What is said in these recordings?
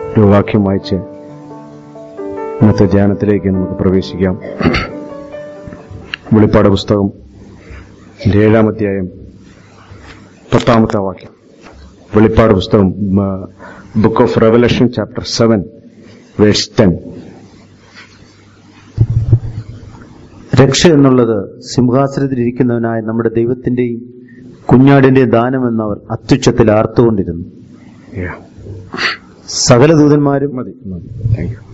ഒരു വാക്യം വായിച്ച് ഇന്നത്തെ ധ്യാനത്തിലേക്ക് നമുക്ക് പ്രവേശിക്കാം വെളിപ്പാട് പുസ്തകം ഇതിന്റെ ഏഴാം അധ്യായം പത്താമത്തെ വാക്യം വെളിപ്പാട് പുസ്തകം book of revelation chapter seven verse ten രക്ഷ എന്നുള്ളത് സിംഹാസനത്തിലിരിക്കുന്നവനായ നമ്മുടെ ദൈവത്തിന്റെയും കുഞ്ഞാടിന്റെയും ദാനമെന്ന് അവർ അത്യുച്ചത്തിൽ ആർത്തുകൊണ്ടിരുന്നു സകല ദൂതന്മാരും മതി മതി താങ്ക് യു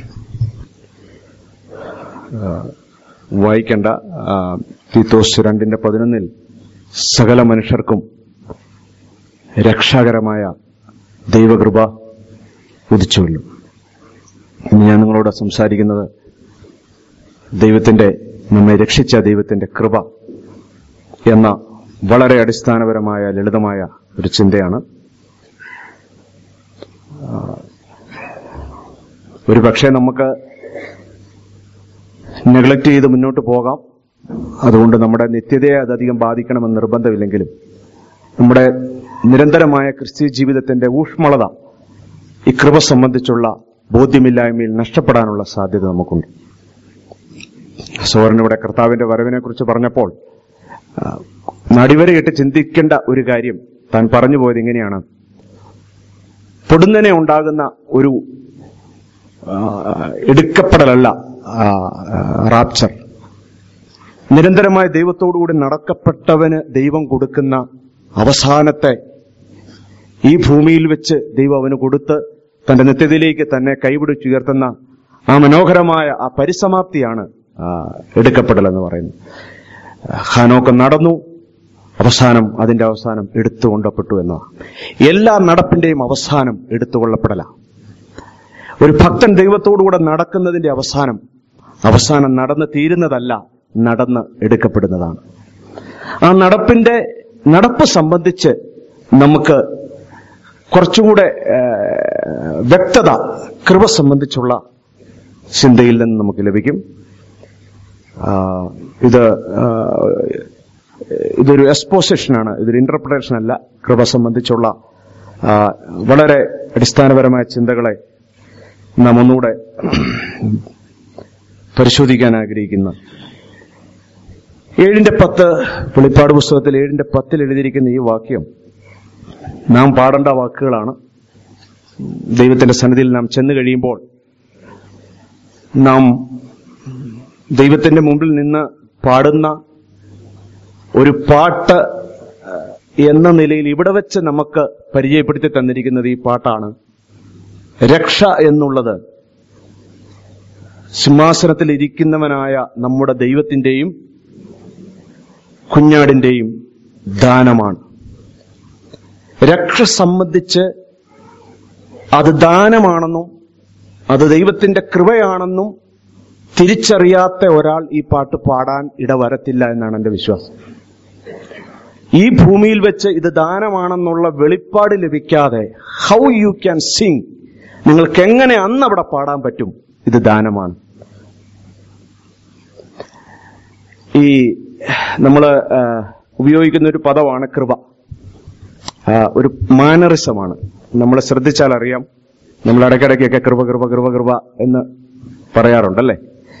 വായിക്കേണ്ട ആ, തീത്തോസ് രണ്ടിന്റെ പതിനൊന്നിൽ സകല മനുഷ്യർക്കും രക്ഷാകരമായ ദൈവകൃപ ഉദിച്ചുവല്ലോ ഇന്ന് ഞാൻ നിങ്ങളോട് സംസാരിക്കുന്നത് ദൈവത്തിന്റെ നമ്മെ രക്ഷിച്ച ദൈവത്തിന്റെ കൃപ എന്ന വളരെ അടിസ്ഥാനപരമായ ലളിതമായ ഒരു ചിന്തയാണ് ഒരു പക്ഷേ നമുക്ക് നെഗ്ലക്ട് ചെയ്ത് മുന്നോട്ട് പോകാം അതുകൊണ്ട് നമ്മുടെ നിത്യതയെ അതധികം ബാധിക്കണമെന്ന് നിർബന്ധമില്ലെങ്കിലും നമ്മുടെ നിരന്തരമായ ക്രിസ്ത്യ ജീവിതത്തിന്റെ ഊഷ്മളത ഈ കൃപ സംബന്ധിച്ചുള്ള ബോധ്യമില്ലായ്മയിൽ നഷ്ടപ്പെടാനുള്ള സാധ്യത നമുക്കുണ്ട് സോറൻ ഇവിടെ കർത്താവിന്റെ വരവിനെ കുറിച്ച് പറഞ്ഞപ്പോൾ ആ, നടിവരയിട്ട് ചിന്തിക്കേണ്ട ഒരു കാര്യം താൻ പറഞ്ഞു പോയത് ഇങ്ങനെയാണ് പൊടുന്നനെ ഉണ്ടാകുന്ന ഒരു ആ, എടുക്കപ്പെടലല്ല റാപ്ചർ നിരന്തരമായ ദൈവത്തോടുകൂടി നടക്കപ്പെട്ടവന് ദൈവം കൊടുക്കുന്ന അവസാനത്തെ ഈ ഭൂമിയിൽ വെച്ച് ദൈവം അവന് കൊടുത്ത് തന്റെ നിത്യതയിലേക്ക് തന്നെ കൈപിടിച്ചുയർത്തുന്ന ആ മനോഹരമായ ആ പരിസമാപ്തിയാണ് ആ, എടുക്കപ്പെടൽ എന്ന് പറയുന്നത് ഹാനോക്ക് നടന്നു അവസാനം അതിന്റെ അവസാനം എടുത്തുകൊണ്ടപ്പെട്ടു എന്നതാണ് എല്ലാ നടപ്പിന്റെയും അവസാനം എടുത്തുകൊള്ളപ്പെടലാണ് ഒരു ഭക്തൻ ദൈവത്തോടുകൂടെ നടക്കുന്നതിന്റെ അവസാനം അവസാനം നടന്ന് തീരുന്നതല്ല നടന്ന് എടുക്കപ്പെടുന്നതാണ് ആ നടപ്പിന്റെ നടപ്പ് സംബന്ധിച്ച് നമുക്ക് കുറച്ചുകൂടെ ആ, വ്യക്തത കൃപ സംബന്ധിച്ചുള്ള ചിന്തയിൽ നിന്ന് നമുക്ക് ലഭിക്കും ആ, ഇത് ആ, ഇതൊരു എക്സ്പോസിഷനാണ് ഇതൊരു ഇന്റർപ്രിട്ടേഷൻ അല്ല കൃപ സംബന്ധിച്ചുള്ള ആ, വളരെ അടിസ്ഥാനപരമായ ചിന്തകളെ നാം ഒന്നുകൂടെ പരിശോധിക്കാൻ ആഗ്രഹിക്കുന്ന ഏഴിന്റെ പത്ത് വെളിപ്പാട് പുസ്തകത്തിൽ ഏഴിന്റെ പത്തിൽ എഴുതിയിരിക്കുന്ന ഈ വാക്യം നാം പാടേണ്ട വാക്കുകളാണ് ദൈവത്തിന്റെ സന്നിധിയിൽ നാം ചെന്നു കഴിയുമ്പോൾ നാം ദൈവത്തിന്റെ മുമ്പിൽ നിന്ന് പാടുന്ന ഒരു പാട്ട് ഏഹ്, എന്ന നിലയിൽ ഇവിടെ വെച്ച് നമുക്ക് പരിചയപ്പെടുത്തി തന്നിരിക്കുന്നത് ഈ പാട്ടാണ് രക്ഷ എന്നുള്ളത് സിംഹാസനത്തിൽ ഇരിക്കുന്നവനായ നമ്മുടെ ദൈവത്തിന്റെയും കുഞ്ഞാടിന്റെയും ദാനമാണ് രക്ഷ സംബന്ധിച്ച് അത് ദാനമാണെന്നും അത് ദൈവത്തിന്റെ കൃപയാണെന്നും തിരിച്ചറിയാത്ത ഒരാൾ ഈ പാട്ട് പാടാൻ ഇടവരത്തില്ല എന്നാണ് എന്റെ വിശ്വാസം ഈ ഭൂമിയിൽ വെച്ച് ഇത് ദാനമാണെന്നുള്ള വെളിപ്പാട് ലഭിക്കാതെ ഹൗ യു ക്യാൻ സിങ് നിങ്ങൾക്ക് എങ്ങനെ അന്ന് അവിടെ പാടാൻ പറ്റും ഇത് ദാനമാണ് ഈ നമ്മൾ ഉപയോഗിക്കുന്ന ഒരു പദമാണ് കൃപ ആ, ഒരു മാനറിസമാണ് നമ്മൾ ശ്രദ്ധിച്ചാൽ അറിയാം നമ്മൾ ഇടയ്ക്കിടയ്ക്കൊക്കെ കൃപ കൃപ കൃപ കൃപ എന്ന് പറയാറുണ്ടല്ലേ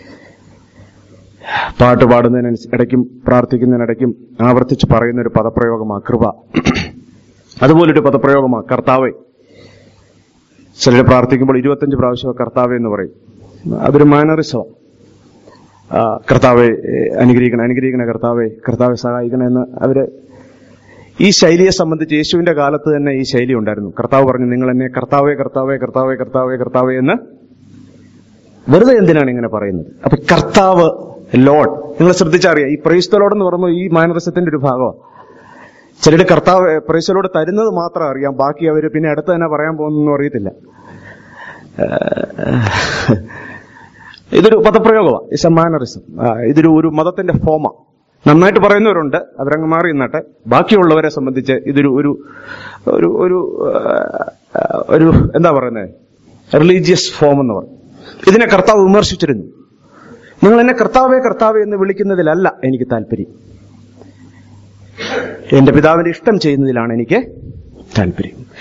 പാട്ട് പാടുന്നതിന് ഇടയ്ക്കും പ്രാർത്ഥിക്കുന്നതിനിടയ്ക്കും ആവർത്തിച്ച് പറയുന്ന ഒരു പദപ്രയോഗമാണ് കൃപ അതുപോലൊരു പദപ്രയോഗമാണ് കർത്താവെ ചിലർ പ്രാർത്ഥിക്കുമ്പോൾ ഇരുപത്തഞ്ച് പ്രാവശ്യം കർത്താവെ എന്ന് പറയും അതൊരു മാനറിസമാണ് ആ, കർത്താവെ ഏ, അനുഗ്രഹിക്കണം അനുഗ്രഹിക്കണ കർത്താവെ കർത്താവെ സഹായിക്കണം എന്ന് അവര് ഈ ശൈലിയെ സംബന്ധിച്ച് യേശുവിന്റെ കാലത്ത് തന്നെ ഈ ശൈലി ഉണ്ടായിരുന്നു കർത്താവ് പറഞ്ഞു നിങ്ങൾ എന്നെ കർത്താവെ കർത്താവെ കർത്താവെ കർത്താവെ കർത്താവെ എന്ന് വെറുതെ എന്തിനാണ് ഇങ്ങനെ പറയുന്നത് അപ്പൊ കർത്താവ് ലോഡ് നിങ്ങൾ ശ്രദ്ധിച്ചറിയാം ഈ പ്രൈസ്തലോട് എന്ന് പറയുമ്പോൾ ഈ മാനരസത്തിന്റെ ഒരു ഭാഗമാണ് ചിലർ കർത്താവ് പ്രൈസ്തലോട് തരുന്നത് മാത്രം അറിയാം ബാക്കി അവര് പിന്നെ അടുത്ത് തന്നെ പറയാൻ പോകുന്നൊന്നും അറിയത്തില്ല ഏഹ് ഇതൊരു പദപ്രയോഗമാണ് ഇസ് എ മാനറിസം ഇതൊരു ഒരു മതത്തിന്റെ ഫോമ നന്നായിട്ട് പറയുന്നവരുണ്ട് അവരങ്ങ് മാറി നിന്നട്ടെ ബാക്കിയുള്ളവരെ സംബന്ധിച്ച് ഇതൊരു ഒരു ഒരു ഒരു ആ, ഒരു എന്താ പറയുന്നത് റിലീജിയസ് ഫോം എന്ന് പറയും ഇതിനെ കർത്താവ് വിമർശിച്ചിരുന്നു നിങ്ങൾ എന്നെ കർത്താവേ കർത്താവേ എന്ന് വിളിക്കുന്നതിലല്ല എനിക്ക് താല്പര്യം എന്റെ പിതാവിന്റെ ഇഷ്ടം ചെയ്യുന്നതിലാണ് എനിക്ക് താല്പര്യം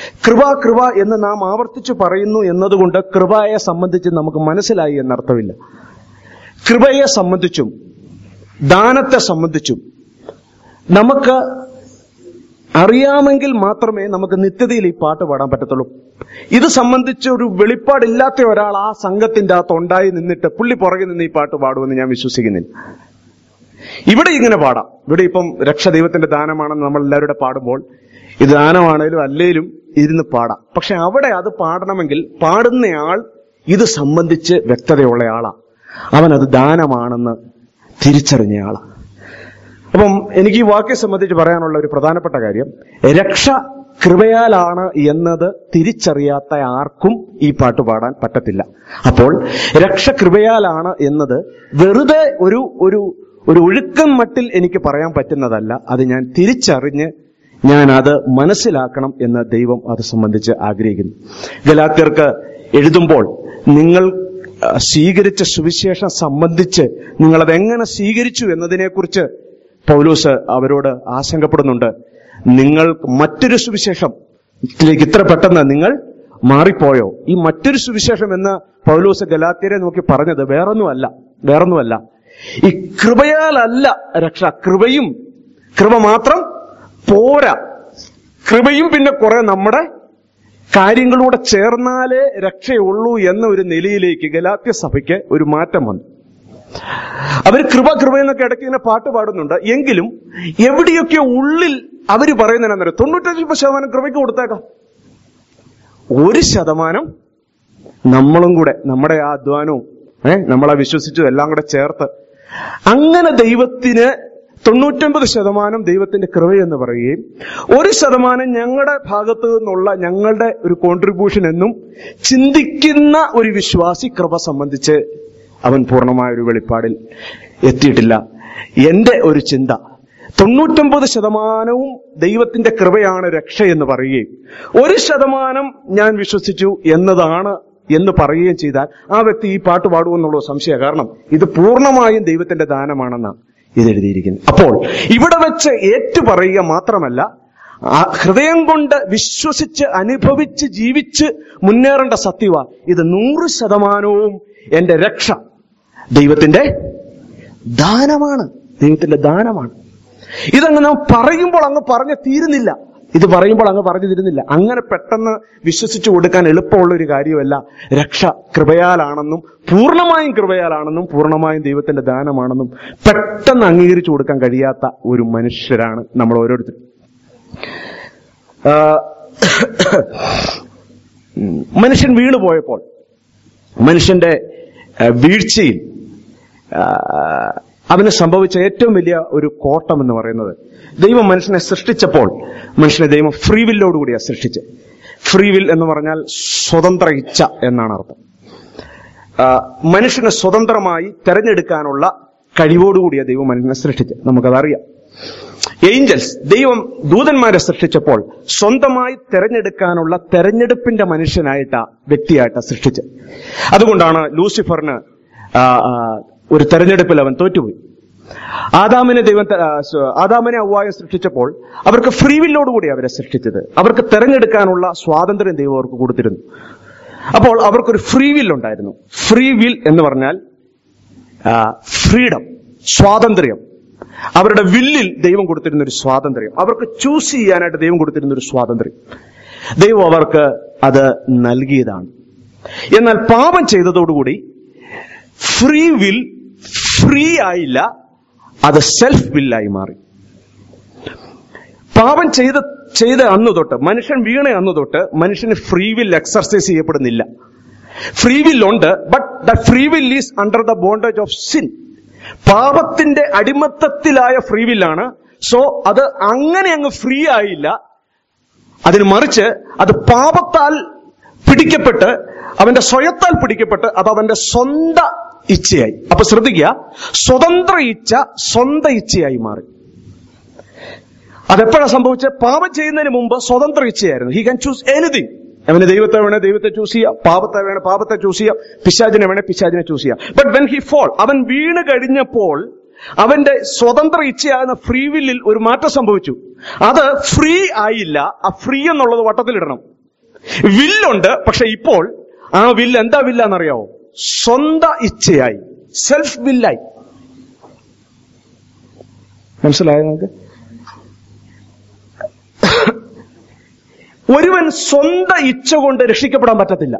കൃപ കൃപ എന്ന് നാം ആവർത്തിച്ചു പറയുന്നു എന്നതുകൊണ്ട് കൃപയെ സംബന്ധിച്ച് നമുക്ക് മനസ്സിലായി എന്നർത്ഥമില്ല കൃപയെ സംബന്ധിച്ചും ദാനത്തെ സംബന്ധിച്ചും നമുക്ക് അറിയാമെങ്കിൽ മാത്രമേ നമുക്ക് നിത്യതയിൽ ഈ പാട്ട് പാടാൻ പറ്റത്തുള്ളൂ ഇത് സംബന്ധിച്ച് ഒരു വെളിപ്പാടില്ലാത്ത ഒരാൾ ആ സംഘത്തിന്റെ അകത്ത് ഉണ്ടായി നിന്നിട്ട് പുള്ളി പുറകെ നിന്ന് ഈ പാട്ട് പാടുമെന്ന് ഞാൻ വിശ്വസിക്കുന്നില്ല ഇവിടെ ഇങ്ങനെ പാടാം ഇവിടെ ഇപ്പം രക്ഷ ദൈവത്തിന്റെ ദാനമാണെന്ന് നമ്മൾ എല്ലാവരുടെ പാടുമ്പോൾ ഇത് ദാനമാണേലും അല്ലേലും ഇരുന്ന് പാടാം പക്ഷെ അവിടെ അത് പാടണമെങ്കിൽ പാടുന്നയാൾ ഇത് സംബന്ധിച്ച് വ്യക്തതയുള്ള ആളാ അവൻ അത് ദാനമാണെന്ന് തിരിച്ചറിഞ്ഞയാളാ അപ്പം എനിക്ക് ഈ വാക്യം സംബന്ധിച്ച് പറയാനുള്ള ഒരു പ്രധാനപ്പെട്ട കാര്യം രക്ഷ കൃപയാലാണ് എന്നത് തിരിച്ചറിയാത്ത ആർക്കും ഈ പാട്ട് പാടാൻ പറ്റത്തില്ല അപ്പോൾ രക്ഷ കൃപയാലാണ് എന്നത് വെറുതെ ഒരു ഒരു ഒരു ഒഴുക്കം മട്ടിൽ എനിക്ക് പറയാൻ പറ്റുന്നതല്ല അത് ഞാൻ തിരിച്ചറിഞ്ഞ് ഞാൻ അത് മനസ്സിലാക്കണം എന്ന് ദൈവം അത് സംബന്ധിച്ച് ആഗ്രഹിക്കുന്നു ഗലാത്യർക്ക് എഴുതുമ്പോൾ നിങ്ങൾ ആ, സ്വീകരിച്ച സുവിശേഷം സംബന്ധിച്ച് നിങ്ങൾ അതെങ്ങനെ സ്വീകരിച്ചു എന്നതിനെക്കുറിച്ച് പൗലൂസ് അവരോട് ആശങ്കപ്പെടുന്നുണ്ട് നിങ്ങൾ മറ്റൊരു സുവിശേഷത്തിലേക്ക് ഇത്ര പെട്ടെന്ന് നിങ്ങൾ മാറിപ്പോയോ ഈ മറ്റൊരു സുവിശേഷം എന്ന് പൗലൂസ് ഗലാത്യരെ നോക്കി പറഞ്ഞത് വേറൊന്നുമല്ല വേറൊന്നുമല്ല ഈ കൃപയാലല്ല രക്ഷ കൃപയും കൃപ മാത്രം പോരാ കൃപയും പിന്നെ കുറെ നമ്മുടെ കാര്യങ്ങളൂടെ ചേർന്നാലേ രക്ഷയുള്ളൂ എന്ന ഒരു നിലയിലേക്ക് ഗലാത്യ സഭയ്ക്ക് ഒരു മാറ്റം വന്നു അവർ കൃപ കൃപ എന്നൊക്കെ ഇടയ്ക്ക് ഇങ്ങനെ പാട്ട് പാടുന്നുണ്ട് എങ്കിലും എവിടെയൊക്കെ ഉള്ളിൽ അവര് പറയുന്നതിനെ തൊണ്ണൂറ്റഞ്ച് ശതമാനം കൃപയ്ക്ക് കൊടുത്തേക്കാം ഒരു ശതമാനം നമ്മളും കൂടെ നമ്മുടെ ആ അധ്വാനവും ഏഹ് നമ്മളെ വിശ്വസിച്ചതും എല്ലാം കൂടെ ചേർത്ത് അങ്ങനെ ദൈവത്തിന് തൊണ്ണൂറ്റൊമ്പത് ശതമാനം ദൈവത്തിന്റെ കൃപയെന്ന് പറയുകയും ഒരു ശതമാനം ഞങ്ങളുടെ ഭാഗത്തു നിന്നുള്ള ഞങ്ങളുടെ ഒരു കോൺട്രിബ്യൂഷൻ എന്നും ചിന്തിക്കുന്ന ഒരു വിശ്വാസി കൃപ സംബന്ധിച്ച് അവൻ പൂർണ്ണമായ ഒരു വെളിപ്പാടിൽ എത്തിയിട്ടില്ല എന്റെ ഒരു ചിന്ത തൊണ്ണൂറ്റൊമ്പത് ശതമാനവും ദൈവത്തിന്റെ കൃപയാണ് രക്ഷ എന്ന് പറയുകയും ഒരു ശതമാനം ഞാൻ വിശ്വസിച്ചു എന്നതാണ് എന്ന് പറയുകയും ചെയ്താൽ ആ വ്യക്തി ഈ പാട്ട് പാടുമെന്നുള്ള സംശയം കാരണം ഇത് പൂർണ്ണമായും ദൈവത്തിന്റെ ദാനമാണെന്നാണ് ഇത് എഴുതിയിരിക്കുന്നത് അപ്പോൾ ഇവിടെ വെച്ച് ഏറ്റുപറയുക മാത്രമല്ല ആ ഹൃദയം കൊണ്ട് വിശ്വസിച്ച് അനുഭവിച്ച് ജീവിച്ച് മുന്നേറേണ്ട സത്യവ ഇത് നൂറ് ശതമാനവും എന്റെ രക്ഷ ദൈവത്തിന്റെ ദാനമാണ് ദൈവത്തിന്റെ ദാനമാണ് ഇതങ്ങ് നാം പറയുമ്പോൾ അങ്ങ് പറഞ്ഞു തീരുന്നില്ല ഇത് പറയുമ്പോൾ അങ്ങ് പറഞ്ഞു തീരുന്നില്ല അങ്ങനെ പെട്ടെന്ന് വിശ്വസിച്ചു കൊടുക്കാൻ എളുപ്പമുള്ള ഒരു കാര്യമല്ല രക്ഷ കൃപയാലാണെന്നും പൂർണ്ണമായും കൃപയാലാണെന്നും പൂർണ്ണമായും ദൈവത്തിന്റെ ദാനമാണെന്നും പെട്ടെന്ന് അംഗീകരിച്ചു കൊടുക്കാൻ കഴിയാത്ത ഒരു മനുഷ്യരാണ് നമ്മൾ ഓരോരുത്തരും ആ, ഉം, മനുഷ്യൻ വീണു പോയപ്പോൾ മനുഷ്യന്റെ ആ, വീഴ്ചയിൽ ആ, അവന് സംഭവിച്ച ഏറ്റവും വലിയ ഒരു കോട്ടം എന്ന് പറയുന്നത് ദൈവം മനുഷ്യനെ സൃഷ്ടിച്ചപ്പോൾ മനുഷ്യനെ ദൈവം ഫ്രീ വില്ലോടുകൂടിയാണ് സൃഷ്ടിച്ചത് ഫ്രീ വിൽ എന്ന് പറഞ്ഞാൽ സ്വതന്ത്ര ഇച്ഛ എന്നാണ് അർത്ഥം ആ, മനുഷ്യനെ സ്വതന്ത്രമായി തെരഞ്ഞെടുക്കാനുള്ള കഴിവോടുകൂടിയ ദൈവം മനുഷ്യനെ സൃഷ്ടിച്ചത് നമുക്കതറിയാം ഏഞ്ചൽസ് ദൈവം ദൂതന്മാരെ സൃഷ്ടിച്ചപ്പോൾ സ്വന്തമായി തെരഞ്ഞെടുക്കാനുള്ള തെരഞ്ഞെടുപ്പിന്റെ മനുഷ്യനായിട്ടാ വ്യക്തിയായിട്ടാ സൃഷ്ടിച്ചത് അതുകൊണ്ടാണ് ലൂസിഫറിന് ആ, ആ, ഒരു തെരഞ്ഞെടുപ്പിൽ അവൻ തോറ്റുപോയി ആദാമിനെ ദൈവം ത- ആ, സ- ആദാമിനെ അവ്വായം സൃഷ്ടിച്ചപ്പോൾ അവർക്ക് ഫ്രീ വില്ലോടുകൂടി അവരെ സൃഷ്ടിച്ചത് അവർക്ക് തെരഞ്ഞെടുക്കാനുള്ള സ്വാതന്ത്ര്യം ദൈവം അവർക്ക് കൊടുത്തിരുന്നു അപ്പോൾ അവർക്കൊരു ഫ്രീ വിൽ ഉണ്ടായിരുന്നു ഫ്രീ വിൽ എന്ന് പറഞ്ഞാൽ ഫ്രീഡം സ്വാതന്ത്ര്യം അവരുടെ വില്ലിൽ ദൈവം കൊടുത്തിരുന്ന ഒരു സ്വാതന്ത്ര്യം അവർക്ക് ചൂസ് ചെയ്യാനായിട്ട് ദൈവം കൊടുത്തിരുന്ന ഒരു സ്വാതന്ത്ര്യം ദൈവം അവർക്ക് അത് നൽകിയതാണ് എന്നാൽ പാപം ചെയ്തതോടുകൂടി ഫ്രീ വിൽ ഫ്രീ ആയില്ല അത് സെൽഫ് വില്ലായി മാറി പാപം ചെയ്ത ചെയ്ത അന്ന് തൊട്ട് മനുഷ്യൻ വീണ അന്ന് തൊട്ട് മനുഷ്യന് ഫ്രീ വിൽ എക്സർസൈസ് ചെയ്യപ്പെടുന്നില്ല ഫ്രീ വിൽ ഉണ്ട് but the free will is under the bondage of sin പാപത്തിന്റെ അടിമത്തത്തിലായ ഫ്രീ വില്ലാണ് സോ അത് അങ്ങനെ അങ്ങ് ഫ്രീ ആയില്ല അതിന് മറിച്ച് അത് പാപത്താൽ പിടിക്കപ്പെട്ട് അവന്റെ സ്വയത്താൽ പിടിക്കപ്പെട്ട് അത് അവന്റെ സ്വന്ത ഇച്ഛയായി അപ്പൊ ശ്രദ്ധിക്കുക സ്വതന്ത്ര ഇച്ഛ സ്വന്ത ഇച്ഛയായി മാറി അതെപ്പോഴാണ് സംഭവിച്ചത് പാപം ചെയ്യുന്നതിന് മുമ്പ് സ്വതന്ത്ര ഇച്ഛയായിരുന്നു ഹി ക്യാൻ ചൂസ് എനിത്തിങ് അവന് ദൈവത്തെ വേണേ ദൈവത്തെ ചൂസ് ചെയ്യാം പാപത്തെ വേണേ പാപത്തെ ചൂസ് ചെയ്യാം പിശാചിനെ വേണേ പിശാചിനെ ചൂസ് ചെയ്യാം ബട്ട് വെൻ ഹി ഫോൾ അവൻ വീണ് കഴിഞ്ഞപ്പോൾ അവന്റെ സ്വതന്ത്ര ഇച്ഛയാകുന്ന ഫ്രീ വില്ലിൽ ഒരു മാറ്റം സംഭവിച്ചു അത് ഫ്രീ ആയില്ല ആ ഫ്രീ എന്നുള്ളത് വട്ടത്തിലിടണം വില്ലുണ്ട് പക്ഷെ ഇപ്പോൾ ആ വില്ല് എന്താ വില്ലാന്നറിയാവോ സ്വന്ത ഇച്ഛയായി സെൽഫ് വില്ലായി മനസ്സിലായോ നിങ്ങൾക്ക് ഒരുവൻ സ്വന്ത ഇച്ഛ കൊണ്ട് രക്ഷിക്കപ്പെടാൻ പറ്റത്തില്ല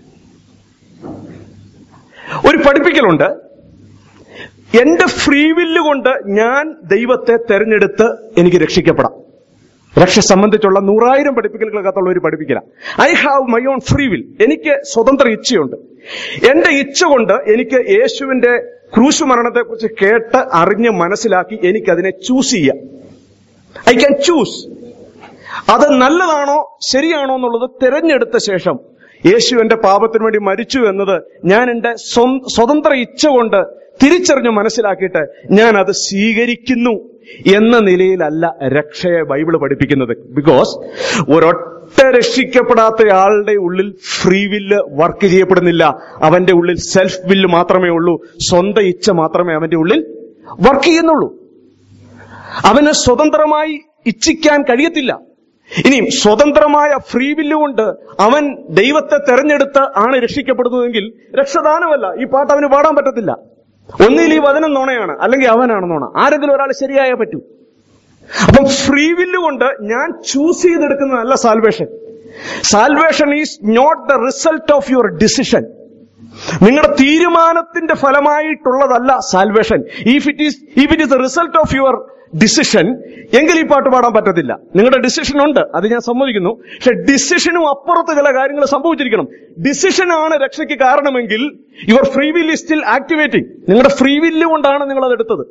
ഒരു പഠിപ്പിക്കലുണ്ട് എന്റെ ഫ്രീ വില്ല് കൊണ്ട് ഞാൻ ദൈവത്തെ തെരഞ്ഞെടുത്ത് എനിക്ക് രക്ഷിക്കപ്പെടാം രക്ഷ സംബന്ധിച്ചുള്ള നൂറായിരം പഠിപ്പിക്കലുകൾക്കകത്തുള്ള ഒരു പഠിപ്പിക്കല I have my own free will എനിക്ക് സ്വതന്ത്ര ഇച്ഛയുണ്ട് എന്റെ ഇച്ഛ കൊണ്ട് എനിക്ക് യേശുവിന്റെ ക്രൂശ് മരണത്തെക്കുറിച്ച് കേട്ട് അറിഞ്ഞ് മനസ്സിലാക്കി എനിക്കതിനെ ചൂസ് ചെയ്യാം ഐ ക്യാൻ ചൂസ് അത് നല്ലതാണോ ശരിയാണോ എന്നുള്ളത് തിരഞ്ഞെടുത്ത ശേഷം യേശു എന്റെ പാപത്തിന് വേണ്ടി മരിച്ചു എന്നത് ഞാൻ എന്റെ സ്വം- സ്വതന്ത്ര ഇച്ഛ കൊണ്ട് തിരിച്ചറിഞ്ഞ് മനസ്സിലാക്കിയിട്ട് ഞാൻ അത് സ്വീകരിക്കുന്നു എന്ന നിലയിലല്ല രക്ഷയെ ബൈബിള് പഠിപ്പിക്കുന്നത് ബിക്കോസ് ഒരൊറ്റ രക്ഷിക്കപ്പെടാത്ത ആളുടെ ഉള്ളിൽ ഫ്രീ വില്ല് വർക്ക് ചെയ്യപ്പെടുന്നില്ല അവന്റെ ഉള്ളിൽ സെൽഫ് വില്ല് മാത്രമേ ഉള്ളൂ സ്വന്തം ഇച്ഛ മാത്രമേ അവന്റെ ഉള്ളിൽ വർക്ക് ചെയ്യുന്നുള്ളൂ അവന് സ്വതന്ത്രമായി ഇച്ഛിക്കാൻ കഴിയത്തില്ല ഇനിയും സ്വതന്ത്രമായ ഫ്രീ വില്ല് കൊണ്ട് അവൻ ദൈവത്തെ തെരഞ്ഞെടുത്ത് ആണ് രക്ഷിക്കപ്പെടുന്നതെങ്കിൽ രക്ഷദാനമല്ല ഈ പാട്ട് അവന് പാടാൻ പറ്റത്തില്ല ഒന്നിൽ ഈ വചനം നുണയാണ് അല്ലെങ്കിൽ അവനാണ് നുണ ആരെങ്കിലും ഒരാൾ ശരിയായേ പറ്റൂ അപ്പം ഫ്രീ വില്ല് കൊണ്ട് ഞാൻ ചൂസ് ചെയ്തെടുക്കുന്നതല്ല salvation salvation is not the result of your decision നിങ്ങളുടെ തീരുമാനത്തിന്റെ ഫലമായിട്ടുള്ളതല്ല salvation if it is if it is the result of your decision എങ്കിൽ ഈ പാട്ട് പാടാൻ പറ്റത്തില്ല നിങ്ങളുടെ ഡിസിഷൻ ഉണ്ട് അത് ഞാൻ സമ്മതിക്കുന്നു പക്ഷെ ഡിസിഷനും അപ്പുറത്ത് ചില കാര്യങ്ങൾ സംഭവിച്ചിരിക്കണം ഡിസിഷൻ ആണ് രക്ഷയ്ക്ക് കാരണമെങ്കിൽ your free will is still activating നിങ്ങളുടെ ഫ്രീ വില്ല് കൊണ്ടാണ് നിങ്ങൾ അത് എടുത്തത്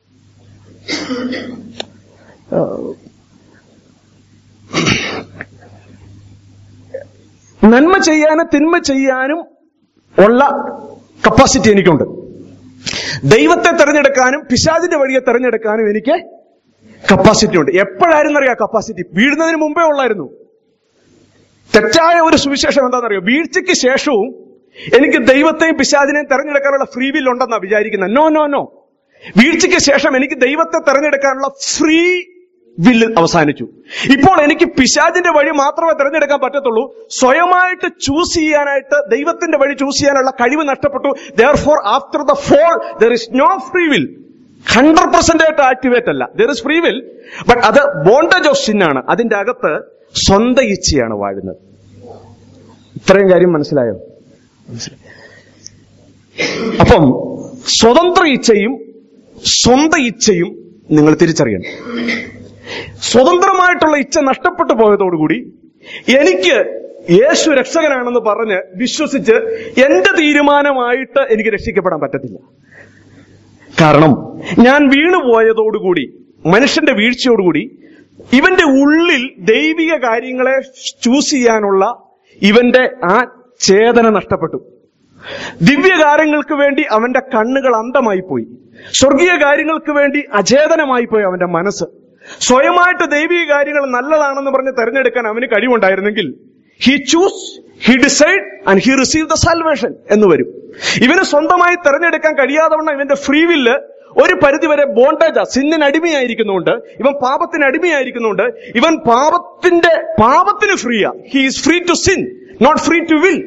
നന്മ ചെയ്യാനും തിന്മ ചെയ്യാനും ഉള്ള കപ്പാസിറ്റി എനിക്കുണ്ട് ദൈവത്തെ തെരഞ്ഞെടുക്കാനും പിശാചിന്റെ വഴിയെ തെരഞ്ഞെടുക്കാനും എനിക്ക് കപ്പാസിറ്റി ഉണ്ട് എപ്പോഴായിരുന്നു അറിയാം കപ്പാസിറ്റി വീഴുന്നതിന് മുമ്പേ ഉള്ളായിരുന്നു തെറ്റായ ഒരു സുവിശേഷം എന്താണെന്നറിയോ വീഴ്ചയ്ക്ക് ശേഷവും എനിക്ക് ദൈവത്തെയും പിശാചിനെയും തെരഞ്ഞെടുക്കാനുള്ള ഫ്രീ വിൽ ഉണ്ടെന്നാ വിചാരിക്കുന്നത് നോ നോ നോ വീഴ്ചയ്ക്ക് ശേഷം എനിക്ക് ദൈവത്തെ തെരഞ്ഞെടുക്കാനുള്ള ഫ്രീ വില്ല് അവസാനിച്ചു ഇപ്പോൾ എനിക്ക് പിശാചിന്റെ വഴി മാത്രമേ തിരഞ്ഞെടുക്കാൻ പറ്റത്തുള്ളൂ സ്വയമായിട്ട് ചൂസ് ചെയ്യാനായിട്ട് ദൈവത്തിന്റെ വഴി ചൂസ് ചെയ്യാനുള്ള കഴിവ് നഷ്ടപ്പെട്ടു therefore after the fall there is no free will hundred percent ആയിട്ട് ആക്ടിവേറ്റ് അല്ല there is free will but അത് ബോണ്ടേജ് ഓഫ് സിൻ ആണ് അതിന്റെ അകത്ത് സ്വന്തം ഇച്ഛയാണ് വാഴുന്നത് ഇത്രയും കാര്യം മനസ്സിലായോ മനസ്സിലായി അപ്പം സ്വതന്ത്ര ഇച്ഛയും സ്വന്തം ഇച്ഛയും നിങ്ങൾ തിരിച്ചറിയണം സ്വതന്ത്രമായിട്ടുള്ള ഇച്ഛ നഷ്ടപ്പെട്ടു പോയതോടുകൂടി എനിക്ക് യേശു രക്ഷകനാണെന്ന് പറഞ്ഞ് വിശ്വസിച്ച് എന്റെ തീരുമാനമായിട്ട് എനിക്ക് രക്ഷിക്കപ്പെടാൻ പറ്റത്തില്ല കാരണം ഞാൻ വീണുപോയതോടുകൂടി മനുഷ്യന്റെ വീഴ്ചയോടുകൂടി ഇവന്റെ ഉള്ളിൽ ദൈവിക കാര്യങ്ങളെ ചൂസ് ചെയ്യാനുള്ള ഇവന്റെ ആ ചേതന നഷ്ടപ്പെട്ടു ദിവ്യകാര്യങ്ങൾക്ക് വേണ്ടി അവന്റെ കണ്ണുകൾ അന്ധമായി പോയി സ്വർഗീയ കാര്യങ്ങൾക്ക് വേണ്ടി അചേതനമായി പോയി അവന്റെ മനസ്സ് സ്വയമായിട്ട് ദൈവിക കാര്യങ്ങൾ നല്ലതാണെന്ന് പറഞ്ഞ് തെരഞ്ഞെടുക്കാൻ അവന് കഴിവുണ്ടായിരുന്നെങ്കിൽ he choose he decide and he receive the salvation എന്ന് വരും ഇവന് സ്വന്തമായി തെരഞ്ഞെടുക്കാൻ കഴിയാതവണ്ണം ഇവന്റെ ഫ്രീ വില്ല് ഒരു പരിധിവരെ ബോണ്ടേജ സിന്നിന് അടിമയായിരിക്കുന്നുണ്ട് ഇവൻ പാപത്തിന് അടിമയായിരിക്കുന്നുണ്ട് ഇവൻ പാപത്തിന്റെ പാപത്തിന് ഫ്രീയാ he is free to sin not free to will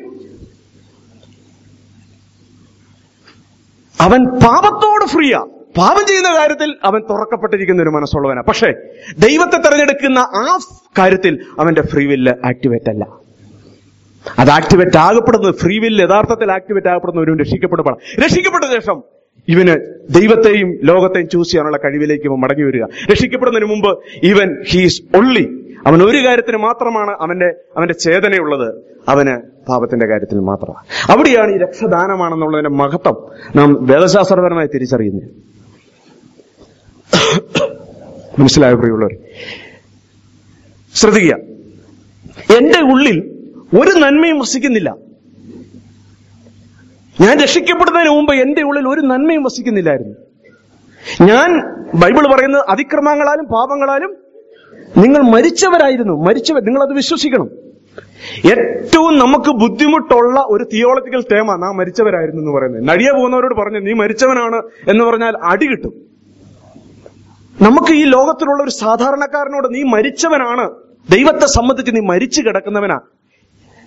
അവൻ പാപത്തോട് ഫ്രീയാ പാപം ചെയ്യുന്ന കാര്യത്തിൽ അവൻ തുറക്കപ്പെട്ടിരിക്കുന്ന ഒരു മനസ്സുള്ളവനാ പക്ഷേ ദൈവത്തെ തെരഞ്ഞെടുക്കുന്ന ആ കാര്യത്തിൽ അവന്റെ ഫ്രീ വില്ല് ആക്ടിവേറ്റ് അല്ല അത് ആക്ടിവേറ്റ് ആകപ്പെടുന്നത് ഫ്രീ വില്ല് യഥാർത്ഥത്തിൽ ആക്ടിവേറ്റ് ആകപ്പെടുന്ന ഒരു രക്ഷിക്കപ്പെടുമ്പോൾ രക്ഷിക്കപ്പെട്ട ശേഷം ഇവന് ദൈവത്തെയും ലോകത്തെയും ചൂസ് ചെയ്യാനുള്ള കഴിവിലേക്ക് ഇവൻ മടങ്ങി വരിക രക്ഷിക്കപ്പെടുന്നതിന് മുമ്പ് ഇവൻ ഹീസ് ഒള്ളി അവൻ ഒരു കാര്യത്തിന് മാത്രമാണ് അവന്റെ അവന്റെ ചേതനയുള്ളത് അവന് പാപത്തിന്റെ കാര്യത്തിൽ മാത്രമാണ് അവിടെയാണ് ഈ രക്ഷദാനമാണെന്നുള്ളതിന്റെ മഹത്വം നാം വേദശാസ്ത്രപരമായി തിരിച്ചറിയുന്നത് മനസ്സിലായ പ്രിയമുള്ളവർ ശ്രദ്ധിക്കുക എന്റെ ഉള്ളിൽ ഒരു നന്മയും വസിക്കുന്നില്ല ഞാൻ രക്ഷിക്കപ്പെടുന്നതിന് മുമ്പ് എന്റെ ഉള്ളിൽ ഒരു നന്മയും വസിക്കുന്നില്ലായിരുന്നു ഞാൻ ബൈബിൾ പറയുന്നത് അതിക്രമങ്ങളാലും പാപങ്ങളാലും നിങ്ങൾ മരിച്ചവരായിരുന്നു മരിച്ചവർ നിങ്ങൾ അത് വിശ്വസിക്കണം ഏറ്റവും നമുക്ക് ബുദ്ധിമുട്ടുള്ള ഒരു തിയോളജിക്കൽ തേമ നാം മരിച്ചവരായിരുന്നു എന്ന് പറയുന്നത് നടിയ പോകുന്നവരോട് പറഞ്ഞു നീ മരിച്ചവനാണ് എന്ന് പറഞ്ഞാൽ അടി കിട്ടും നമുക്ക് ഈ ലോകത്തിലുള്ള ഒരു സാധാരണക്കാരനോട് നീ മരിച്ചവനാണ് ദൈവത്തെ സംബന്ധിച്ച് നീ മരിച്ചു കിടക്കുന്നവനാ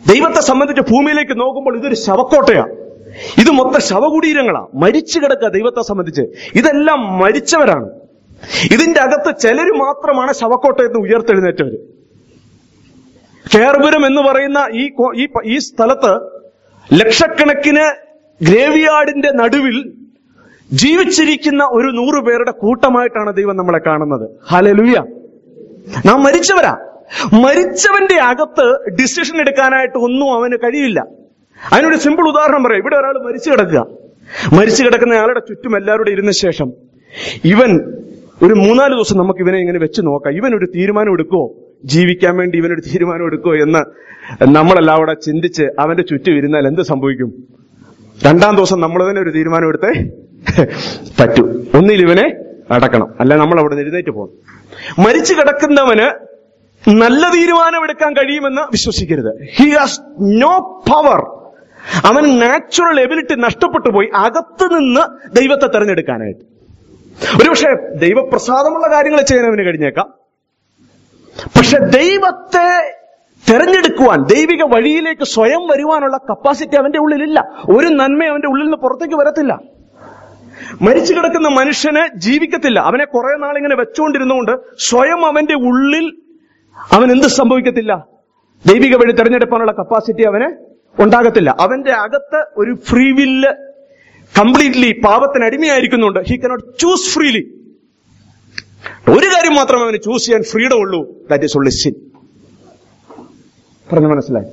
ദൈവത്തെ സംബന്ധിച്ച് ഭൂമിയിലേക്ക് നോക്കുമ്പോൾ ഇതൊരു ശവക്കോട്ടയാ ഇത് മൊത്തം ശവകുടീരങ്ങളാ മരിച്ചു കിടക്കുക ദൈവത്തെ സംബന്ധിച്ച് ഇതെല്ലാം മരിച്ചവരാണ് ഇതിന്റെ അകത്ത് ചിലര് മാത്രമാണ് ശവക്കോട്ടയിൽ നിന്ന് ഉയർത്തെഴുന്നേറ്റവര് കേർപുരം എന്ന് പറയുന്ന ഈ കോ- ഈ പ- ഈ സ്ഥലത്ത് ലക്ഷക്കണക്കിന് ഗ്രേവിയാർഡിന്റെ നടുവിൽ ജീവിച്ചിരിക്കുന്ന ഒരു നൂറു പേരുടെ കൂട്ടമായിട്ടാണ് ദൈവം നമ്മളെ കാണുന്നത് ഹലലുയ നാം മരിച്ചവരാ മരിച്ചവന്റെ അകത്ത് ഡിസിഷൻ എടുക്കാനായിട്ട് ഒന്നും അവന് കഴിയില്ല അതിനൊരു സിമ്പിൾ ഉദാഹരണം പറയാം ഇവിടെ ഒരാൾ മരിച്ചു കിടക്കുക മരിച്ചു കിടക്കുന്ന ആളുടെ ചുറ്റും എല്ലാവരും ഇരുന്ന ശേഷം ഇവൻ ഒരു മൂന്നാല് ദിവസം നമുക്ക് ഇവനെ ഇങ്ങനെ വെച്ച് നോക്കാം ഇവൻ ഒരു തീരുമാനം എടുക്കുവോ ജീവിക്കാൻ വേണ്ടി ഇവനൊരു തീരുമാനം എടുക്കുവോ എന്ന് നമ്മളെല്ലാം അവിടെ ചിന്തിച്ച് അവന്റെ ചുറ്റും ഇരുന്നാൽ എന്ത് സംഭവിക്കും രണ്ടാം ദിവസം നമ്മൾ തന്നെ ഒരു തീരുമാനം എടുത്തേ പറ്റൂ ഒന്നിൽ ഇവനെ അടക്കണം അല്ല നമ്മൾ അവിടെ എഴുന്നേറ്റ് പോകും മരിച്ചു കിടക്കുന്നവന് നല്ല തീരുമാനം എടുക്കാൻ കഴിയുമെന്ന് വിശ്വസിക്കരുത് ഹി ഹാസ് നോ പവർ അവൻ നാച്ചുറൽ എബിലിറ്റി നഷ്ടപ്പെട്ടു പോയി അകത്ത് നിന്ന് ദൈവത്തെ തെരഞ്ഞെടുക്കാനായിട്ട് ഒരുപക്ഷെ ദൈവപ്രസാദമുള്ള കാര്യങ്ങൾ ചെയ്യാൻ അവന് കഴിഞ്ഞേക്കാം പക്ഷെ ദൈവത്തെ തെരഞ്ഞെടുക്കുവാൻ ദൈവിക വഴിയിലേക്ക് സ്വയം വരുവാനുള്ള കപ്പാസിറ്റി അവന്റെ ഉള്ളിലില്ല ഒരു നന്മ അവന്റെ ഉള്ളിൽ നിന്ന് പുറത്തേക്ക് വരത്തില്ല മരിച്ചു കിടക്കുന്ന മനുഷ്യന് ജീവിക്കത്തില്ല അവനെ കുറെ നാളിങ്ങനെ വെച്ചുകൊണ്ടിരുന്നുകൊണ്ട് സ്വയം അവന്റെ ഉള്ളിൽ അവൻ എന്ത് സംഭവിക്കത്തില്ല ദൈവിക വഴി തെരഞ്ഞെടുക്കാനുള്ള കപ്പാസിറ്റി അവന് ഉണ്ടാകത്തില്ല അവന്റെ അകത്ത് ഒരു ഫ്രീ വില്ല് കംപ്ലീറ്റ്ലി പാപത്തിന് അടിമയായിരിക്കുന്നുണ്ട് ഹി കനോട്ട് ചൂസ് ഫ്രീലി ഒരു കാര്യം മാത്രമേ അവന് ചൂസ് ചെയ്യാൻ ഫ്രീഡം ഉള്ളൂ ദാറ്റ് ഈസ് ഉള്ളി സിൻ പറഞ്ഞു മനസ്സിലായി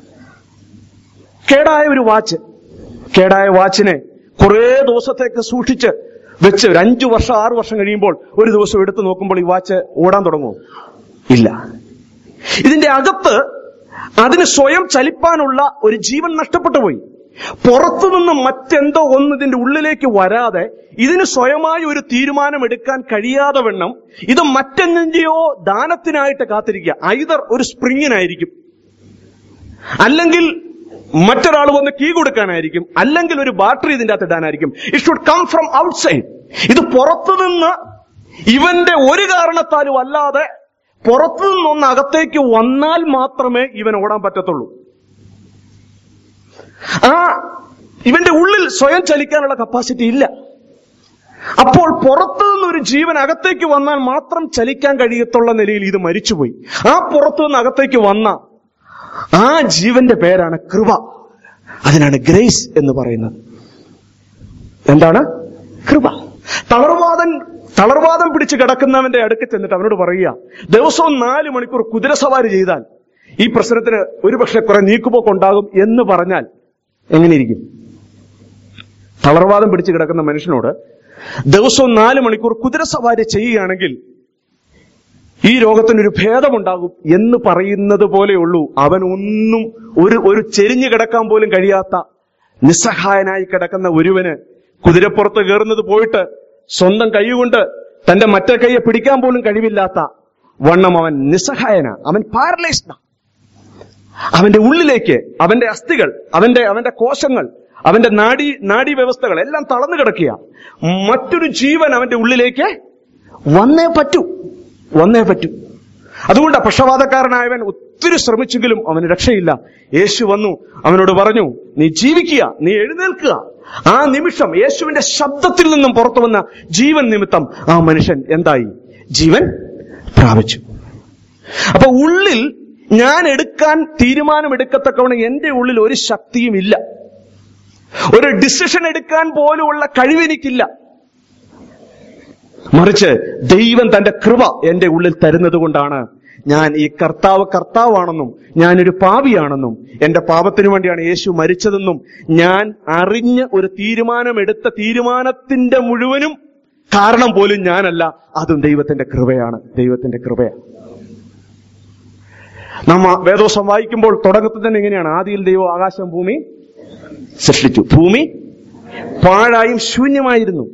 കേടായ ഒരു വാച്ച് കേടായ വാച്ചിനെ കുറെ ദിവസത്തേക്ക് സൂക്ഷിച്ച് വെച്ച് ഒരു അഞ്ചു വർഷം ആറു വർഷം കഴിയുമ്പോൾ ഒരു ദിവസം എടുത്തു നോക്കുമ്പോൾ ഈ വാച്ച് ഓടാൻ തുടങ്ങുമോ ഇല്ല ഇതിന്റെ അകത്ത് അതിന് സ്വയം ചലിപ്പാനുള്ള ഒരു ജീവൻ നഷ്ടപ്പെട്ടു പോയി പുറത്തുനിന്ന് മറ്റെന്തോ ഒന്ന് ഇതിന്റെ ഉള്ളിലേക്ക് വരാതെ ഇതിന് സ്വയമായി ഒരു തീരുമാനം എടുക്കാൻ കഴിയാതെ വണ്ണം ഇത് മറ്റെന്തിന്റെയോ ദാനത്തിനായിട്ട് കാത്തിരിക്കുക ഐതർ ഒരു സ്പ്രിങ്ങിനായിരിക്കും അല്ലെങ്കിൽ മറ്റൊരാൾ വന്ന് കീ കൊടുക്കാനായിരിക്കും അല്ലെങ്കിൽ ഒരു ബാറ്ററി ഇതിന്റെ അകത്ത് ഇടാനായിരിക്കും it should come from outside ഇത് പുറത്തുനിന്ന് ഇവന്റെ ഒരു കാരണത്താലും അല്ലാതെ പുറത്തു നിന്നൊന്ന് അകത്തേക്ക് വന്നാൽ മാത്രമേ ഇവൻ ഓടാൻ പറ്റത്തുള്ളൂ ആ ഇവന്റെ ഉള്ളിൽ സ്വയം ചലിക്കാനുള്ള കപ്പാസിറ്റി ഇല്ല അപ്പോൾ പുറത്തു നിന്നൊരു ജീവൻ അകത്തേക്ക് വന്നാൽ മാത്രം ചലിക്കാൻ കഴിയത്തുള്ള നിലയിൽ ഇത് മരിച്ചുപോയി ആ പുറത്തു നിന്ന് അകത്തേക്ക് വന്ന ആ ജീവന്റെ പേരാണ് കൃപ അതിനാണ് ഗ്രേസ് എന്ന് പറയുന്നത് എന്താണ് കൃപ തളർവാദൻ തളർവാദം പിടിച്ച് കിടക്കുന്നവന്റെ അടുക്ക് ചെന്നിട്ട് അവനോട് പറയുക ദിവസവും നാല് മണിക്കൂർ കുതിരസവാരി ചെയ്താൽ ഈ പ്രശ്നത്തിന് ഒരുപക്ഷെ കുറെ നീക്കുപോക്കുണ്ടാകും എന്ന് പറഞ്ഞാൽ എങ്ങനെയിരിക്കും തളർവാദം പിടിച്ച് കിടക്കുന്ന മനുഷ്യനോട് ദിവസവും നാല് മണിക്കൂർ കുതിരസവാരി ചെയ്യുകയാണെങ്കിൽ ഈ രോഗത്തിനൊരു ഭേദമുണ്ടാകും എന്ന് പറയുന്നത് പോലെയുള്ളൂ അവൻ ഒന്നും ഒരു ഒരു ചെരിഞ്ഞു കിടക്കാൻ പോലും കഴിയാത്ത നിസ്സഹായനായി കിടക്കുന്ന ഒരുവന് കുതിരപ്പുറത്ത് കയറുന്നത് പോയിട്ട് സ്വന്തം കൈകൊണ്ട് തന്റെ മറ്റേ കൈയെ പിടിക്കാൻ പോലും കഴിവില്ലാത്ത വണ്ണം അവൻ നിസ്സഹായന അവൻ പാരലൈസ്ഡാ അവന്റെ ഉള്ളിലേക്ക് അവന്റെ അസ്ഥികൾ അവന്റെ അവന്റെ കോശങ്ങൾ അവന്റെ നാഡി നാഡീ വ്യവസ്ഥകൾ എല്ലാം തളർന്നു കിടക്കുക മറ്റൊരു ജീവൻ അവന്റെ ഉള്ളിലേക്ക് വന്നേ പറ്റൂ വന്നേ പറ്റൂ അതുകൊണ്ട് പക്ഷപാതക്കാരനായവൻ ഒത്തിരി ശ്രമിച്ചെങ്കിലും അവന് രക്ഷയില്ല യേശു വന്നു അവനോട് പറഞ്ഞു നീ ജീവിക്കുക നീ എഴുന്നേൽക്കുക ആ നിമിഷം യേശുവിന്റെ ശബ്ദത്തിൽ നിന്നും പുറത്തു വന്ന ജീവൻ നിമിത്തം ആ മനുഷ്യൻ എന്തായി ജീവൻ പ്രാപിച്ചു അപ്പൊ ഉള്ളിൽ ഞാൻ എടുക്കാൻ തീരുമാനമെടുക്കത്തക്കവണ്ണം എന്റെ ഉള്ളിൽ ഒരു ശക്തിയും ഇല്ല ഒരു ഡിസിഷൻ എടുക്കാൻ പോലുമുള്ള കഴിവെനിക്കില്ല മറിച്ച് ദൈവം തന്റെ കൃപ എന്റെ ഉള്ളിൽ തരുന്നത് കൊണ്ടാണ് ഞാൻ ഈ കർത്താവ് കർത്താവാണെന്നും ഞാനൊരു പാപിയാണെന്നും എന്റെ പാപത്തിനു വേണ്ടിയാണ് യേശു മരിച്ചതെന്നും ഞാൻ അറിഞ്ഞ് ഒരു തീരുമാനമെടുത്ത തീരുമാനത്തിന്റെ മുഴുവനും കാരണം പോലും ഞാനല്ല അതും ദൈവത്തിന്റെ കൃപയാണ് ദൈവത്തിന്റെ കൃപയാണ് നമ്മ വേദോസം വായിക്കുമ്പോൾ തുടക്കത്തിൽ തന്നെ എങ്ങനെയാണ് ആദിയിൽ ദൈവം ആകാശം ഭൂമി സൃഷ്ടിച്ചു ഭൂമി പാഴായും ശൂന്യമായിരുന്നു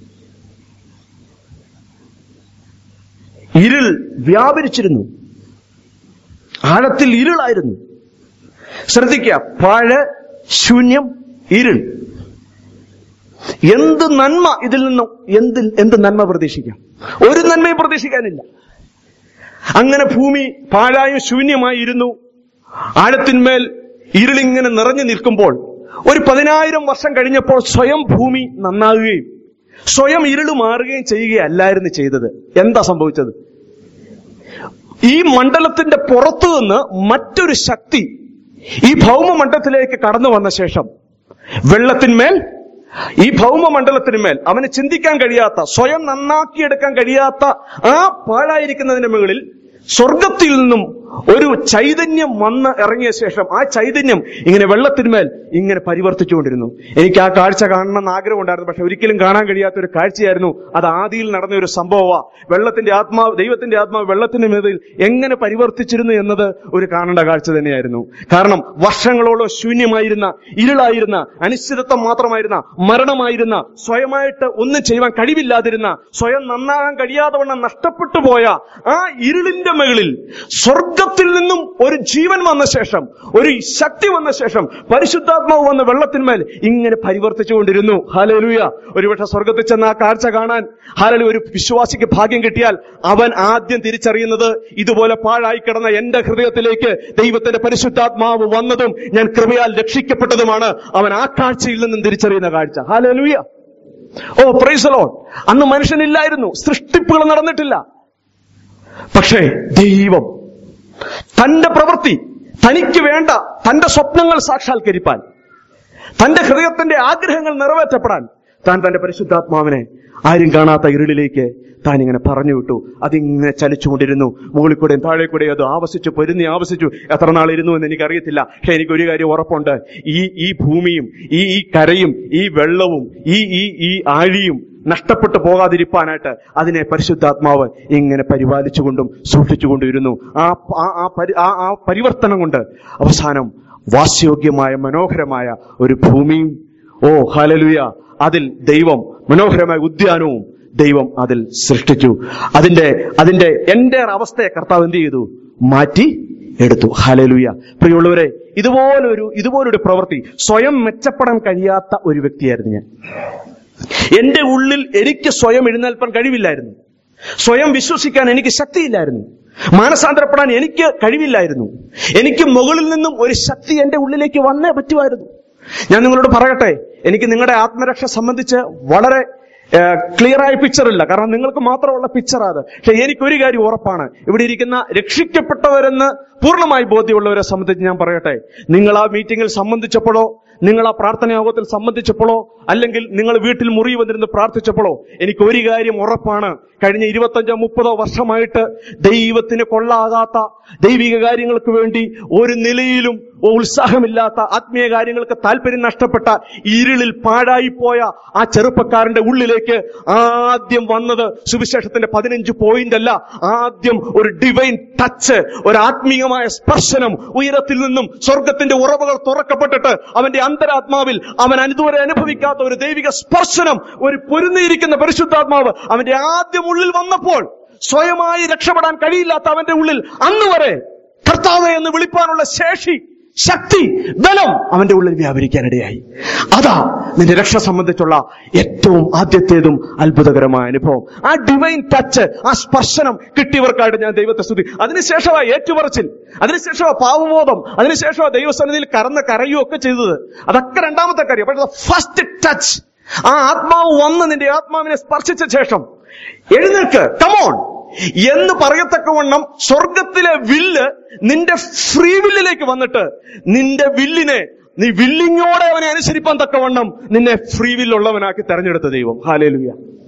ഇരുൾ വ്യാപരിച്ചിരുന്നു ആഴത്തിൽ ഇരുളായിരുന്നു ശ്രദ്ധിക്കുക പാഴ് ശൂന്യം ഇരുൾ എന്ത് നന്മ ഇതിൽ നിന്നും എന്ത് എന്ത് നന്മ പ്രതീക്ഷിക്കാം ഒരു നന്മയും പ്രതീക്ഷിക്കാനില്ല അങ്ങനെ ഭൂമി പാഴായും ശൂന്യമായി ഇരുന്നു ആഴത്തിന്മേൽ ഇരുളിങ്ങനെ നിറഞ്ഞു നിൽക്കുമ്പോൾ ഒരു പതിനായിരം വർഷം കഴിഞ്ഞപ്പോൾ സ്വയം ഭൂമി നന്നാകുകയും സ്വയം ഇരുള് മാറുകയും ചെയ്യുകയല്ലായിരുന്നു ചെയ്തത് എന്താ സംഭവിച്ചത് ഈ മണ്ഡലത്തിന്റെ പുറത്തു നിന്ന് മറ്റൊരു ശക്തി ഈ ഭൗമമണ്ഡലത്തിലേക്ക് കടന്നു വന്ന ശേഷം വെള്ളത്തിന്മേൽ ഈ ഭൗമമണ്ഡലത്തിന്മേൽ അവന് ചിന്തിക്കാൻ കഴിയാത്ത സ്വയം നന്നാക്കിയെടുക്കാൻ കഴിയാത്ത ആ പാഴായിരിക്കുന്നതിന്റെ മുകളിൽ സ്വർഗത്തിൽ നിന്നും ഒരു ചൈതന്യം വന്ന് ഇറങ്ങിയ ശേഷം ആ ചൈതന്യം ഇങ്ങനെ വെള്ളത്തിന്മേൽ ഇങ്ങനെ പരിവർത്തിച്ചുകൊണ്ടിരുന്നു എനിക്ക് ആ കാഴ്ച കാണണമെന്ന് ആഗ്രഹം ഉണ്ടായിരുന്നു പക്ഷെ ഒരിക്കലും കാണാൻ കഴിയാത്ത ഒരു കാഴ്ചയായിരുന്നു അത് ആദിയിൽ നടന്ന ഒരു സംഭവമാ വെള്ളത്തിന്റെ ആത്മാവ് ദൈവത്തിന്റെ ആത്മാവ് വെള്ളത്തിന്റെ മേതിൽ എങ്ങനെ പരിവർത്തിച്ചിരുന്നു എന്നത് ഒരു കാണേണ്ട കാഴ്ച തന്നെയായിരുന്നു കാരണം വർഷങ്ങളോളം ശൂന്യമായിരുന്ന ഇരുളായിരുന്ന അനിശ്ചിതത്വം മാത്രമായിരുന്ന മരണമായിരുന്ന സ്വയമായിട്ട് ഒന്നും ചെയ്യുവാൻ കഴിവില്ലാതിരുന്ന സ്വയം നന്നാകാൻ കഴിയാതെ വണ്ണം നഷ്ടപ്പെട്ടു പോയ ആ ഇരുളിന്റെ മുകളിൽ സ്വർഗത്തിൽ നിന്നും ഒരു ജീവൻ വന്ന ശേഷം ഒരു ശക്തി വന്ന ശേഷം പരിശുദ്ധാത്മാവ് വന്ന വെള്ളത്തിന്മേൽ ഇങ്ങനെ പരിവർത്തിച്ചുകൊണ്ടിരുന്നു ഹാലലുയ ഒരുപക്ഷെ സ്വർഗത്തിൽ ചെന്ന് ആ കാഴ്ച കാണാൻ ഹാലലു ഒരു വിശ്വാസിക്ക് ഭാഗ്യം കിട്ടിയാൽ അവൻ ആദ്യം തിരിച്ചറിയുന്നത് ഇതുപോലെ പാഴായി കിടന്ന എന്റെ ഹൃദയത്തിലേക്ക് ദൈവത്തിന്റെ പരിശുദ്ധാത്മാവ് വന്നതും ഞാൻ കൃപയാൽ രക്ഷിക്കപ്പെട്ടതുമാണ് അവൻ ആ കാഴ്ചയിൽ നിന്നും തിരിച്ചറിയുന്ന കാഴ്ച ഹാലലുയ ഓ പ്രൈസലോൺ അന്ന് മനുഷ്യനില്ലായിരുന്നു സൃഷ്ടിപ്പുകൾ നടന്നിട്ടില്ല പക്ഷേ ദൈവം തന്റെ പ്രവൃത്തി തനിക്ക് വേണ്ട തന്റെ സ്വപ്നങ്ങൾ സാക്ഷാത്കരിപ്പാൻ തന്റെ ഹൃദയത്തിന്റെ ആഗ്രഹങ്ങൾ നിറവേറ്റപ്പെടാൻ താൻ തന്റെ പരിശുദ്ധാത്മാവിനെ ആരും കാണാത്ത ഇരുളിലേക്ക് താൻ ഇങ്ങനെ പറഞ്ഞു വിട്ടു അതിങ്ങനെ ചലിച്ചുകൊണ്ടിരുന്നു മുകളിൽ കൂടെയും താഴെ കൂടെയും അത് ആവസിച്ചു പൊരുന്നി ആവസിച്ചു എത്ര നാൾ ഇരുന്നു എന്ന് എനിക്കറിയത്തില്ല പക്ഷെ എനിക്ക് ഒരു കാര്യം ഉറപ്പുണ്ട് ഈ ഈ ഭൂമിയും ഈ ഈ കരയും ഈ വെള്ളവും ഈ ഈ ഈ ആഴിയും നഷ്ടപ്പെട്ടു പോകാതിരിപ്പാനായിട്ട് അതിനെ പരിശുദ്ധാത്മാവ് ഇങ്ങനെ പരിപാലിച്ചുകൊണ്ടും സൂക്ഷിച്ചുകൊണ്ടും ഇരുന്നു ആ ആ- ആ പരി- ആ ആ പരിവർത്തനം കൊണ്ട് അവസാനം വാസ്യോഗ്യമായ മനോഹരമായ ഒരു ഭൂമിയും ഓ ഹലലുയ അതിൽ ദൈവം മനോഹരമായ ഉദ്യാനവും ദൈവം അതിൽ സൃഷ്ടിച്ചു അതിന്റെ അതിന്റെ എന്റെ അവസ്ഥയെ കർത്താവ് എന്ത് ചെയ്തു മാറ്റി എടുത്തു ഹലലുയ പ്രിയമുള്ളവരെ ഇതുപോലൊരു ഇതുപോലൊരു പ്രവൃത്തി സ്വയം മെച്ചപ്പെടാൻ കഴിയാത്ത ഒരു വ്യക്തിയായിരുന്നു ഞാൻ എന്റെ ഉള്ളിൽ എനിക്ക് സ്വയം എഴുന്നേൽപ്പാൻ കഴിവില്ലായിരുന്നു സ്വയം വിശ്വസിക്കാൻ എനിക്ക് ശക്തിയില്ലായിരുന്നു മാനസാന്തരപ്പെടാൻ എനിക്ക് കഴിവില്ലായിരുന്നു എനിക്ക് മുകളിൽ നിന്നും ഒരു ശക്തി എന്റെ ഉള്ളിലേക്ക് വന്നേ പറ്റുമായിരുന്നു ഞാൻ നിങ്ങളോട് പറയട്ടെ എനിക്ക് നിങ്ങളുടെ ആത്മരക്ഷ സംബന്ധിച്ച് വളരെ ക്ലിയർ ആയ പിക്ചർ ഇല്ല കാരണം നിങ്ങൾക്ക് മാത്രമുള്ള പിക്ചർ അത് പക്ഷെ എനിക്കൊരു കാര്യം ഉറപ്പാണ് ഇവിടെ ഇരിക്കുന്ന രക്ഷിക്കപ്പെട്ടവരെന്ന് പൂർണ്ണമായി ബോധ്യമുള്ളവരെ സംബന്ധിച്ച് ഞാൻ പറയട്ടെ നിങ്ങൾ ആ മീറ്റിംഗിൽ സംബന്ധിച്ചപ്പോഴോ നിങ്ങൾ ആ പ്രാർത്ഥന യോഗത്തിൽ സംബന്ധിച്ചപ്പോഴോ അല്ലെങ്കിൽ നിങ്ങൾ വീട്ടിൽ മുറി വന്നിരുന്ന് പ്രാർത്ഥിച്ചപ്പോഴോ എനിക്ക് ഒരു കാര്യം ഉറപ്പാണ് കഴിഞ്ഞ ഇരുപത്തഞ്ചോ മുപ്പതോ വർഷമായിട്ട് ദൈവത്തിന് കൊള്ളാകാത്ത ദൈവിക കാര്യങ്ങൾക്ക് വേണ്ടി ഒരു നിലയിലും ഉത്സാഹമില്ലാത്ത ആത്മീയ കാര്യങ്ങൾക്ക് താല്പര്യം നഷ്ടപ്പെട്ട ഇരുളിൽ പാഴായിപ്പോയ ആ ചെറുപ്പക്കാരന്റെ ഉള്ളിലേക്ക് ആദ്യം വന്നത് സുവിശേഷത്തിന്റെ പതിനഞ്ച് പോയിന്റ് അല്ല ആദ്യം ഒരു ഡിവൈൻ ടച്ച് ഒരു ആത്മീയമായ സ്പർശനം ഉയരത്തിൽ നിന്നും സ്വർഗത്തിന്റെ ഉറവുകൾ തുറക്കപ്പെട്ടിട്ട് അവന്റെ അന്തരാത്മാവിൽ അവൻ അനുദൂരെ അനുഭവിക്കാത്ത ഒരു ദൈവിക സ്പർശനം ഒരു പൊരുന്നിയിരിക്കുന്ന പരിശുദ്ധാത്മാവ് അവന്റെ ആദ്യം ഉള്ളിൽ വന്നപ്പോൾ സ്വയമായി രക്ഷപ്പെടാൻ കഴിയില്ലാത്ത അവന്റെ ഉള്ളിൽ അന്ന് വരെ കർത്താവെ എന്ന് വിളിപ്പാനുള്ള ശേഷി ശക്തി ബലം അവന്റെ ഉള്ളിൽ വ്യാപരിക്കാനിടയായി അതാ നിന്റെ രക്ഷ സംബന്ധിച്ചുള്ള ഏറ്റവും ആദ്യത്തേതും അത്ഭുതകരമായ അനുഭവം ആ ഡിവൈൻ ടച്ച് ആ സ്പർശനം കിട്ടിയവർക്കായിട്ട് ഞാൻ ദൈവത്തെ സ്തുതി അതിനുശേഷമാ ഏറ്റുപറച്ചിൽ അതിനുശേഷമാ പാവമോദം അതിനുശേഷമാ ദൈവസന്നിധിയിൽ കറന്ന് കരയുകയും ഒക്കെ ചെയ്തത് അതൊക്കെ രണ്ടാമത്തെ കാര്യം പക്ഷേ ഫസ്റ്റ് ടച്ച് ആ ആത്മാവ് വന്ന് നിന്റെ ആത്മാവിനെ സ്പർശിച്ച ശേഷം എഴുന്നേൽക്ക് കമോൺ എന്ന് പറയത്തക്കവണ്ണം സ്വർഗത്തിലെ വില്ല് നിന്റെ ഫ്രീ വില്ലിലേക്ക് വന്നിട്ട് നിന്റെ വില്ലിനെ നീ വില്ലിങ്ങോടെ അവനെ അനുസരിപ്പാൻ തക്കവണ്ണം നിന്നെ ഫ്രീ വില്ലുള്ളവനാക്കി തെരഞ്ഞെടുത്ത ദൈവം ഹാലേലുയ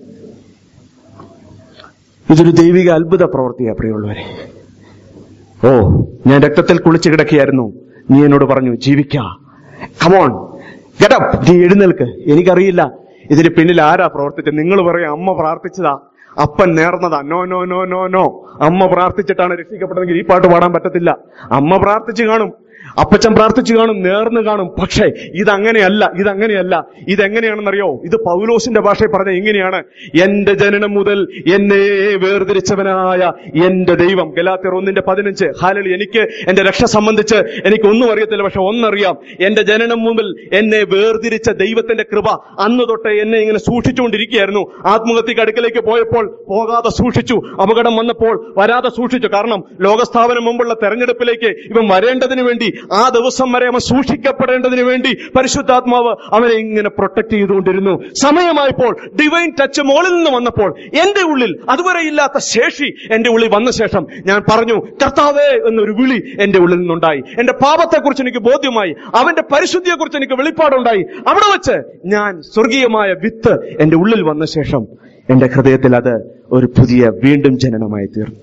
ഇതൊരു ദൈവിക അത്ഭുത പ്രവൃത്തിയാ പ്രിയമുള്ളവരെ ഓ ഞാൻ രക്തത്തിൽ കുളിച്ചു കിടക്കുകയായിരുന്നു നീ എന്നോട് പറഞ്ഞു ജീവിക്ക കമോൺ ഗെറ്റപ്പ് നീ എഴുന്നേൽക്ക് എനിക്കറിയില്ല ഇതിന് പിന്നിൽ ആരാ പ്രവർത്തിച്ചത് നിങ്ങൾ പറയും അമ്മ പ്രാർത്ഥിച്ചതാ അപ്പൻ നേർന്നതാ no no no no no അമ്മ പ്രാർത്ഥിച്ചിട്ടാണ് രക്ഷിക്കപ്പെട്ടതെങ്കിൽ ഈ പാട്ട് പാടാൻ പറ്റത്തില്ല അമ്മ പ്രാർത്ഥിച്ചു കാണും അപ്പച്ചൻ പ്രാർത്ഥിച്ചു കാണും നേർന്ന് കാണും പക്ഷേ ഇതങ്ങനെയല്ല ഇതങ്ങനെയല്ല ഇതെങ്ങനെയാണെന്നറിയോ ഇത് പൗലോസിന്റെ ഭാഷയിൽ പറഞ്ഞ ഇങ്ങനെയാണ് എന്റെ ജനനം മുതൽ എന്നെ വേർതിരിച്ചവനായ എന്റെ ദൈവം ഗലാത്തിയർ ഒന്നിന്റെ പതിനഞ്ച് ഹാലളി എനിക്ക് എന്റെ രക്ഷ സംബന്ധിച്ച് എനിക്ക് ഒന്നും അറിയത്തില്ല പക്ഷെ ഒന്നറിയാം എന്റെ ജനനം മുതൽ എന്നെ വേർതിരിച്ച ദൈവത്തിന്റെ കൃപ അന്ന് തൊട്ട് എന്നെ ഇങ്ങനെ സൂക്ഷിച്ചുകൊണ്ടിരിക്കുകയായിരുന്നു ആത്മഹത്യക്ക് അടുക്കലേക്ക് പോയപ്പോൾ പോകാതെ സൂക്ഷിച്ചു അപകടം വന്നപ്പോൾ വരാതെ സൂക്ഷിച്ചു കാരണം ലോകസ്ഥാപനം മുമ്പുള്ള തെരഞ്ഞെടുപ്പിലേക്ക് ഇവൻ വരേണ്ടതിന് വേണ്ടി വേണ്ടി ആ ദിവസം വരെ അവൻ സൂക്ഷിക്കപ്പെടേണ്ടതിന് വേണ്ടി പരിശുദ്ധാത്മാവ് അവനെ ഇങ്ങനെ പ്രൊട്ടക്ട് ചെയ്തുകൊണ്ടിരുന്നു സമയമായപ്പോൾ ഡിവൈൻ ടച്ച് മോളിൽ നിന്ന് വന്നപ്പോൾ എന്റെ ഉള്ളിൽ അതുവരെ ഇല്ലാത്ത ശേഷി എന്റെ ഉള്ളിൽ വന്ന ശേഷം ഞാൻ പറഞ്ഞു കർത്താവേ എന്നൊരു വിളി എന്റെ ഉള്ളിൽ നിന്നുണ്ടായി എന്റെ പാപത്തെക്കുറിച്ച് എനിക്ക് ബോധ്യമായി അവന്റെ പരിശുദ്ധിയെക്കുറിച്ച് എനിക്ക് വെളിപ്പാടുണ്ടായി അവിടെ വെച്ച് ഞാൻ സ്വർഗീയമായ വിത്ത് എന്റെ ഉള്ളിൽ വന്ന ശേഷം എന്റെ ഹൃദയത്തിൽ അത് ഒരു പുതിയ വീണ്ടും ജനനമായി തീർന്നു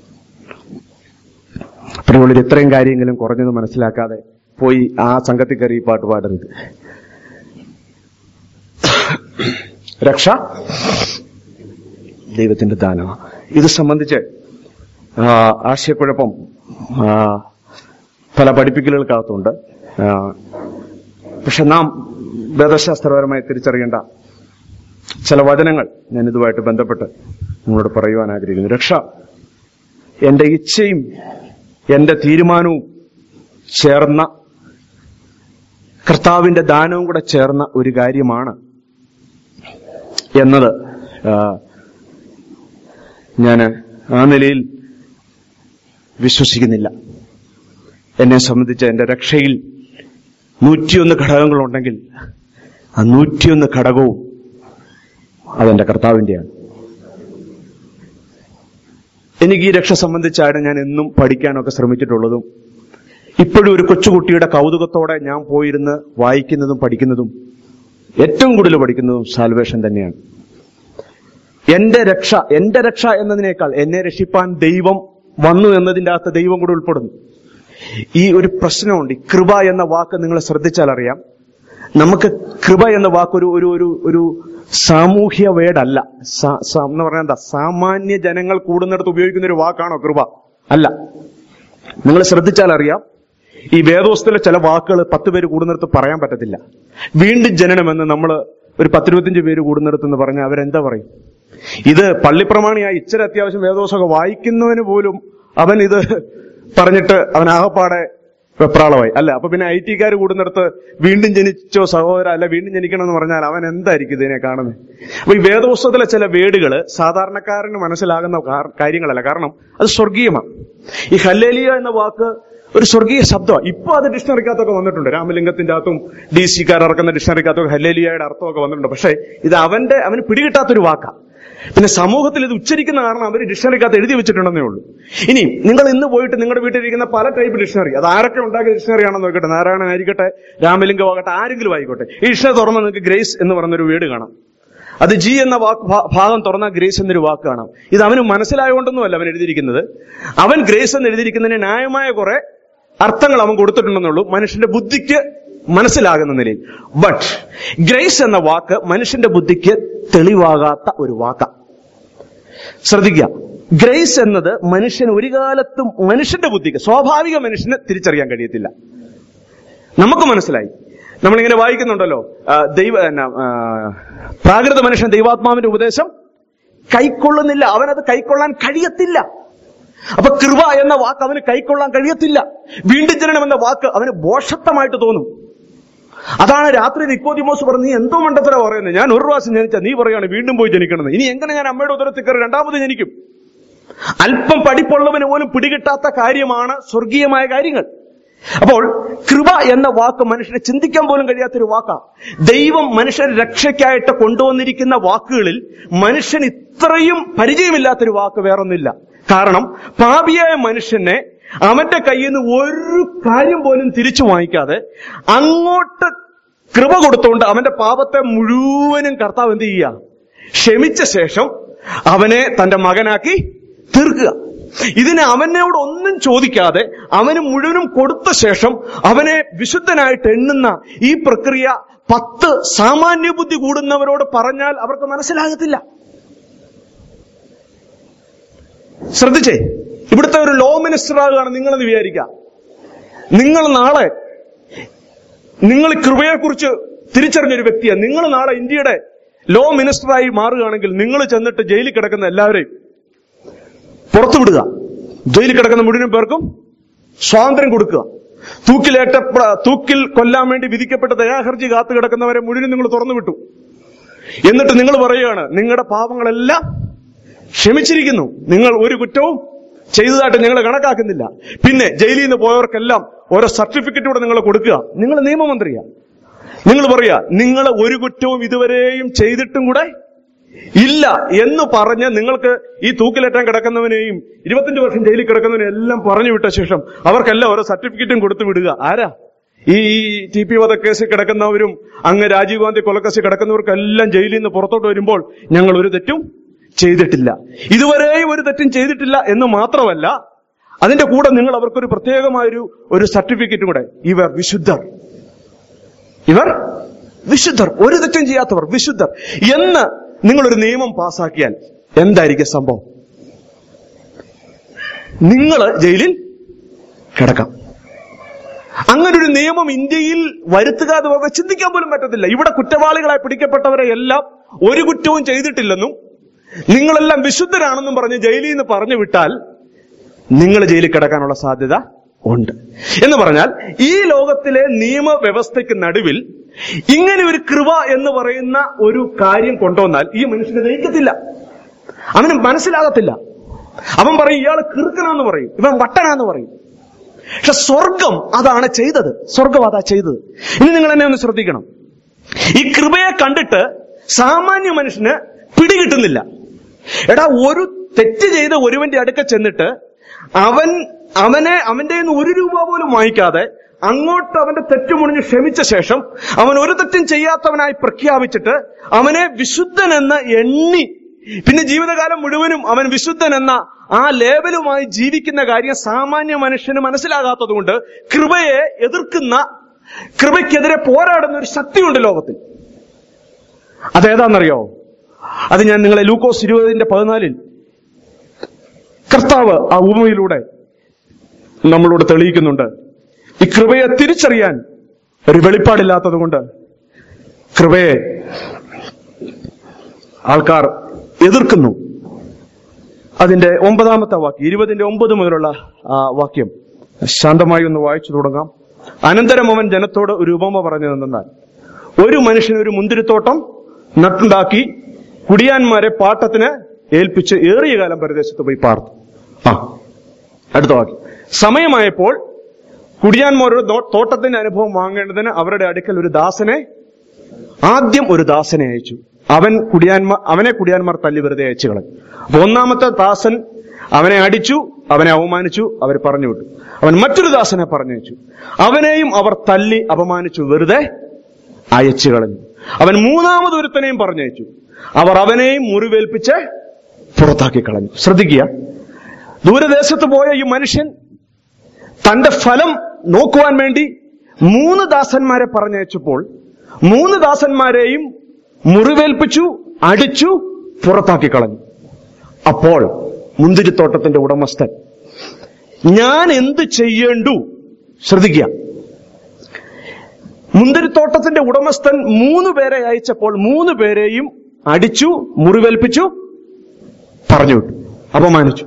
പ്രിയമുള്ളിൽ ഇത്രയും കാര്യങ്ങളും കുറഞ്ഞത് മനസ്സിലാക്കാതെ പോയി ആ സംഘത്തിൽ കയറി ഈ പാട്ട് പാടരുത് രക്ഷ ദൈവത്തിന്റെ ദാനമാണ് ഇത് സംബന്ധിച്ച് ആ, ആശയക്കുഴപ്പം ആ, പല പഠിപ്പിക്കലുകൾക്കകത്തുണ്ട് ആ, പക്ഷെ നാം വേദശാസ്ത്രപരമായി തിരിച്ചറിയേണ്ട ചില വചനങ്ങൾ ഞാൻ ഇതുമായിട്ട് ബന്ധപ്പെട്ട് നിങ്ങളോട് പറയുവാൻ ആഗ്രഹിക്കുന്നു രക്ഷ എന്റെ ഇച്ഛയും എന്റെ തീരുമാനവും ചേർന്ന കർത്താവിന്റെ ദാനവും കൂടെ ചേർന്ന ഒരു കാര്യമാണ് എന്നത് ഞാൻ ആ നിലയിൽ വിശ്വസിക്കുന്നില്ല എന്നെ സംബന്ധിച്ച് എന്റെ രക്ഷയിൽ നൂറ്റിയൊന്ന് ഘടകങ്ങളുണ്ടെങ്കിൽ ആ നൂറ്റിയൊന്ന് ഘടകവും അതെന്റെ കർത്താവിന്റെയാണ് എനിക്ക് ഈ രക്ഷ സംബന്ധിച്ചാണ് ഞാൻ എന്നും പഠിക്കാനൊക്കെ ശ്രമിച്ചിട്ടുള്ളതും ഇപ്പോഴും ഒരു കൊച്ചുകുട്ടിയുടെ കൗതുകത്തോടെ ഞാൻ പോയിരുന്ന് വായിക്കുന്നതും പഠിക്കുന്നതും ഏറ്റവും കൂടുതൽ പഠിക്കുന്നതും സാൽവേഷൻ തന്നെയാണ് എന്റെ രക്ഷ എന്റെ രക്ഷ എന്നതിനേക്കാൾ എന്നെ രക്ഷിപ്പാൻ ദൈവം വന്നു എന്നതിന്റെ അകത്ത് ദൈവം കൂടെ ഉൾപ്പെടുന്നു ഈ ഒരു പ്രശ്നമുണ്ട് ഈ കൃപ എന്ന വാക്ക് നിങ്ങൾ ശ്രദ്ധിച്ചാൽ അറിയാം നമുക്ക് കൃപ എന്ന വാക്ക് ഒരു ഒരു ഒരു ഒരു സാമൂഹ്യ വേടല്ല സാ- സാ- എന്ന് പറഞ്ഞാൽ എന്താ സാമാന്യ ജനങ്ങൾ കൂടുന്നിടത്ത് ഉപയോഗിക്കുന്ന ഒരു വാക്കാണോ കൃപ അല്ല നിങ്ങൾ ശ്രദ്ധിച്ചാൽ അറിയാം ഈ വേദോസ്തലെ ചില വാക്കുകൾ പത്ത് പേര് കൂടുന്നിടത്ത് പറയാൻ പറ്റത്തില്ല വീണ്ടും ജനനമെന്ന് നമ്മൾ ഒരു പത്തിരുപത്തിയഞ്ച് പേര് കൂടുന്നിടത്ത് എന്ന് പറഞ്ഞാൽ അവരെന്താ പറയും ഇത് പള്ളിപ്രമാണിയായി ഇച്ചിരി അത്യാവശ്യം വേദോസമൊക്കെ വായിക്കുന്നവന് പോലും അവൻ ഇത് പറഞ്ഞിട്ട് അവൻ ആകപ്പാടെ വെപ്രാളമായി അല്ല അപ്പൊ പിന്നെ ഐ ടിക്കാർ കൂടുന്നിടത്ത് വീണ്ടും ജനിച്ചോ സഹോദര അല്ല വീണ്ടും ജനിക്കണം എന്ന് പറഞ്ഞാൽ അവൻ എന്തായിരിക്കും ഇതിനെ കാണുന്നത് അപ്പൊ ഈ വേദപുസ്തകത്തിലെ ചില വേടുകള് സാധാരണക്കാരന് മനസ്സിലാകുന്ന കാർ- കാര്യങ്ങളല്ല കാരണം അത് സ്വർഗീയമാണ് ഈ ഹല്ലേലിയ എന്ന വാക്ക് ഒരു സ്വർഗീയ ശബ്ദമാണ് ഇപ്പൊ അത് ഡിക്ഷണറിക്കകത്തൊക്കെ വന്നിട്ടുണ്ട് രാമലിംഗത്തിന്റെ അകത്തും ഡി സിക്കാർ ഇറക്കുന്ന ഡിക്ഷണറിക്കകത്തൊക്കെ ഹല്ലേലിയയുടെ അർത്ഥമൊക്കെ വന്നിട്ടുണ്ട് പക്ഷേ ഇത് അവന്റെ അവന് പിടികിട്ടാത്തൊരു വാക്കാണ് പിന്നെ സമൂഹത്തിൽ ഇത് ഉച്ചരിക്കുന്ന കാരണം അവർ ഡിക്ഷണറിക്കകത്ത് എഴുതി വെച്ചിട്ടുണ്ടെന്നേ ഉള്ളൂ ഇനി നിങ്ങൾ ഇന്ന് പോയിട്ട് നിങ്ങളുടെ വീട്ടിലിരിക്കുന്ന പല ടൈപ്പ് ഡിക്ഷണറി അത് ആരൊക്കെ ഉണ്ടാക്കിയ ഡിക്ഷണറി ആണെന്ന് നോക്കട്ടെ നാരായണൻ ആയിരിക്കട്ടെ രാമലിംഗമാകട്ടെ ആരെങ്കിലും ആയിക്കോട്ടെ ഈ ഡിക്ഷണറി തുറന്ന് നിങ്ങൾക്ക് ഗ്രേസ് എന്ന് പറയുന്നൊരു വീട് കാണാം അത് ജി എന്ന വാക്ക് ഭാ- ഭാഗം തുറന്ന ഗ്രേസ് എന്നൊരു വാക്ക് കാണാം ഇത് അവന് മനസ്സിലായതുകൊണ്ടൊന്നുമല്ല അവൻ എഴുതിയിരിക്കുന്നത് അവൻ ഗ്രേസ് എന്ന് എഴുതിയിരിക്കുന്നതിന് ന്യായമായ കുറെ അർത്ഥങ്ങൾ അവൻ കൊടുത്തിട്ടുണ്ടെന്നുള്ളൂ മനുഷ്യന്റെ ബുദ്ധിക്ക് മനസ്സിലാകുന്ന നിലയിൽ ബട്ട് ഗ്രേസ് എന്ന വാക്ക് മനുഷ്യന്റെ ബുദ്ധിക്ക് തെളിവാകാത്ത ഒരു വാക്കാണ് ശ്രദ്ധിക്കുക ഗ്രേസ് എന്നത് മനുഷ്യൻ ഒരു കാലത്തും മനുഷ്യന്റെ ബുദ്ധിക്ക് സ്വാഭാവിക മനുഷ്യന് തിരിച്ചറിയാൻ കഴിയത്തില്ല നമുക്ക് മനസ്സിലായി നമ്മളിങ്ങനെ വായിക്കുന്നുണ്ടല്ലോ ആ, ദൈവ എന്നാ, ആ, പ്രാകൃത മനുഷ്യൻ ദൈവാത്മാവിന്റെ ഉപദേശം കൈക്കൊള്ളുന്നില്ല അവനത് കൈക്കൊള്ളാൻ കഴിയത്തില്ല അപ്പൊ കൃപ എന്ന വാക്ക് അവന് കൈക്കൊള്ളാൻ കഴിയത്തില്ല വീണ്ടും ജനനം എന്ന വാക്ക് അവന് ബോഷത്വമായിട്ട് തോന്നും അതാണ് രാത്രി നിക്കോദിമോസ് പറഞ്ഞു നീ എന്തോ മണ്ടത്തര പറയുന്നത് ഞാൻ ഒരു പ്രാവശ്യം ജനിച്ച നീ പറയാണ് വീണ്ടും പോയി ജനിക്കണമെന്ന് ഇനി എങ്ങനെ ഞാൻ അമ്മയുടെ ഉദരത്തിൽ കയറി രണ്ടാമത് ജനിക്കും അല്പം പഠിപ്പുള്ളവന് പോലും പിടികിട്ടാത്ത കാര്യമാണ് സ്വർഗീയമായ കാര്യങ്ങൾ അപ്പോൾ കൃപ എന്ന വാക്ക് മനുഷ്യനെ ചിന്തിക്കാൻ പോലും കഴിയാത്തൊരു വാക്കാ ദൈവം മനുഷ്യൻ രക്ഷയ്ക്കായിട്ട് കൊണ്ടുവന്നിരിക്കുന്ന വാക്കുകളിൽ മനുഷ്യൻ ഇത്രയും പരിചയമില്ലാത്തൊരു വാക്ക് വേറൊന്നില്ല കാരണം പാപിയായ മനുഷ്യനെ അവന്റെ കയ്യിൽ നിന്ന് ഒരു കാര്യം പോലും തിരിച്ചു വാങ്ങിക്കാതെ അങ്ങോട്ട് കൃപ കൊടുത്തുകൊണ്ട് അവന്റെ പാപത്തെ മുഴുവനും കർത്താവ് എന്ത് ചെയ്യുക ക്ഷമിച്ച ശേഷം അവനെ തന്റെ മകനാക്കി തീർക്കുക ഇതിന് അവനോട് ഒന്നും ചോദിക്കാതെ അവന് മുഴുവനും കൊടുത്ത ശേഷം അവനെ വിശുദ്ധനായിട്ട് എണ്ണുന്ന ഈ പ്രക്രിയ പത്ത് സാമാന്യ ബുദ്ധി കൂടുന്നവരോട് പറഞ്ഞാൽ അവർക്ക് മനസ്സിലാകത്തില്ല ശ്രദ്ധിച്ചേ ഇവിടുത്തെ ഒരു ലോ മിനിസ്റ്റർ ആകുകയാണ് നിങ്ങളെന്ന് വിചാരിക്കുക നിങ്ങൾ നാളെ നിങ്ങൾ ഈ കൃപയെക്കുറിച്ച് തിരിച്ചറിഞ്ഞൊരു വ്യക്തിയാണ് നിങ്ങൾ നാളെ ഇന്ത്യയുടെ ലോ മിനിസ്റ്ററായി മാറുകയാണെങ്കിൽ നിങ്ങൾ ചെന്നിട്ട് ജയിലിൽ കിടക്കുന്ന എല്ലാവരെയും പുറത്തുവിടുക ജയിലിൽ കിടക്കുന്ന മുഴുവൻ പേർക്കും സ്വാതന്ത്ര്യം കൊടുക്കുക തൂക്കിലേറ്റ തൂക്കിൽ കൊല്ലാൻ വേണ്ടി വിധിക്കപ്പെട്ട ദയാഹർജി കാത്തു കിടക്കുന്നവരെ മുഴുവൻ നിങ്ങൾ തുറന്നു വിട്ടു എന്നിട്ട് നിങ്ങൾ പറയുകയാണ് നിങ്ങളുടെ പാപങ്ങളെല്ലാം ക്ഷമിച്ചിരിക്കുന്നു നിങ്ങൾ ഒരു കുറ്റവും ചെയ്തതായിട്ട് ഞങ്ങൾ കണക്കാക്കുന്നില്ല പിന്നെ ജയിലിൽ നിന്ന് പോയവർക്കെല്ലാം ഓരോ സർട്ടിഫിക്കറ്റ് കൂടെ നിങ്ങൾ കൊടുക്കുക നിങ്ങൾ നിയമമന്ത്രിയാ നിങ്ങൾ പറയാ നിങ്ങൾ ഒരു കുറ്റവും ഇതുവരെയും ചെയ്തിട്ടും കൂടെ ഇല്ല എന്ന് പറഞ്ഞ് നിങ്ങൾക്ക് ഈ തൂക്കിലേറ്റാൻ കിടക്കുന്നവനെയും ഇരുപത്തഞ്ച് വർഷം ജയിലിൽ കിടക്കുന്നവനെയും എല്ലാം പറഞ്ഞു വിട്ട ശേഷം അവർക്കെല്ലാം ഓരോ സർട്ടിഫിക്കറ്റും കൊടുത്തു വിടുക ആരാ ഈ ടി പി വധക്കേസിൽ കിടക്കുന്നവരും അങ്ങ് രാജീവ് ഗാന്ധി കൊലക്കേസിൽ കിടക്കുന്നവർക്കെല്ലാം ജയിലിൽ നിന്ന് പുറത്തോട്ട് വരുമ്പോൾ ഞങ്ങൾ ഒരു തെറ്റും ചെയ്തിട്ടില്ല ഇതുവരെയും ഒരു തെറ്റും ചെയ്തിട്ടില്ല എന്ന് മാത്രമല്ല അതിന്റെ കൂടെ നിങ്ങൾ അവർക്കൊരു പ്രത്യേകമായൊരു ഒരു സർട്ടിഫിക്കറ്റും കൂടെ ഇവർ വിശുദ്ധർ ഇവർ വിശുദ്ധർ ഒരു തെറ്റും ചെയ്യാത്തവർ വിശുദ്ധർ എന്ന് നിങ്ങളൊരു നിയമം പാസാക്കിയാൽ എന്തായിരിക്കും സംഭവം നിങ്ങൾ ജയിലിൽ കിടക്കാം അങ്ങനെ ഒരു നിയമം ഇന്ത്യയിൽ വരുത്തുക എന്ന് പറഞ്ഞാൽ ചിന്തിക്കാൻ പോലും പറ്റത്തില്ല ഇവിടെ കുറ്റവാളികളായി പിടിക്കപ്പെട്ടവരെ എല്ലാം ഒരു കുറ്റവും ചെയ്തിട്ടില്ലെന്നും നിങ്ങളെല്ലാം വിശുദ്ധരാണെന്നും പറഞ്ഞ് ജയിലിൽ നിന്ന് പറഞ്ഞു വിട്ടാൽ നിങ്ങൾ ജയിലിൽ കിടക്കാനുള്ള സാധ്യത ഉണ്ട് എന്ന് പറഞ്ഞാൽ ഈ ലോകത്തിലെ നിയമവ്യവസ്ഥയ്ക്ക് നടുവിൽ ഇങ്ങനെ ഒരു കൃപ എന്ന് പറയുന്ന ഒരു കാര്യം കൊണ്ടുവന്നാൽ ഈ മനുഷ്യനെ ദഹിക്കത്തില്ല അവന് മനസ്സിലാകത്തില്ല അവൻ പറയും ഇയാൾ കിറുക്കനാന്ന് പറയും ഇവൻ വട്ടനാന്ന് പറയും പക്ഷെ സ്വർഗം അതാണ് ചെയ്തത് സ്വർഗം അതാ ചെയ്തത് ഇനി നിങ്ങൾ എന്നെ ഒന്ന് ശ്രദ്ധിക്കണം ഈ കൃപയെ കണ്ടിട്ട് സാമാന്യ മനുഷ്യന് പിടികിട്ടുന്നില്ല എടാ ഒരു തെറ്റ് ചെയ്ത ഒരുവന്റെ അടുക്ക ചെന്നിട്ട് അവൻ അവനെ അവന്റെ കയ്യിൽ നിന്ന് ഒരു രൂപ പോലും വാങ്ങിക്കാതെ അങ്ങോട്ട് അവന്റെ തെറ്റ് മുണിഞ്ഞ് ക്ഷമിച്ച ശേഷം അവൻ ഒരു തെറ്റും ചെയ്യാത്തവനായി പ്രഖ്യാപിച്ചിട്ട് അവനെ വിശുദ്ധൻ എന്ന് എണ്ണി പിന്നെ ജീവിതകാലം മുഴുവനും അവൻ വിശുദ്ധൻ എന്ന ആ ലേബലുമായി ജീവിക്കുന്ന കാര്യം സാമാന്യ മനുഷ്യന് മനസ്സിലാകാത്തതുകൊണ്ട് കൃപയെ എതിർക്കുന്ന കൃപയ്ക്കെതിരെ പോരാടുന്ന ഒരു ശക്തിയുണ്ട് ലോകത്തിൽ അതേതാണെന്നറിയോ അത് ഞാൻ നിങ്ങളെ ലൂക്കോസ് ഇരുപതിന്റെ പതിനാലിൽ കർത്താവ് ആ ഉപമയിലൂടെ നമ്മളോട് തെളിയിക്കുന്നുണ്ട് ഈ കൃപയെ തിരിച്ചറിയാൻ ഒരു വെളിപ്പാടില്ലാത്തത് കൊണ്ട് കൃപയെ ആൾക്കാർ എതിർക്കുന്നു അതിന്റെ ഒമ്പതാമത്തെ വാക്യം ഇരുപതിന്റെ ഒമ്പത് മുതലുള്ള ആ വാക്യം ശാന്തമായി ഒന്ന് വായിച്ചു തുടങ്ങാം അനന്തരം അവൻ ജനത്തോട് ഒരു ഉപമ പറഞ്ഞു തന്നാൽ ഒരു മനുഷ്യൻ ഒരു മുന്തിരിത്തോട്ടം നട്ടുണ്ടാക്കി കുടിയാന്മാരെ പാട്ടത്തിന് ഏൽപ്പിച്ച് ഏറിയ കാലം പ്രദേശത്ത് പോയി പാർത്തു ആ അടുത്ത വാക്യം സമയമായപ്പോൾ കുടിയാന്മാരുടെ ദോ- തോട്ടത്തിന്റെ അനുഭവം വാങ്ങേണ്ടതിന് അവരുടെ അടുക്കൽ ഒരു ദാസനെ ആദ്യം ഒരു ദാസനെ അയച്ചു അവൻ കുടിയാന്മാർ അവനെ കുടിയാന്മാർ തല്ലി വെറുതെ അയച്ചു കളഞ്ഞു അപ്പൊ ഒന്നാമത്തെ ദാസൻ അവനെ അടിച്ചു അവനെ അവമാനിച്ചു അവർ പറഞ്ഞു വിട്ടു അവൻ മറ്റൊരു ദാസനെ പറഞ്ഞയച്ചു അവനെയും അവർ തല്ലി അപമാനിച്ചു വെറുതെ അയച്ചു കളഞ്ഞു അവൻ മൂന്നാമതൊരുത്തനെയും പറഞ്ഞയച്ചു അവർ അവനെയും മുറിവേൽപ്പിച്ച് പുറത്താക്കി കളഞ്ഞു ശ്രദ്ധിക്കുക ദൂരദേശത്ത് പോയ ഈ മനുഷ്യൻ തന്റെ ഫലം നോക്കുവാൻ വേണ്ടി മൂന്ന് ദാസന്മാരെ പറഞ്ഞയച്ചപ്പോൾ മൂന്ന് ദാസന്മാരെയും മുറിവേൽപ്പിച്ചു അടിച്ചു പുറത്താക്കി കളഞ്ഞു അപ്പോൾ മുന്തിരിത്തോട്ടത്തിന്റെ ഉടമസ്ഥൻ ഞാൻ എന്ത് ചെയ്യേണ്ടു ശ്രദ്ധിക്കുക മുന്തിരിത്തോട്ടത്തിന്റെ ഉടമസ്ഥൻ മൂന്ന് പേരെ അയച്ചപ്പോൾ മൂന്ന് പേരെയും അടിച്ചു മുറിവേൽപ്പിച്ചു പറഞ്ഞു വിട്ടു അപമാനിച്ചു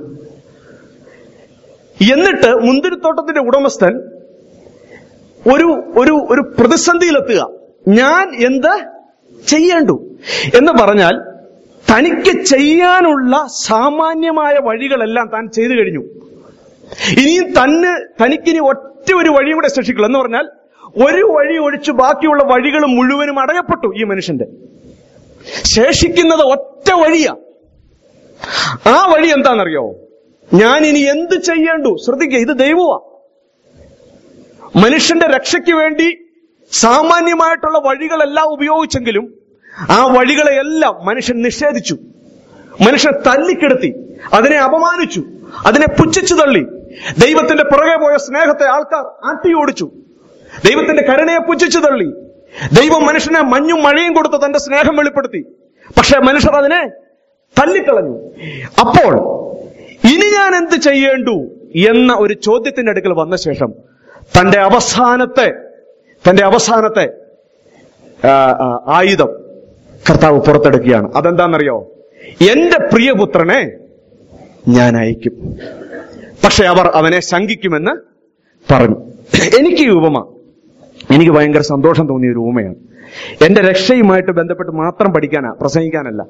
എന്നിട്ട് മുന്തിരിത്തോട്ടത്തിന്റെ ഉടമസ്ഥൻ ഒരു ഒരു ഒരു പ്രതിസന്ധിയിലെത്തുക ഞാൻ എന്ത് ചെയ്യേണ്ടു എന്ന് പറഞ്ഞാൽ തനിക്ക് ചെയ്യാനുള്ള സാമാന്യമായ വഴികളെല്ലാം താൻ ചെയ്തു കഴിഞ്ഞു ഇനിയും തന്നെ തനിക്കിനി ഒറ്റ ഒരു വഴിയും കൂടെ ശിക്ഷിക്കുള്ളൂ എന്ന് പറഞ്ഞാൽ ഒരു വഴി ഒഴിച്ച് ബാക്കിയുള്ള വഴികൾ മുഴുവനും അടയപ്പെട്ടു ഈ മനുഷ്യന്റെ ശേഷിക്കുന്നത് ഒറ്റ വഴിയാ ആ വഴി എന്താണെന്നറിയോ ഞാൻ ഇനി എന്ത് ചെയ്യേണ്ടു ശ്രദ്ധിക്കുക ഇത് ദൈവമാ മനുഷ്യന്റെ രക്ഷയ്ക്ക് വേണ്ടി സാമാന്യമായിട്ടുള്ള വഴികളെല്ലാം ഉപയോഗിച്ചെങ്കിലും ആ വഴികളെയെല്ലാം മനുഷ്യൻ നിഷേധിച്ചു മനുഷ്യൻ തല്ലിക്കെടുത്തി അതിനെ അപമാനിച്ചു അതിനെ പുച്ഛിച്ചു തള്ളി ദൈവത്തിന്റെ പുറകെ പോയ സ്നേഹത്തെ ആൾക്കാർ ആട്ടിയോടിച്ചു ദൈവത്തിന്റെ കരുണയെ പുച്ഛിച്ചു തള്ളി ദൈവം മനുഷ്യനെ മഞ്ഞും മഴയും കൊടുത്ത് തന്റെ സ്നേഹം വെളിപ്പെടുത്തി പക്ഷെ മനുഷ്യർ അതിനെ തല്ലിക്കളഞ്ഞു അപ്പോൾ ഇനി ഞാൻ എന്ത് ചെയ്യേണ്ടു എന്ന ഒരു ചോദ്യത്തിന്റെ അടുക്കൽ വന്ന ശേഷം തന്റെ അവസാനത്തെ തന്റെ അവസാനത്തെ ആ, ആ, ആയുധം കർത്താവ് പുറത്തെടുക്കുകയാണ് അതെന്താണെന്നറിയോ എന്റെ പ്രിയപുത്രനെ ഞാൻ അയക്കും പക്ഷെ അവർ അവനെ ശങ്കിക്കുമെന്ന് പറഞ്ഞു എനിക്ക് ഈ ഉപമ എനിക്ക് ഭയങ്കര സന്തോഷം തോന്നിയ ഒരു ഉപമയാണ് എന്റെ രക്ഷയുമായിട്ട് ബന്ധപ്പെട്ട് മാത്രം പഠിക്കാനാ പ്രസംഗിക്കാനല്ല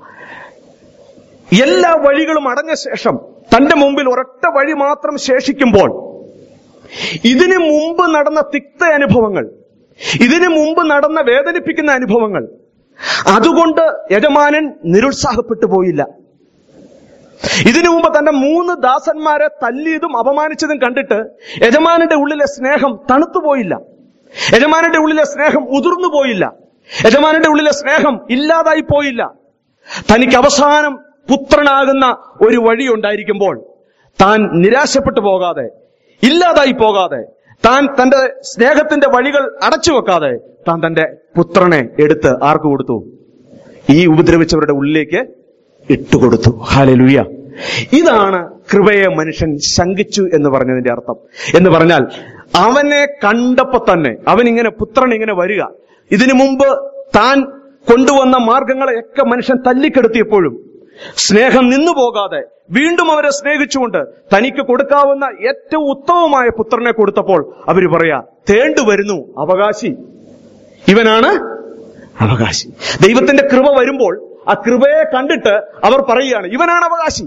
എല്ലാ വഴികളും അടഞ്ഞ ശേഷം തന്റെ മുമ്പിൽ ഒരൊറ്റ വഴി മാത്രം ശേഷിക്കുമ്പോൾ ഇതിനു മുമ്പ് നടന്ന തിക്ത അനുഭവങ്ങൾ ഇതിനു മുമ്പ് നടന്ന വേദനിപ്പിക്കുന്ന അനുഭവങ്ങൾ അതുകൊണ്ട് യജമാനൻ നിരുത്സാഹപ്പെട്ടു പോയില്ല ഇതിനു മുമ്പ് തന്റെ മൂന്ന് ദാസന്മാരെ തല്ലിയതും അപമാനിച്ചതും കണ്ടിട്ട് യജമാനന്റെ ഉള്ളിലെ സ്നേഹം തണുത്തുപോയില്ല യജമാനന്റെ ഉള്ളിലെ സ്നേഹം ഉതിർന്നു പോയില്ല യജമാനന്റെ ഉള്ളിലെ സ്നേഹം ഇല്ലാതായി പോയില്ല തനിക്ക് അവസാനം പുത്രനാകുന്ന ഒരു വഴി ഉണ്ടായിരിക്കുമ്പോൾ താൻ നിരാശപ്പെട്ടു പോകാതെ ഇല്ലാതായി പോകാതെ താൻ തന്റെ സ്നേഹത്തിന്റെ വഴികൾ അടച്ചു വെക്കാതെ താൻ തന്റെ പുത്രനെ എടുത്ത് ആർക്ക് കൊടുത്തു ഈ ഉപദ്രവിച്ചവരുടെ ഉള്ളിലേക്ക് ഇട്ടുകൊടുത്തു ഹാലലുയ ഇതാണ് കൃപയെ മനുഷ്യൻ ശങ്കിച്ചു എന്ന് പറഞ്ഞതിന്റെ അർത്ഥം എന്ന് പറഞ്ഞാൽ അവനെ കണ്ടപ്പോ തന്നെ അവൻ ഇങ്ങനെ പുത്രൻ ഇങ്ങനെ വരിക ഇതിനു മുമ്പ് താൻ കൊണ്ടുവന്ന മാർഗങ്ങളെയൊക്കെ മനുഷ്യൻ തല്ലിക്കെടുത്തിയപ്പോഴും സ്നേഹം നിന്നു പോകാതെ വീണ്ടും അവരെ സ്നേഹിച്ചുകൊണ്ട് തനിക്ക് കൊടുക്കാവുന്ന ഏറ്റവും ഉത്തമമായ പുത്രനെ കൊടുത്തപ്പോൾ അവര് പറയാ തേണ്ടു വരുന്നു അവകാശി ഇവനാണ് അവകാശി ദൈവത്തിന്റെ കൃപ വരുമ്പോൾ ആ കൃപയെ കണ്ടിട്ട് അവർ പറയുകയാണ് ഇവനാണ് അവകാശി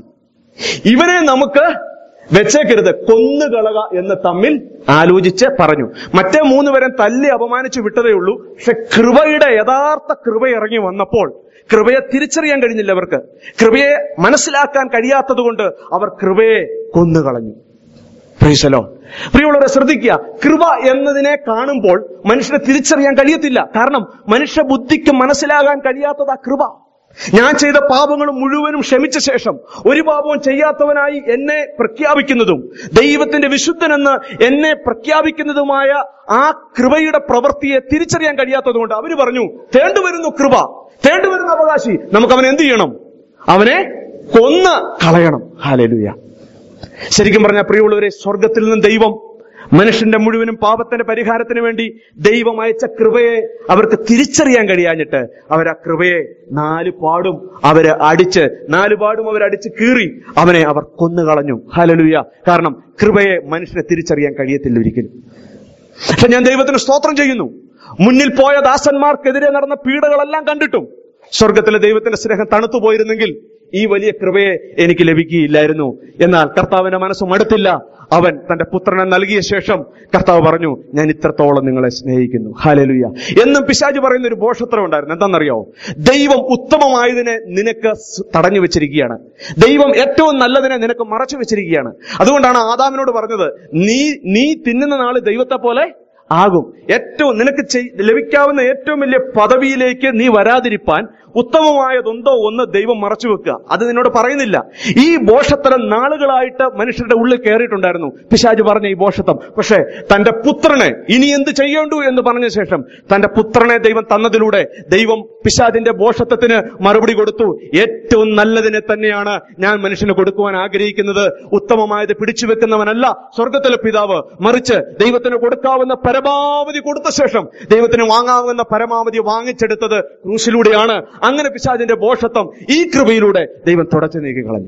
ഇവനെ നമുക്ക് വെച്ചേക്കരുത് കൊന്നുകളക എന്ന് തമ്മിൽ ആലോചിച്ച് പറഞ്ഞു മറ്റേ മൂന്ന് പേരെ തല്ലി അപമാനിച്ചു വിട്ടതേ ഉള്ളൂ പക്ഷെ കൃപയുടെ യഥാർത്ഥ കൃപ ഇറങ്ങി വന്നപ്പോൾ കൃപയെ തിരിച്ചറിയാൻ കഴിഞ്ഞില്ല അവർക്ക് കൃപയെ മനസ്സിലാക്കാൻ കഴിയാത്തത് കൊണ്ട് അവർ കൃപയെ കൊന്നുകളഞ്ഞു പ്രീശലോ പ്രിയമുള്ളവരെ ശ്രദ്ധിക്കുക കൃപ എന്നതിനെ കാണുമ്പോൾ മനുഷ്യനെ തിരിച്ചറിയാൻ കഴിയത്തില്ല കാരണം മനുഷ്യ ബുദ്ധിക്ക് മനസ്സിലാകാൻ കഴിയാത്തത് ആ കൃപ ഞാൻ ചെയ്ത പാപങ്ങൾ മുഴുവനും ക്ഷമിച്ച ശേഷം ഒരു പാപവും ചെയ്യാത്തവനായി എന്നെ പ്രഖ്യാപിക്കുന്നതും ദൈവത്തിന്റെ വിശുദ്ധനെന്ന് എന്നെ പ്രഖ്യാപിക്കുന്നതുമായ ആ കൃപയുടെ പ്രവൃത്തിയെ തിരിച്ചറിയാൻ കഴിയാത്തതുകൊണ്ട് അവര് പറഞ്ഞു തേണ്ടുവരുന്നു കൃപ തേണ്ടുവരുന്ന അവകാശി നമുക്ക് അവനെ എന്ത് ചെയ്യണം അവനെ കൊന്ന് കളയണം ഹാലേലുയ ശരിക്കും പറഞ്ഞാൽ പ്രിയമുള്ളവരെ സ്വർഗത്തിൽ നിന്ന് ദൈവം മനുഷ്യന്റെ മുഴുവനും പാപത്തിന്റെ പരിഹാരത്തിന് വേണ്ടി ദൈവം അയച്ച കൃപയെ അവർക്ക് തിരിച്ചറിയാൻ കഴിയാഞ്ഞിട്ട് അവർ ആ കൃപയെ നാല് പാടും അവര് അടിച്ച് നാല് പാടും അവർ അടിച്ച് കീറി അവനെ അവർ കൊന്നുകളഞ്ഞു ഹലലുയ കാരണം കൃപയെ മനുഷ്യനെ തിരിച്ചറിയാൻ കഴിയത്തില്ല ഒരിക്കലും പക്ഷെ ഞാൻ ദൈവത്തിന് സ്തോത്രം ചെയ്യുന്നു മുന്നിൽ പോയ ദാസന്മാർക്കെതിരെ നടന്ന പീഡകളെല്ലാം കണ്ടിട്ടും സ്വർഗത്തിലെ ദൈവത്തിന്റെ സ്നേഹം തണുത്തു പോയിരുന്നെങ്കിൽ ഈ വലിയ കൃപയെ എനിക്ക് ലഭിക്കുകയില്ലായിരുന്നു എന്നാൽ കർത്താവിന്റെ മനസ്സ് മടുത്തില്ല അവൻ തന്റെ പുത്രനെ നൽകിയ ശേഷം കർത്താവ് പറഞ്ഞു ഞാൻ ഇത്രത്തോളം നിങ്ങളെ സ്നേഹിക്കുന്നു ഹാലലുയ എന്നും പിശാജ് പറയുന്ന ഒരു ഭോഷത്രം ഉണ്ടായിരുന്നു എന്താണെന്നറിയോ ദൈവം ഉത്തമമായതിനെ നിനക്ക് സ് തടഞ്ഞു വെച്ചിരിക്കുകയാണ് ദൈവം ഏറ്റവും നല്ലതിനെ നിനക്ക് മറച്ചു വെച്ചിരിക്കുകയാണ് അതുകൊണ്ടാണ് ആദാമിനോട് പറഞ്ഞത് നീ നീ തിന്നുന്ന നാള് ദൈവത്തെ പോലെ ആകും ഏറ്റവും നിനക്ക് ചെയ്- ലഭിക്കാവുന്ന ഏറ്റവും വലിയ പദവിയിലേക്ക് നീ വരാതിരിപ്പാൻ ഉത്തമമായതെന്തോ ഒന്ന് ദൈവം മറച്ചു വെക്കുക അത് നിന്നോട് പറയുന്നില്ല ഈ ബോഷത്തരം നാളുകളായിട്ട് മനുഷ്യരുടെ ഉള്ളിൽ കയറിയിട്ടുണ്ടായിരുന്നു പിശാജ് പറഞ്ഞ ഈ ബോഷത്വം പക്ഷേ തന്റെ പുത്രനെ ഇനി എന്ത് ചെയ്യേണ്ടു എന്ന് പറഞ്ഞ ശേഷം തന്റെ പുത്രനെ ദൈവം തന്നതിലൂടെ ദൈവം പിശാജിന്റെ ബോഷത്വത്തിന് മറുപടി കൊടുത്തു ഏറ്റവും നല്ലതിനെ തന്നെയാണ് ഞാൻ മനുഷ്യന് കൊടുക്കുവാൻ ആഗ്രഹിക്കുന്നത് ഉത്തമമായത് പിടിച്ചു വെക്കുന്നവനല്ല സ്വർഗത്തിലെ പിതാവ് മറിച്ച് ദൈവത്തിന് കൊടുക്കാവുന്ന പരമാവധി കൊടുത്ത ശേഷം ദൈവത്തിന് വാങ്ങാവുന്ന പരമാവധി വാങ്ങിച്ചെടുത്തത് ക്രൂശിലൂടെയാണ് അങ്ങനെ പിശാജിന്റെ ബോഷത്വം ഈ കൃപയിലൂടെ ദൈവം തുടച്ചു നീക്കി കളഞ്ഞു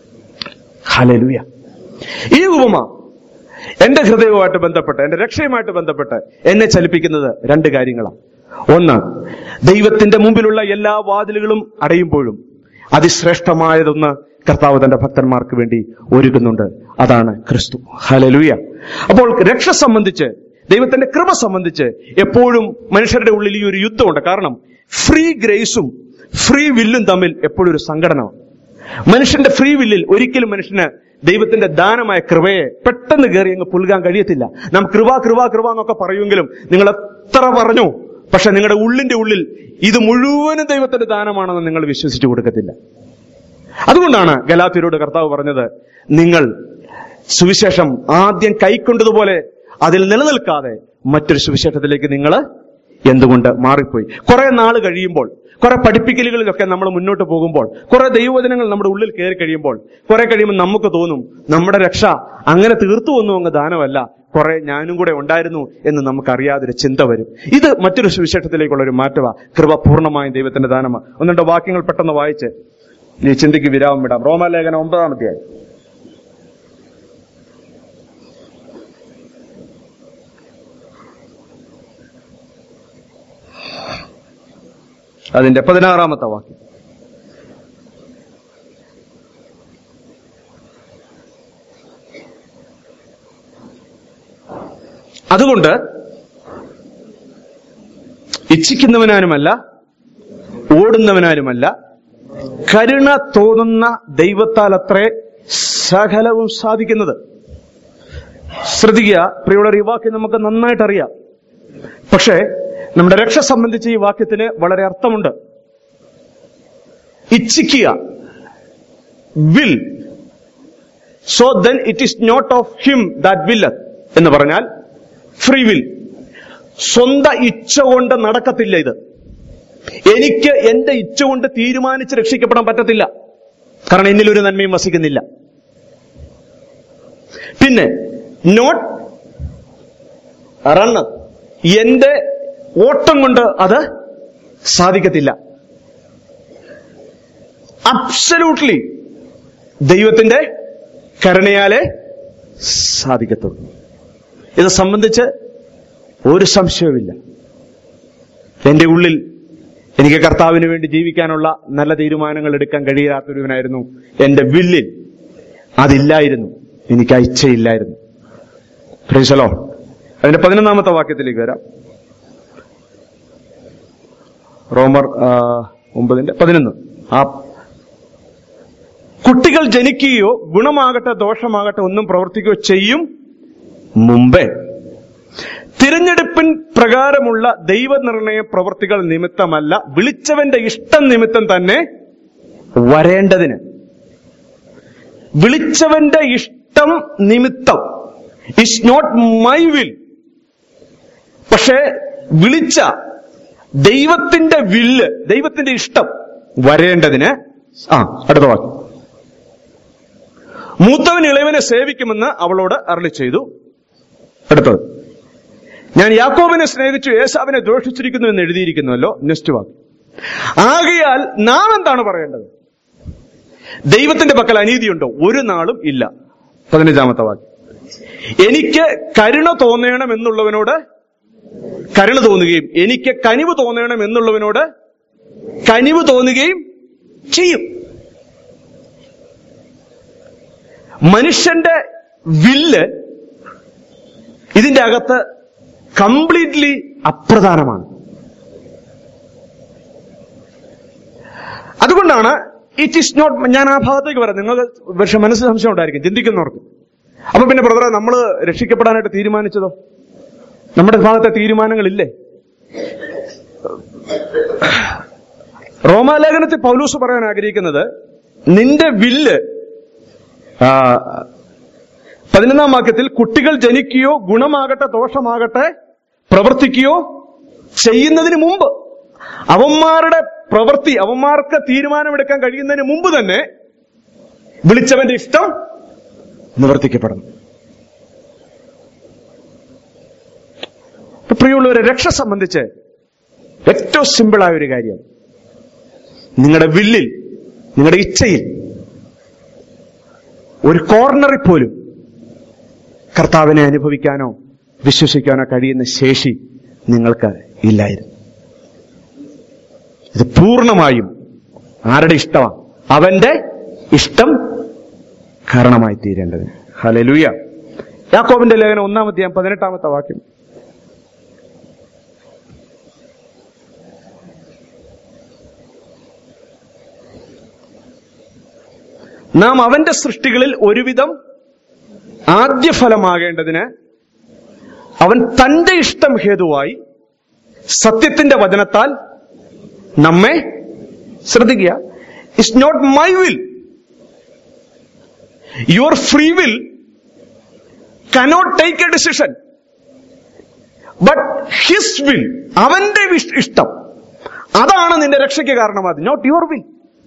ഹല്ലേലൂയ ഈ ഉപമ എന്റെ ഹൃദയവുമായിട്ട് ബന്ധപ്പെട്ട് എന്റെ രക്ഷയുമായിട്ട് ബന്ധപ്പെട്ട് എന്നെ ചലിപ്പിക്കുന്നത് രണ്ട് കാര്യങ്ങളാണ് ഒന്ന് ദൈവത്തിന്റെ മുമ്പിലുള്ള എല്ലാ വാതിലുകളും അടയുമ്പോഴും അതിശ്രേഷ്ഠമായതൊന്ന് കർത്താവ് തന്റെ ഭക്തന്മാർക്ക് വേണ്ടി ഒരുക്കുന്നുണ്ട് അതാണ് ക്രിസ്തു ഹലലുയ അപ്പോൾ രക്ഷ സംബന്ധിച്ച് ദൈവത്തിന്റെ കൃപ സംബന്ധിച്ച് എപ്പോഴും മനുഷ്യരുടെ ഉള്ളിൽ ഈ ഒരു യുദ്ധമുണ്ട് കാരണം ഫ്രീ ഗ്രേസും ഫ്രീ വില്ലും തമ്മിൽ എപ്പോഴും ഒരു സംഘടനമാണ് മനുഷ്യന്റെ ഫ്രീ വില്ലിൽ ഒരിക്കലും മനുഷ്യന് ദൈവത്തിന്റെ ദാനമായ കൃപയെ പെട്ടെന്ന് കയറി അങ്ങ് പുൽകാൻ കഴിയത്തില്ല നാം കൃപ കൃപ കൃപ എന്നൊക്കെ പറയുമെങ്കിലും നിങ്ങൾ എത്ര പറഞ്ഞു പക്ഷെ നിങ്ങളുടെ ഉള്ളിന്റെ ഉള്ളിൽ ഇത് മുഴുവനും ദൈവത്തിന്റെ ദാനമാണെന്ന് നിങ്ങൾ വിശ്വസിച്ചു കൊടുക്കത്തില്ല അതുകൊണ്ടാണ് ഗലാത്തിരോട് കർത്താവ് പറഞ്ഞത് നിങ്ങൾ സുവിശേഷം ആദ്യം കൈക്കൊണ്ടതുപോലെ അതിൽ നിലനിൽക്കാതെ മറ്റൊരു സുവിശേഷത്തിലേക്ക് നിങ്ങൾ എന്തുകൊണ്ട് മാറിപ്പോയി കുറെ നാൾ കഴിയുമ്പോൾ കുറെ പഠിപ്പിക്കലുകളിലൊക്കെ നമ്മൾ മുന്നോട്ട് പോകുമ്പോൾ കുറെ ദൈവവചനങ്ങൾ നമ്മുടെ ഉള്ളിൽ കയറി കഴിയുമ്പോൾ കുറെ കഴിയുമ്പോൾ നമുക്ക് തോന്നും നമ്മുടെ രക്ഷ അങ്ങനെ തീർത്തു ഒന്നും അങ്ങ് ദാനമല്ല കുറെ ഞാനും കൂടെ ഉണ്ടായിരുന്നു എന്ന് നമുക്കറിയാതൊരു ചിന്ത വരും ഇത് മറ്റൊരു സുവിശേഷത്തിലേക്കുള്ള ഒരു മാറ്റമാ കൃപ പൂർണ്ണമായും ദൈവത്തിന്റെ ദാനമാ ഒന്നുണ്ട് വാക്യങ്ങൾ പെട്ടെന്ന് വായിച്ച് ഈ ചിന്തയ്ക്ക് വിരാമം വിടാം റോമാലേഖനം ഒമ്പതാമത്തെയായി അതിന്റെ പതിനാറാമത്തെ വാക്യം അതുകൊണ്ട് ഇച്ഛിക്കുന്നവനാനുമല്ല ഓടുന്നവനാനുമല്ല കരുണ തോന്നുന്ന ദൈവത്താൽ അത്രേ സകലവും സാധിക്കുന്നത് ശ്രദ്ധിക്കുക പ്രിയുള്ളവർ ഈ വാക്യം നമുക്ക് നന്നായിട്ട് അറിയാം പക്ഷേ നമ്മുടെ രക്ഷ സംബന്ധിച്ച് ഈ വാക്യത്തിന് വളരെ അർത്ഥമുണ്ട് ഇച്ഛിക്കുക will so then it is not of him that willeth എന്ന് പറഞ്ഞാൽ ഫ്രീ വിൽ സ്വന്തം ഇച്ഛ കൊണ്ട് നടക്കത്തില്ല ഇത് എനിക്ക് എന്റെ ഇച്ഛ കൊണ്ട് തീരുമാനിച്ച് രക്ഷിക്കപ്പെടാൻ പറ്റത്തില്ല കാരണം എന്നിൽ ഒരു നന്മയും വസിക്കുന്നില്ല പിന്നെ നോട്ട് റണ്ണ് എന്റെ ഓട്ടം കൊണ്ട് അത് സാധിക്കത്തില്ല അബ്സല്യൂട്ട്ലി ദൈവത്തിന്റെ കരുണയാലെ സാധിക്കത്തുള്ളൂ ഇത് സംബന്ധിച്ച് ഒരു സംശയവുമില്ല എന്റെ ഉള്ളിൽ എനിക്ക് കർത്താവിന് വേണ്ടി ജീവിക്കാനുള്ള നല്ല തീരുമാനങ്ങൾ എടുക്കാൻ കഴിയാത്തൊരുവനായിരുന്നു എന്റെ വില്ലിൽ അതില്ലായിരുന്നു എനിക്ക് ആ ഇച്ഛയില്ലായിരുന്നു ഫ്രീസലോ അതിന്റെ പതിനൊന്നാമത്തെ വാക്യത്തിലേക്ക് വരാം റോമർ ആ, ഒമ്പതിന്റെ പതിനൊന്ന് ആ കുട്ടികൾ ജനിക്കുകയോ ഗുണമാകട്ടെ ദോഷമാകട്ടെ ഒന്നും പ്രവർത്തിക്കുകയോ ചെയ്യും മുമ്പേ തിരഞ്ഞെടുപ്പിൻ പ്രകാരമുള്ള ദൈവനിർണയ പ്രവൃത്തികൾ നിമിത്തമല്ല വിളിച്ചവന്റെ ഇഷ്ടം നിമിത്തം തന്നെ വരേണ്ടതിന് വിളിച്ചവന്റെ ഇഷ്ടം നിമിത്തം ഇസ് നോട്ട് മൈ വിൽ പക്ഷേ വിളിച്ച ദൈവത്തിന്റെ വില്ല് ദൈവത്തിന്റെ ഇഷ്ടം വരേണ്ടതിന് ആ അടുത്ത വാക്യം മൂത്തവൻ ഇളയവനെ സേവിക്കുമെന്ന് അവളോട് അരളി ചെയ്തു അടുത്തത് ഞാൻ യാക്കോബിനെ സ്നേഹിച്ചു യേശാവിനെ ദോഷിച്ചിരിക്കുന്നു എന്ന് എഴുതിയിരിക്കുന്നുവല്ലോ നെക്സ്റ്റ് വാക്ക് ആകയാൽ നാം എന്താണ് പറയേണ്ടത് ദൈവത്തിന്റെ പക്കൽ അനീതിയുണ്ടോ ഒരു നാളും ഇല്ല പതിനഞ്ചാമത്തെ വാക്ക് എനിക്ക് കരുണ തോന്നണം എന്നുള്ളവനോട് കരുണ തോന്നുകയും എനിക്ക് കനിവ് തോന്നണം എന്നുള്ളവനോട് കനിവ് തോന്നുകയും ചെയ്യും മനുഷ്യന്റെ വില്ല് ഇതിന്റെ അകത്ത് കംപ്ലീറ്റ്ലി അപ്രധാനമാണ് അതുകൊണ്ടാണ് ഇറ്റ് ഈസ് നോട്ട് ഞാൻ ആ ഭാഗത്തേക്ക് വരാം നിങ്ങൾക്ക് പക്ഷെ മനസ്സിൽ സംശയം ഉണ്ടായിരിക്കും ചിന്തിക്കുന്നവർക്ക് അപ്പൊ പിന്നെ ബ്രദറെ നമ്മൾ രക്ഷിക്കപ്പെടാനായിട്ട് തീരുമാനിച്ചതോ നമ്മുടെ ഭാഗത്തെ തീരുമാനങ്ങളില്ലേ റോമാലേഖനത്തിൽ പൗലൂസ് പറയാൻ ആഗ്രഹിക്കുന്നത് നിന്റെ വില്ല് ആ, പതിനൊന്നാം വാക്യത്തിൽ കുട്ടികൾ ജനിക്കുകയോ ഗുണമാകട്ടെ ദോഷമാകട്ടെ പ്രവർത്തിക്കുകയോ ചെയ്യുന്നതിന് മുമ്പ് അവന്മാരുടെ പ്രവൃത്തി അവന്മാർക്ക് തീരുമാനമെടുക്കാൻ കഴിയുന്നതിന് മുമ്പ് തന്നെ വിളിച്ചവന്റെ ഇഷ്ടം നിവർത്തിക്കപ്പെടണം ഇപ്പൊ പ്രിയമുള്ളവരെ രക്ഷ സംബന്ധിച്ച് ഏറ്റവും സിമ്പിളായ ഒരു കാര്യം നിങ്ങളുടെ വില്ലിൽ നിങ്ങളുടെ ഇച്ഛയിൽ ഒരു കോർണറിൽ പോലും കർത്താവിനെ അനുഭവിക്കാനോ വിശ്വസിക്കാനോ കഴിയുന്ന ശേഷി നിങ്ങൾക്ക് ഇല്ലായിരുന്നു ഇത് പൂർണ്ണമായും ആരുടെ ഇഷ്ടമാണ് അവന്റെ ഇഷ്ടം കാരണമായി തീരേണ്ടത് ഹലലുയ യാക്കോബിന്റെ ലേഖനം ഒന്നാമത്തെ പതിനെട്ടാമത്തെ വാക്യം നാം അവന്റെ സൃഷ്ടികളിൽ ഒരുവിധം ആദ്യഫലമാകേണ്ടതിന് അവൻ തന്റെ ഇഷ്ടം ഹേതുവായി സത്യത്തിന്റെ വചനത്താൽ നമ്മെ ശ്രദ്ധിക്കുക it's not my will your free will cannot take a decision but his will അവന്റെ വിഷ്- ഇഷ്ടം അതാണ് നിന്റെ രക്ഷയ്ക്ക് കാരണമായത് നോട്ട് യുവർ വിൽ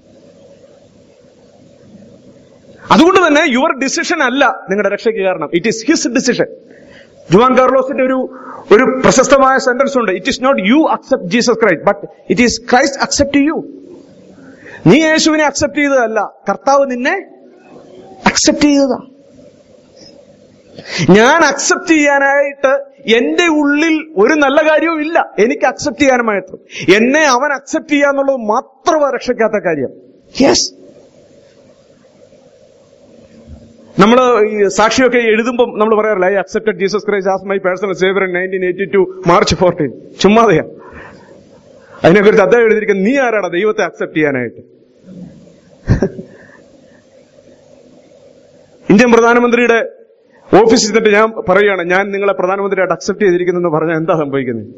അതുകൊണ്ട് തന്നെ യുവർ ഡിസിഷൻ അല്ല നിങ്ങളുടെ രക്ഷയ്ക്ക് കാരണം it is his decision Juan കാർലോസിന്റെ ഒരു ഒരു പ്രശസ്തമായ സെന്റൻസ് ഉണ്ട് it is not you accept Jesus Christ but it is Christ accept you നീ യേശുവിനെ അക്സെപ്റ്റ് ചെയ്തതല്ല കർത്താവ് നിന്നെ അക്സെപ്റ്റ് ചെയ്തതാ ഞാൻ അക്സെപ്റ്റ് ചെയ്യാനായിട്ട് എന്റെ ഉള്ളിൽ ഒരു നല്ല കാര്യവും ഇല്ല എനിക്ക് അക്സെപ്റ്റ് ചെയ്യാനുമായിട്ട് എന്നെ അവൻ അക്സെപ്റ്റ് ചെയ്യാന്നുള്ളത് മാത്രമാണ് രക്ഷയ്ക്കാത്ത കാര്യം യെസ് നമ്മൾ ഈ സാക്ഷിയൊക്കെ എഴുതുമ്പോൾ നമ്മൾ പറയാറില്ല I accepted Jesus Christ as my personal saviour in nineteen eighty two March fourteen ചുമ്മാതെയാ അതിനെക്കുറിച്ച് അദ്ദേഹം എഴുതിയിരിക്കുന്നത് നീ ആരാടാ ദൈവത്തെ അക്സെപ്റ്റ് ചെയ്യാനായിട്ട് ഇന്ത്യൻ പ്രധാനമന്ത്രിയുടെ ഓഫീസിൽ നിന്നിട്ട് ഞാൻ പറയുകയാണ് ഞാൻ നിങ്ങളെ പ്രധാനമന്ത്രിയായിട്ട് അക്സെപ്റ്റ് ചെയ്തിരിക്കുന്നെന്ന് പറഞ്ഞാൽ എന്താ സംഭവിക്കുന്നത്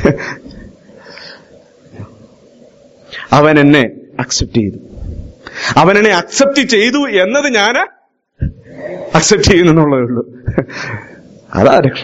അവൻ എന്നെ അക്സെപ്റ്റ് ചെയ്തു അവൻ എന്നെ അക്സെപ്റ്റ് ചെയ്തു എന്നത് ഞാൻ അക്സെപ്റ്റ് ചെയ്യുന്നുള്ളതേ ഉള്ളൂ അതാ രക്ഷ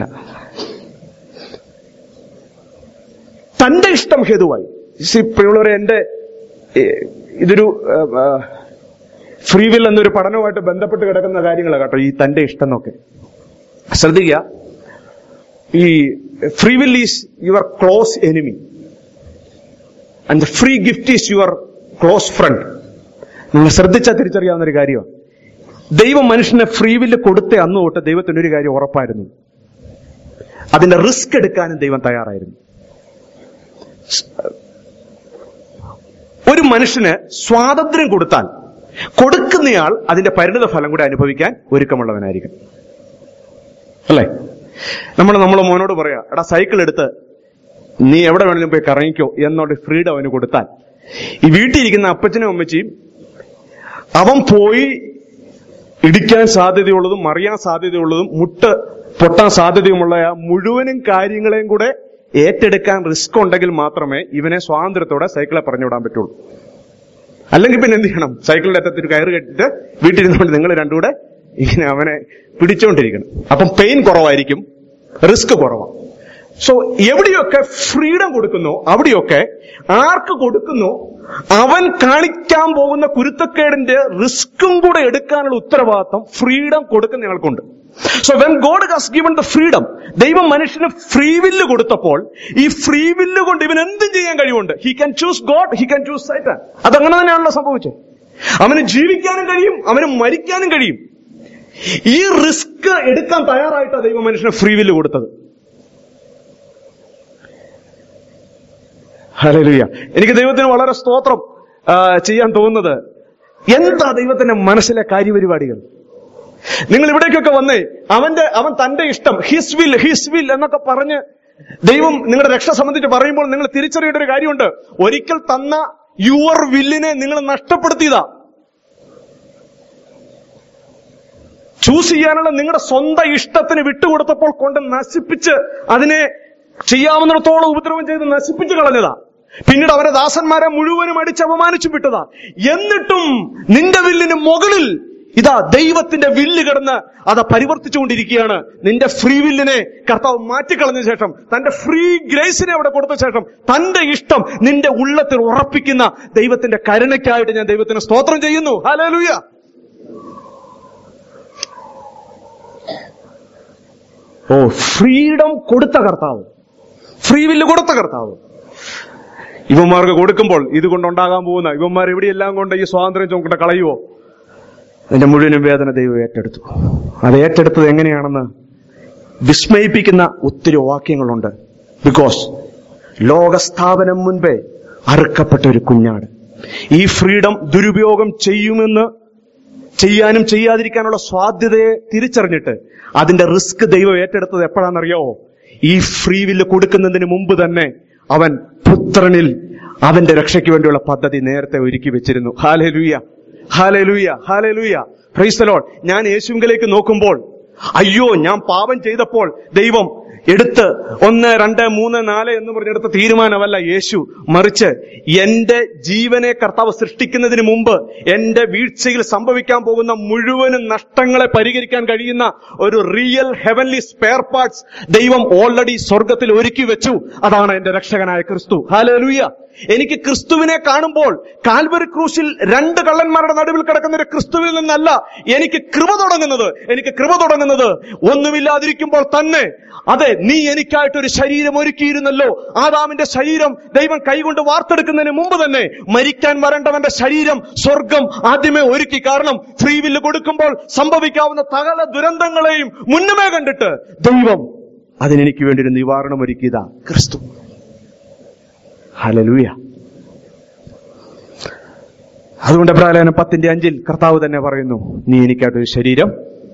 തന്റെ ഇഷ്ടം ഹേതുവായി ഇപ്പോഴുള്ളവരെ എന്റെ ഏഹ്, ഇതൊരു ഫ്രീ വിൽ എന്നൊരു പഠനവുമായിട്ട് ബന്ധപ്പെട്ട് കിടക്കുന്ന കാര്യങ്ങളാണ് കേട്ടോ ഈ തന്റെ ഇഷ്ടം എന്നൊക്കെ ശ്രദ്ധിക്കുക ഈ free will is your close enemy and the free gift is your close friend നിങ്ങൾ ശ്രദ്ധിച്ചാൽ തിരിച്ചറിയാവുന്ന ഒരു കാര്യമാണ് ദൈവം മനുഷ്യനെ ഫ്രീ വില്ല് കൊടുത്ത അന്ന് തൊട്ട് ദൈവത്തിന് ഒരു കാര്യം ഉറപ്പായിരുന്നു അതിന്റെ റിസ്ക് എടുക്കാനും ദൈവം തയ്യാറായിരുന്നു ഒരു മനുഷ്യന് സ്വാതന്ത്ര്യം കൊടുത്താൽ കൊടുക്കുന്നയാൾ അതിന്റെ പരിണിത ഫലം കൂടെ അനുഭവിക്കാൻ ഒരുക്കമുള്ളവനായിരിക്കും അല്ലേ നമ്മൾ നമ്മളെ മോനോട് പറയാ എടാ സൈക്കിൾ എടുത്ത് നീ എവിടെ വേണമെങ്കിലും പോയി കറങ്ങിക്കോ എന്നുള്ള ഫ്രീഡം അവന് കൊടുത്താൽ ഈ വീട്ടിലിരിക്കുന്ന അപ്പച്ചനും അമ്മച്ചിയും അവൻ പോയി ഇടിക്കാൻ സാധ്യതയുള്ളതും മറിയാൻ സാധ്യതയുള്ളതും മുട്ട് പൊട്ടാൻ സാധ്യതയുമുള്ള ആ മുഴുവനും കാര്യങ്ങളെയും കൂടെ ഏറ്റെടുക്കാൻ റിസ്ക് ഉണ്ടെങ്കിൽ മാത്രമേ ഇവനെ സ്വാതന്ത്ര്യത്തോടെ സൈക്കിളെ പറഞ്ഞുവിടാൻ പറ്റുള്ളൂ അല്ലെങ്കിൽ പിന്നെ എന്ത് ചെയ്യണം സൈക്കിളിന്റെ അറ്റത്തിൽ കയറ് കെട്ടിട്ട് വീട്ടിൽ ഇരുന്നുകൊണ്ട് നിങ്ങൾ രണ്ടും കൂടെ ഇങ്ങനെ അവനെ പിടിച്ചോണ്ടിരിക്കണം അപ്പം പെയിൻ കുറവായിരിക്കും റിസ്ക് കുറവാണ് സോ എവിടെയൊക്കെ ഫ്രീഡം കൊടുക്കുന്നു അവിടെയൊക്കെ ആർക്ക് കൊടുക്കുന്നു അവൻ കാണിക്കാൻ പോകുന്ന കുരുത്തക്കേടിന്റെ റിസ്ക്കും കൂടെ എടുക്കാനുള്ള ഉത്തരവാദിത്വം ഫ്രീഡം കൊടുക്കുന്നയാൾക്കുണ്ട് so when God has given the freedom ദൈവം മനുഷ്യന് ഫ്രീ വില്ല് കൊടുത്തപ്പോൾ ഈ ഫ്രീ വില്ല് കൊണ്ട് ഇവൻ എന്തും ചെയ്യാൻ കഴിവുണ്ട് he can choose God he can choose Satan അതങ്ങനെ തന്നെയാണല്ലോ സംഭവിച്ചത് അവന് ജീവിക്കാനും കഴിയും അവന് മരിക്കാനും കഴിയും ഈ റിസ്ക് എടുക്കാൻ തയ്യാറായിട്ടാണ് ദൈവം മനുഷ്യന് ഫ്രീ വില്ല് കൊടുത്തത് ഹല്ലേലൂയ എനിക്ക് ദൈവത്തിന് വളരെ സ്തോത്രം ആ, ചെയ്യാൻ തോന്നുന്നത് എന്താ ദൈവത്തിന്റെ മനസ്സിലെ കാര്യപരിപാടികൾ നിങ്ങൾ ഇവിടേക്കൊക്കെ വന്നേ അവന്റെ അവൻ തന്റെ ഇഷ്ടം ഹിസ് വിൽ ഹിസ് വിൽ എന്നൊക്കെ പറഞ്ഞ് ദൈവം നിങ്ങളുടെ രക്ഷ സംബന്ധിച്ച് പറയുമ്പോൾ നിങ്ങൾ തിരിച്ചറിയേണ്ട ഒരു കാര്യമുണ്ട് ഒരിക്കൽ തന്ന യുവർ വില്ലിനെ നിങ്ങൾ നഷ്ടപ്പെടുത്തിയതാ ചൂസ് ചെയ്യാനുള്ള നിങ്ങളുടെ സ്വന്തം ഇഷ്ടത്തിന് വിട്ടുകൊടുത്തപ്പോൾ കൊണ്ട് നശിപ്പിച്ച് അതിനെ ചെയ്യാവുന്നിടത്തോളം ഉപദ്രവം ചെയ്ത് നശിപ്പിച്ച് കളഞ്ഞതാ പിന്നീട് അവരെ ദാസന്മാരെ മുഴുവനും അടിച്ച് അപമാനിച്ചു വിട്ടതാ എന്നിട്ടും നിന്റെ വില്ലിന് മുകളിൽ ഇതാ ദൈവത്തിന്റെ വില്ല് കിടന്ന് അത് പരിവർത്തിച്ചുകൊണ്ടിരിക്കുകയാണ് നിന്റെ ഫ്രീ വില്ലിനെ കർത്താവ് മാറ്റിക്കളഞ്ഞ ശേഷം തന്റെ ഫ്രീ ഗ്രേസിനെ അവിടെ കൊടുത്ത ശേഷം തന്റെ ഇഷ്ടം നിന്റെ ഉള്ളത്തിൽ ഉറപ്പിക്കുന്ന ദൈവത്തിന്റെ കരുണയ്ക്കായിട്ട് ഞാൻ ദൈവത്തിന് സ്തോത്രം ചെയ്യുന്നു ഹല്ലേലൂയ ഓ ഫ്രീഡം കൊടുത്ത കർത്താവ് ഫ്രീ വില്ല് കൊടുത്ത കർത്താവ് ഇവന്മാർക്ക് കൊടുക്കുമ്പോൾ ഇത് കൊണ്ടുണ്ടാകാൻ പോകുന്ന ഇവന്മാർ എവിടെയെല്ലാം കൊണ്ട് ഈ സ്വാതന്ത്ര്യം ചുമക്കൊണ്ട് കളയുവോ അതിന്റെ മുഴുവനും വേദന ദൈവം ഏറ്റെടുത്തു അത് ഏറ്റെടുത്തത് എങ്ങനെയാണെന്ന് വിസ്മയിപ്പിക്കുന്ന ഒത്തിരി വാക്യങ്ങളുണ്ട് ബിക്കോസ് ലോകസ്ഥാപനം മുൻപേ അറുക്കപ്പെട്ട ഒരു കുഞ്ഞാട് ഈ ഫ്രീഡം ദുരുപയോഗം ചെയ്യുമെന്ന് ചെയ്യാനും ചെയ്യാതിരിക്കാനുള്ള സാധ്യതയെ തിരിച്ചറിഞ്ഞിട്ട് അതിന്റെ റിസ്ക് ദൈവം ഏറ്റെടുത്തത് എപ്പോഴാണെന്നറിയാവോ ഈ ഫ്രീ വില്ല് കൊടുക്കുന്നതിന് മുമ്പ് തന്നെ അവൻ പുത്രനിൽ അവന്റെ രക്ഷയ്ക്ക് വേണ്ടിയുള്ള പദ്ധതി നേരത്തെ ഒരുക്കി വെച്ചിരുന്നു ഹാലലൂയ ഹാലലൂയ ഹാലലൂയ ഫ്രൈസ്തലോൾ ഞാൻ യേശുവിലേക്ക് നോക്കുമ്പോൾ അയ്യോ ഞാൻ പാപം ചെയ്തപ്പോൾ ദൈവം എടുത്ത് ഒന്ന് രണ്ട് മൂന്ന് നാല് എന്ന് പറഞ്ഞെടുത്ത തീരുമാനമല്ല യേശു മറിച്ച് എന്റെ ജീവനെ കർത്താവ് സൃഷ്ടിക്കുന്നതിന് മുമ്പ് എന്റെ വീഴ്ചയിൽ സംഭവിക്കാൻ പോകുന്ന മുഴുവനും നഷ്ടങ്ങളെ പരിഹരിക്കാൻ കഴിയുന്ന ഒരു റിയൽ ഹെവൻലി സ്പെയർ പാർട്സ് ദൈവം ഓൾറെഡി സ്വർഗത്തിൽ ഒരുക്കി വെച്ചു അതാണ് എന്റെ രക്ഷകനായ ക്രിസ്തു ഹാലലൂയ എനിക്ക് ക്രിസ്തുവിനെ കാണുമ്പോൾ കാൽവരി ക്രൂശിൽ രണ്ട് കള്ളന്മാരുടെ നടുവിൽ കിടക്കുന്ന ഒരു ക്രിസ്തുവിൽ നിന്നല്ല എനിക്ക് കൃപ തുടങ്ങുന്നത് എനിക്ക് കൃപ തുടങ്ങുന്നത് ഒന്നുമില്ലാതിരിക്കുമ്പോൾ തന്നെ അതെ നീ എനിക്കായിട്ടൊരു ശരീരം ഒരുക്കിയിരുന്നല്ലോ ആദാമിന്റെ ശരീരം ദൈവം കൈകൊണ്ട് വാർത്തെടുക്കുന്നതിന് മുമ്പ് തന്നെ മരിക്കാൻ വരേണ്ടവന്റെ ശരീരം സ്വർഗം ആദ്യമേ ഒരുക്കി കാരണം ഫ്രീ വില്ല് കൊടുക്കുമ്പോൾ സംഭവിക്കാവുന്ന സകല ദുരന്തങ്ങളെയും മുന്നമേ കണ്ടിട്ട് ദൈവം അതിനെനിക്ക് വേണ്ടി ഒരു നിവാരണം ഒരുക്കിയതാ ക്രിസ്തു ഹലലൂയ അതുകൊണ്ട് പ്രാലയനം പത്തിന്റെ അഞ്ചിൽ കർത്താവ് തന്നെ പറയുന്നു നീ എനിക്കായിട്ടൊരു ശരീരം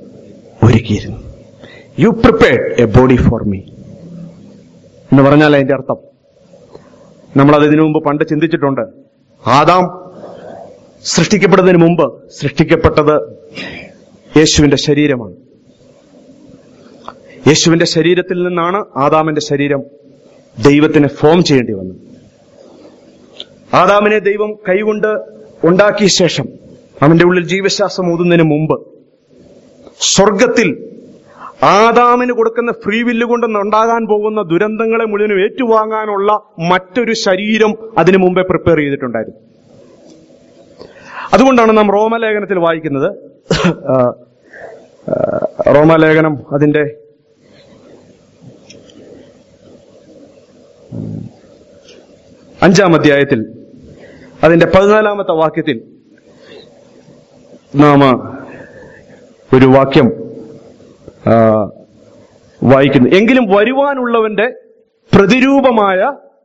ഒരുക്കിയിരുന്നു you prepared a body for me എന്ന് പറഞ്ഞാൽ അതിന്റെ അർത്ഥം നമ്മളത് ഇതിനു മുമ്പ് പണ്ട് ചിന്തിച്ചിട്ടുണ്ട് ആദാം സൃഷ്ടിക്കപ്പെടുന്നതിന് മുമ്പ് സൃഷ്ടിക്കപ്പെട്ടത് യേശുവിന്റെ ശരീരമാണ് യേശുവിന്റെ ശരീരത്തിൽ നിന്നാണ് ആദാമിന്റെ ശരീരം ദൈവത്തിന് ഫോം ചെയ്യേണ്ടി വന്നത് ആദാമിനെ ദൈവം കൈകൊണ്ട് ഉണ്ടാക്കിയ ശേഷം അവന്റെ ഉള്ളിൽ ജീവശ്വാസം ഊതുന്നതിന് മുമ്പ് സ്വർഗത്തിൽ ആദാമിന് കൊടുക്കുന്ന ഫ്രീ വില്ല് കൊണ്ട് ഉണ്ടാകാൻ പോകുന്ന ദുരന്തങ്ങളെ മുഴുവനും ഏറ്റുവാങ്ങാനുള്ള മറ്റൊരു ശരീരം അതിനു മുമ്പേ പ്രിപ്പയർ ചെയ്തിട്ടുണ്ടായിരുന്നു അതുകൊണ്ടാണ് നാം റോമലേഖനത്തിൽ വായിക്കുന്നത് ആ, ആ, റോമലേഖനം അതിന്റെ ഉം, അഞ്ചാം അധ്യായത്തിൽ അതിന്റെ പതിനാലാമത്തെ വാക്യത്തിൽ നാം ഒരു വാക്യം ആ, വായിക്കുന്നു എങ്കിലും വരുവാനുള്ളവന്റെ പ്രതിരൂപമായ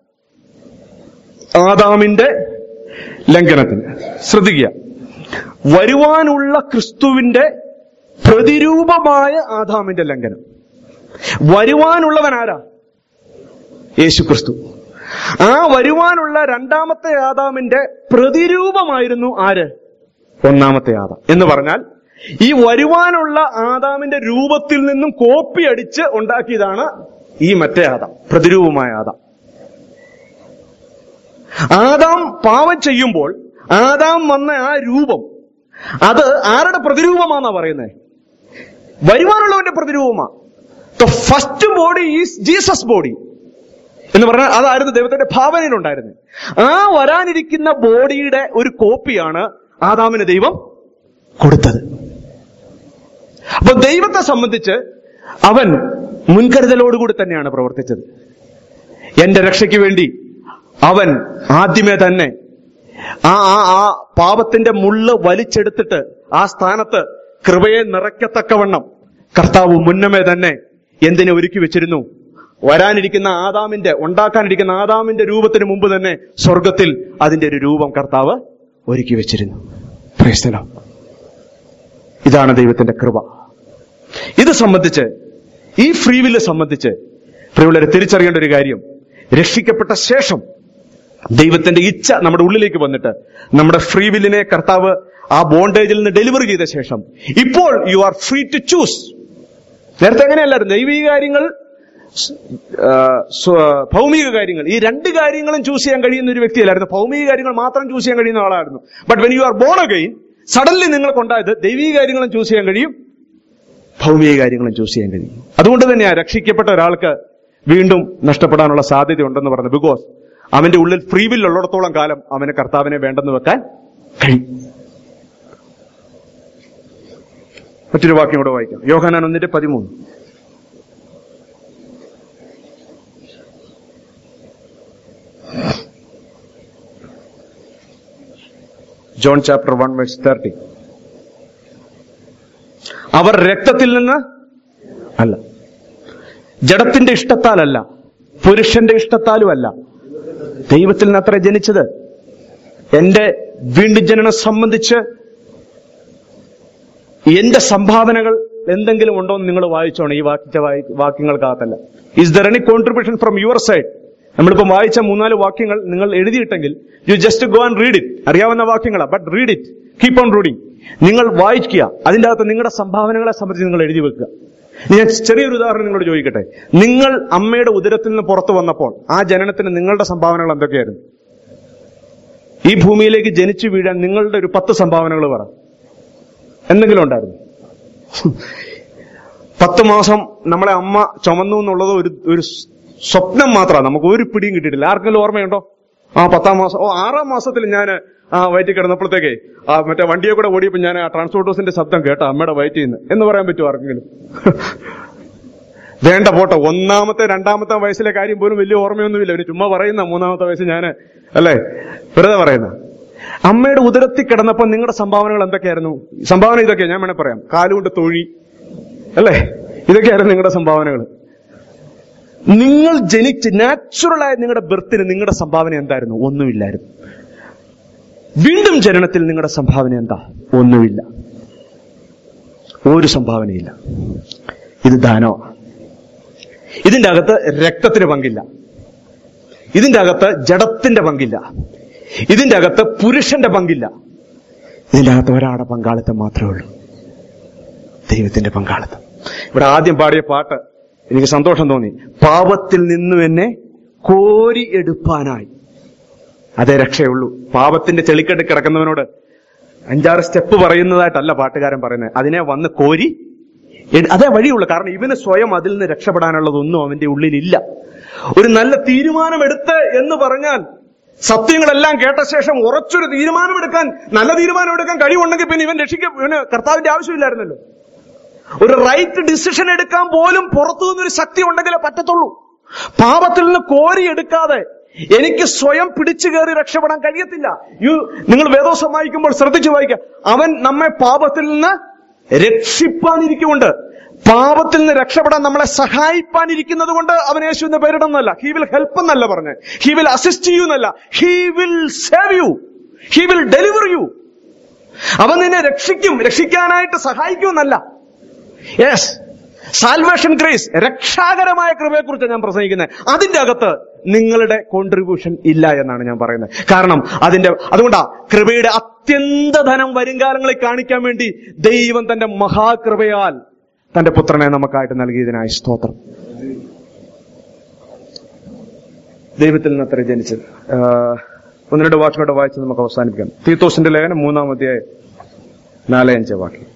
ആദാമിന്റെ ലംഘനത്തിന് ശ്രദ്ധിക്കുക വരുവാനുള്ള ക്രിസ്തുവിന്റെ പ്രതിരൂപമായ ആദാമിന്റെ ലംഘനം വരുവാനുള്ളവൻ ആരാ യേശു ക്രിസ്തു ആ വരുവാനുള്ള രണ്ടാമത്തെ ആദാമിന്റെ പ്രതിരൂപമായിരുന്നു ആര് ഒന്നാമത്തെ ആദാം എന്ന് പറഞ്ഞാൽ ഈ വരുവാനുള്ള ആദാമിന്റെ രൂപത്തിൽ നിന്നും കോപ്പി അടിച്ച് ഉണ്ടാക്കിയതാണ് ഈ മറ്റേ ആദാം പ്രതിരൂപമായ ആദാം ആദാം പാവം ചെയ്യുമ്പോൾ ആദാം വന്ന ആ രൂപം അത് ആരുടെ പ്രതിരൂപമാണെന്നാ പറയുന്നത് വരുവാനുള്ളവന്റെ പ്രതിരൂപമാ the first body is Jesus body എന്ന് പറഞ്ഞാൽ അതായിരുന്നു ദൈവത്തിന്റെ ഭാവനയിലുണ്ടായിരുന്നത് ആ വരാനിരിക്കുന്ന ബോഡിയുടെ ഒരു കോപ്പിയാണ് ആദാമിന് ദൈവം കൊടുത്തത് അപ്പൊ ദൈവത്തെ സംബന്ധിച്ച് അവൻ മുൻകരുതലോടുകൂടി തന്നെയാണ് പ്രവർത്തിച്ചത് എന്റെ രക്ഷയ്ക്ക് വേണ്ടി അവൻ ആദ്യമേ തന്നെ ആ ആ ആ പാപത്തിന്റെ മുള്ള് വലിച്ചെടുത്തിട്ട് ആ സ്ഥാനത്ത് കൃപയെ നിറയ്ക്കത്തക്കവണ്ണം കർത്താവ് മുന്നമേ തന്നെ എന്തിനെ ഒരുക്കി വെച്ചിരുന്നു വരാനിരിക്കുന്ന ആദാമിന്റെ ഉണ്ടാക്കാനിരിക്കുന്ന ആദാമിന്റെ രൂപത്തിന് മുമ്പ് തന്നെ സ്വർഗത്തിൽ അതിന്റെ ഒരു രൂപം കർത്താവ് ഒരുക്കി വെച്ചിരുന്നു Praise the Lord. ഇതാണ് ദൈവത്തിന്റെ കൃപ ഇത് സംബന്ധിച്ച് ഈ ഫ്രീവില്ല് സംബന്ധിച്ച് പ്രിയമുള്ളവരെ തിരിച്ചറിയേണ്ട ഒരു കാര്യം രക്ഷിക്കപ്പെട്ട ശേഷം ദൈവത്തിന്റെ ഇച്ഛ നമ്മുടെ ഉള്ളിലേക്ക് വന്നിട്ട് നമ്മുടെ ഫ്രീ വില്ലിനെ കർത്താവ് ആ ബോണ്ടേജിൽ നിന്ന് ഡെലിവറി ചെയ്ത ശേഷം ഇപ്പോൾ you are free to choose നേരത്തെ അങ്ങനെയല്ലായിരുന്നു ദൈവിക കാര്യങ്ങൾ ആ, സ്വ- ഭൗമിക കാര്യങ്ങൾ ഈ രണ്ട് കാര്യങ്ങളും ചൂസ് ചെയ്യാൻ കഴിയുന്ന ഒരു വ്യക്തിയല്ലായിരുന്നു ഭൗമിക കാര്യങ്ങൾ മാത്രം ചൂസ് ചെയ്യാൻ കഴിയുന്ന ആളായിരുന്നു but when you are born again suddenly നിങ്ങൾക്കുണ്ടായത് ദൈവിക കാര്യങ്ങളും ചൂസ് ചെയ്യാൻ കഴിയും ഭൗമിക കാര്യങ്ങളും ചൂസ് ചെയ്യാൻ കഴിയും അതുകൊണ്ട് തന്നെയാണ് രക്ഷിക്കപ്പെട്ട ഒരാൾക്ക് വീണ്ടും നഷ്ടപ്പെടാനുള്ള സാധ്യത ഉണ്ടെന്ന് പറഞ്ഞത് ബിക്കോസ് അവന്റെ ഉള്ളിൽ ഫ്രീ വിൽ ഉള്ളിടത്തോളം കാലം അവന് കർത്താവിനെ വേണ്ടെന്ന് വെക്കാൻ കഴിയും മറ്റൊരു വാക്യം കൂടെ വായിക്കാം യോഹനാൻ ഒന്നിന്റെ പതിമൂന്ന് John chapter one verse thirty അവർ രക്തത്തിൽ നിന്ന് അല്ല ജഡത്തിന്റെ ഇഷ്ടത്താലല്ല പുരുഷന്റെ ഇഷ്ടത്താലും അല്ല ദൈവത്തിൽ നിന്ന് അത്ര ജനിച്ചത് എന്റെ വീണ്ടും ജനനം സംബന്ധിച്ച് എന്റെ സംഭാവനകൾ എന്തെങ്കിലും ഉണ്ടോ എന്ന് നിങ്ങൾ വായിച്ചോണം ഈ വാക്യ വാക്യങ്ങൾക്കകത്തല്ല is there any contribution from your side നമ്മളിപ്പം വായിച്ച മൂന്നാല് വാക്യങ്ങൾ നിങ്ങൾ എഴുതിയിട്ടെങ്കിൽ you just go and read it അറിയാവുന്ന വാക്യങ്ങളാണ് but read it keep on reading നിങ്ങൾ വായിക്കുക അതിന്റെ അകത്ത് നിങ്ങളുടെ സംഭാവനകളെ സംബന്ധിച്ച് നിങ്ങൾ എഴുതി വെക്കുക ഇനി ഞാൻ ചെറിയൊരു ഉദാഹരണം നിങ്ങളോട് ചോദിക്കട്ടെ നിങ്ങൾ അമ്മയുടെ ഉദരത്തിൽ നിന്ന് പുറത്തു വന്നപ്പോൾ ആ ജനനത്തിന് നിങ്ങളുടെ സംഭാവനകൾ എന്തൊക്കെയായിരുന്നു ഈ ഭൂമിയിലേക്ക് ജനിച്ചു വീഴാൻ നിങ്ങളുടെ ഒരു പത്ത് സംഭാവനകൾ പറ എന്തെങ്കിലും ഉണ്ടായിരുന്നു പത്ത് മാസം നമ്മളെ അമ്മ ചുമന്നു എന്നുള്ളത് ഒരു ഒരു സ്വപ്നം മാത്രമാണ് നമുക്ക് ഒരു പിടിയും കിട്ടിയിട്ടില്ല ആർക്കെങ്കിലും ഓർമ്മയുണ്ടോ ആ പത്താം മാസം ഓ ആറാം മാസത്തിൽ ഞാൻ ആ വയറ്റിൽ കിടന്നപ്പോഴത്തേക്ക് ആ മറ്റേ വണ്ടിയെ കൂടെ ഓടിയപ്പോൾ ഞാൻ ആ ട്രാൻസ്പോർട്ട് ബസിന്റെ ശബ്ദം കേട്ടോ അമ്മയുടെ വയറ്റിൽ നിന്ന് എന്ന് പറയാൻ പറ്റുമോ ആർക്കെങ്കിലും വേണ്ട പോട്ടെ ഒന്നാമത്തെ രണ്ടാമത്തെ വയസ്സിലെ കാര്യം പോലും വലിയ ഓർമ്മയൊന്നുമില്ല ഒരു ചുമ്മാ പറയുന്ന മൂന്നാമത്തെ വയസ്സ് ഞാൻ അല്ലേ വെറുതെ പറയുന്ന അമ്മയുടെ ഉദരത്തിൽ കിടന്നപ്പോൾ നിങ്ങളുടെ സംഭാവനകൾ എന്തൊക്കെയായിരുന്നു സംഭാവന ഇതൊക്കെയാ ഞാൻ വേണേ പറയാം കാലുകൊണ്ട് തൊഴി അല്ലേ ഇതൊക്കെയായിരുന്നു നിങ്ങളുടെ സംഭാവനകൾ നിങ്ങൾ ജനിച്ച് നാച്ചുറലായ നിങ്ങളുടെ ബർത്തിന് നിങ്ങളുടെ സംഭാവന എന്തായിരുന്നു ഒന്നുമില്ലായിരുന്നു വീണ്ടും ജനനത്തിൽ നിങ്ങളുടെ സംഭാവന എന്താ ഒന്നുമില്ല ഒരു സംഭാവനയില്ല ഇത് ദാനമാണ് ഇതിന്റെ അകത്ത് രക്തത്തിന് പങ്കില്ല ഇതിന്റെ അകത്ത് ജഡത്തിന്റെ പങ്കില്ല ഇതിന്റെ അകത്ത് പുരുഷന്റെ പങ്കില്ല ഇതിന്റെ അകത്ത് ഒരാളുടെ പങ്കാളിത്തം മാത്രമേ ഉള്ളൂ ദൈവത്തിന്റെ പങ്കാളിത്തം ഇവിടെ ആദ്യം പാടിയ പാട്ട് എനിക്ക് സന്തോഷം തോന്നി പാപത്തിൽ നിന്നും എന്നെ കോരി എടുപ്പാനായി അതേ രക്ഷയുള്ളൂ പാപത്തിന്റെ ചെളിക്കെട്ട് കിടക്കുന്നവനോട് അഞ്ചാറ് സ്റ്റെപ്പ് പറയുന്നതായിട്ടല്ല പാട്ടുകാരൻ പറയുന്നത് അതിനെ വന്ന് കോരി എട്- അതേ വഴിയുള്ളൂ കാരണം ഇവന് സ്വയം അതിൽ നിന്ന് രക്ഷപ്പെടാനുള്ളതൊന്നും അവന്റെ ഉള്ളിലില്ല ഒരു നല്ല തീരുമാനമെടുത്ത് എന്ന് പറഞ്ഞാൽ സത്യങ്ങളെല്ലാം കേട്ട ശേഷം ഉറച്ചൊരു തീരുമാനമെടുക്കാൻ നല്ല തീരുമാനമെടുക്കാൻ കഴിവുണ്ടെങ്കിൽ പിന്നെ ഇവൻ രക്ഷിക്ക ഇവന് കർത്താവിന്റെ ആവശ്യമില്ലായിരുന്നല്ലോ ഒരു റൈറ്റ് ഡിസിഷൻ എടുക്കാൻ പോലും പുറത്തു നിന്നൊരു ശക്തി ഉണ്ടെങ്കിലേ പറ്റത്തുള്ളൂ പാപത്തിൽ നിന്ന് കോരിയെടുക്കാതെ എനിക്ക് സ്വയം പിടിച്ചു കയറി രക്ഷപ്പെടാൻ കഴിയത്തില്ല യു നിങ്ങൾ വേദോസം വായിക്കുമ്പോൾ ശ്രദ്ധിച്ചു വായിക്കുക അവൻ നമ്മെ പാപത്തിൽ നിന്ന് രക്ഷിപ്പാനിരിക്കുന്നുണ്ട് പാപത്തിൽ നിന്ന് രക്ഷപ്പെടാൻ നമ്മളെ സഹായിപ്പാനിരിക്കുന്നത് കൊണ്ട് അവൻ യേശു എന്ന് പേരിടുന്നല്ല ഹി വിൽ ഹെൽപ്പ് എന്നല്ല പറഞ്ഞ് ഹി വിൽ അസിസ്റ്റ് യു എന്നല്ല he will save you he will deliver you അവൻ നിന്നെ രക്ഷിക്കും രക്ഷിക്കാനായിട്ട് സഹായിക്കുമെന്നല്ല യെസ് സാൽവേഷൻ ഗ്രേസ് രക്ഷാകരമായ കൃപയെക്കുറിച്ച് ഞാൻ പ്രസംഗിക്കുന്നത് അതിന്റെ അകത്ത് നിങ്ങളുടെ കോൺട്രിബ്യൂഷൻ ഇല്ല എന്നാണ് ഞാൻ പറയുന്നത് കാരണം അതിന്റെ അതുകൊണ്ടാ കൃപയുടെ അത്യന്ത ധനം വരുംകാലങ്ങളിൽ കാണിക്കാൻ വേണ്ടി ദൈവം തന്റെ മഹാകൃപയാൽ തന്റെ പുത്രനെ നമുക്കായിട്ട് നൽകിയതിനായി സ്തോത്രം ദൈവത്തിൽ നിന്ന് അത്ര ജനിച്ചത് ആഹ് ഒന്ന് രണ്ട് വാക്കുകളുടെ വായിച്ച് നമുക്ക് അവസാനിപ്പിക്കാം തീത്തോസിന്റെ ലേഖനം മൂന്നാം അധ്യായം നാല് അഞ്ച് വാക്യം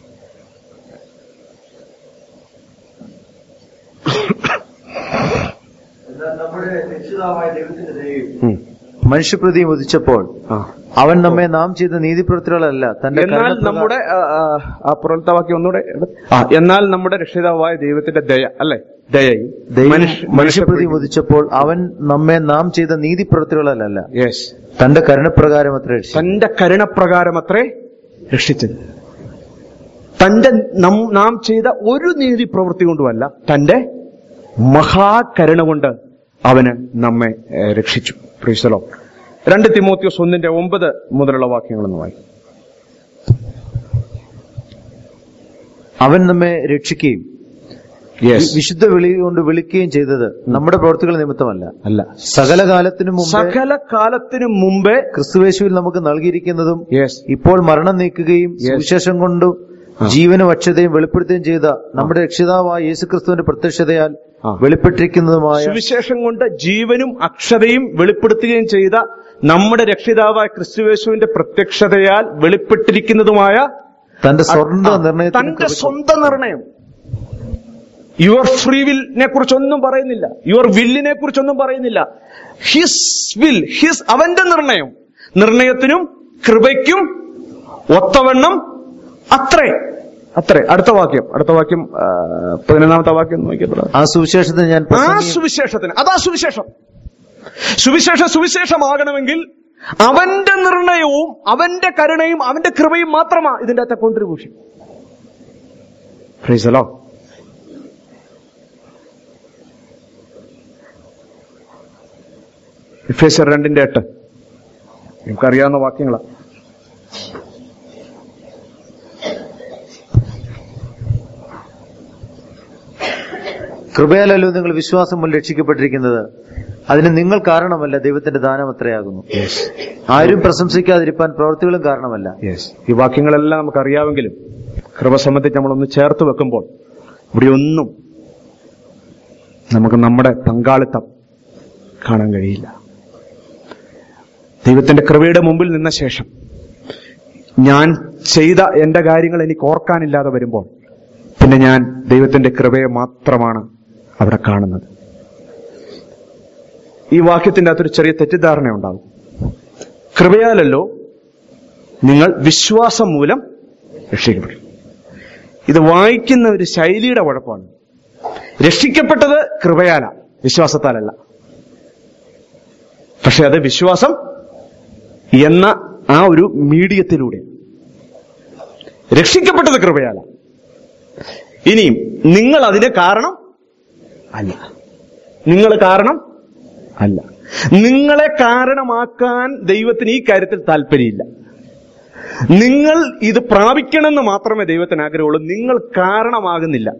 എന്നാൽ നമ്മുടെ രക്ഷിതാവായ ദൈവത്തിന്റെ ദയയും ഉം. മനുഷ്യപ്രതിയും ഉദിച്ചപ്പോൾ ആ അവൻ നമ്മെ നാം ചെയ്ത നീതിപ്രവൃത്തികളല്ല തന്റെ എന്നാൽ കരുണപ്രകാരം- നമ്മുടെ ആ, ആ, ആ പുറത്തെ വാക്യം ഒന്നുകൂടെ എടു- ആ എന്നാൽ നമ്മുടെ രക്ഷിതാവായ ദൈവത്തിന്റെ ദയ അല്ലെ ദയയും ദൈവം മനുഷ്യ- മനുഷ്യപ്രതിയും ഉദിച്ചപ്പോൾ അവൻ നമ്മെ നാം ചെയ്ത നീതിപ്രവൃത്തികളല്ല യെസ് തന്റെ കരുണപ്രകാരം അത്ര രക്ഷിച്ചു തന്റെ കരുണപ്രകാരം അത്രേ രക്ഷിച്ചത് തന്റെ നം- നാം ചെയ്ത ഒരു നീതി പ്രവൃത്തി കൊണ്ടുമല്ല തന്റെ മഹാകരുണ കൊണ്ട് അവന് നമ്മെ ഏ, രക്ഷിച്ചു പ്രീസലോ രണ്ട് തിമോത്യോസ് ഒന്നിന്റെ ഒമ്പത് മുതലുള്ള വാക്യങ്ങളൊന്ന് വായിക്കും അവൻ നമ്മെ രക്ഷിക്കുകയും യെസ് വിശുദ്ധ വിളി കൊണ്ട് വിളിക്കുകയും ചെയ്തത് നമ്മുടെ പ്രവൃത്തികൾ നിമിത്തമല്ല അല്ല സകല കാലത്തിനു മുമ്പ് സകല കാലത്തിനു മുമ്പേ ക്രിസ്തുവേശുവിൽ നമുക്ക് നൽകിയിരിക്കുന്നതും യെസ് ഇപ്പോൾ മരണം നീക്കുകയും Yes. സുവിശേഷം കൊണ്ടും ജീവനും അക്ഷതയും വെളിപ്പെടുത്തുകയും ചെയ്ത നമ്മുടെ രക്ഷിതാവായ യേശുക്രിസ്തുവിന്റെ പ്രത്യക്ഷതയാൽ ആ. വെളിപ്പെട്ടിരിക്കുന്നതുമായ സുവിശേഷം കൊണ്ട് ജീവനും അക്ഷതയും വെളിപ്പെടുത്തുകയും ചെയ്ത നമ്മുടെ രക്ഷിതാവായ ക്രിസ്തുവേശുവിന്റെ പ്രത്യക്ഷതയാൽ വെളിപ്പെട്ടിരിക്കുന്നതുമായ തന്റെ സ്വന്തം ആ, നിർണയത്തിന് തന്റെ സ്വന്തം നിർണയം യുവർ ഫ്രീ വില്ലിനെ കുറിച്ചൊന്നും പറയുന്നില്ല യുവർ വില്ലിനെ കുറിച്ചൊന്നും പറയുന്നില്ല ഹിസ് വിൽ ഹിസ് അവന്റെ നിർണയം നിർണയത്തിനും കൃപയ്ക്കും ഒത്തവണ്ണം അത്രേ അത്രേ അടുത്ത വാക്യം അടുത്ത വാക്യം ആ, പതിനൊന്നാമത്തെ വാക്യം നോക്കിയപ്പോൾ ആ സുവിശേഷത്തിന് ഞാൻ ആ പ്രസംഗി- സുവിശേഷത്തിന് അതാ സുവിശേഷം സുവിശേഷം സുവിശേഷമാകണമെങ്കിൽ അവന്റെ നിർണയവും അവന്റെ കരുണയും അവന്റെ കൃപയും മാത്രമാ ഇതിന്റെ അകത്തെ കോൺട്രിബ്യൂഷൻ ഫ്രീസലോ ഇഫേസർ രണ്ടിന്റെ എട്ട് നമുക്കറിയാവുന്ന വാക്യങ്ങളാ കൃപയാലല്ലോ നിങ്ങൾ വിശ്വാസം മൂലം രക്ഷിക്കപ്പെട്ടിരിക്കുന്നത് അതിന് നിങ്ങൾ കാരണമല്ല ദൈവത്തിന്റെ ദാനം അത്രയാകുന്നു ആരും പ്രശംസിക്കാതിരിക്കാൻ പ്രവൃത്തികളും കാരണമല്ല യെസ് ഈ വാക്യങ്ങളെല്ലാം നമുക്കറിയാമെങ്കിലും കൃപ സംബന്ധിച്ച് നമ്മളൊന്ന് ചേർത്ത് വെക്കുമ്പോൾ ഇവിടെ ഒന്നും നമുക്ക് നമ്മുടെ പങ്കാളിത്തം കാണാൻ കഴിയില്ല ദൈവത്തിന്റെ കൃപയുടെ മുമ്പിൽ നിന്ന ശേഷം ഞാൻ ചെയ്ത എന്റെ കാര്യങ്ങൾ എനിക്ക് ഓർക്കാനില്ലാതെ വരുമ്പോൾ പിന്നെ ഞാൻ ദൈവത്തിന്റെ കൃപയെ മാത്രമാണ് അവിടെ കാണുന്നത് ഈ വാക്യത്തിന്റെ അകത്തൊരു ചെറിയ തെറ്റിദ്ധാരണ ഉണ്ടാകും കൃപയാലല്ലോ നിങ്ങൾ വിശ്വാസം മൂലം രക്ഷിക്കപ്പെടും ഇത് വായിക്കുന്ന ഒരു ശൈലിയുടെ കുഴപ്പമാണ് രക്ഷിക്കപ്പെട്ടത് കൃപയാല വിശ്വാസത്താലല്ല പക്ഷെ അത് വിശ്വാസം എന്ന ആ ഒരു മീഡിയത്തിലൂടെ രക്ഷിക്കപ്പെട്ടത് കൃപയാല ഇനിയും നിങ്ങൾ അതിന് കാരണം അല്ല നിങ്ങൾ കാരണം അല്ല നിങ്ങളെ കാരണമാക്കാൻ ദൈവത്തിന് ഈ കാര്യത്തിൽ താല്പര്യമില്ല നിങ്ങൾ ഇത് പ്രാപിക്കണമെന്ന് മാത്രമേ ദൈവത്തിന് ആഗ്രഹമുള്ളൂ നിങ്ങൾ കാരണമാകുന്നില്ല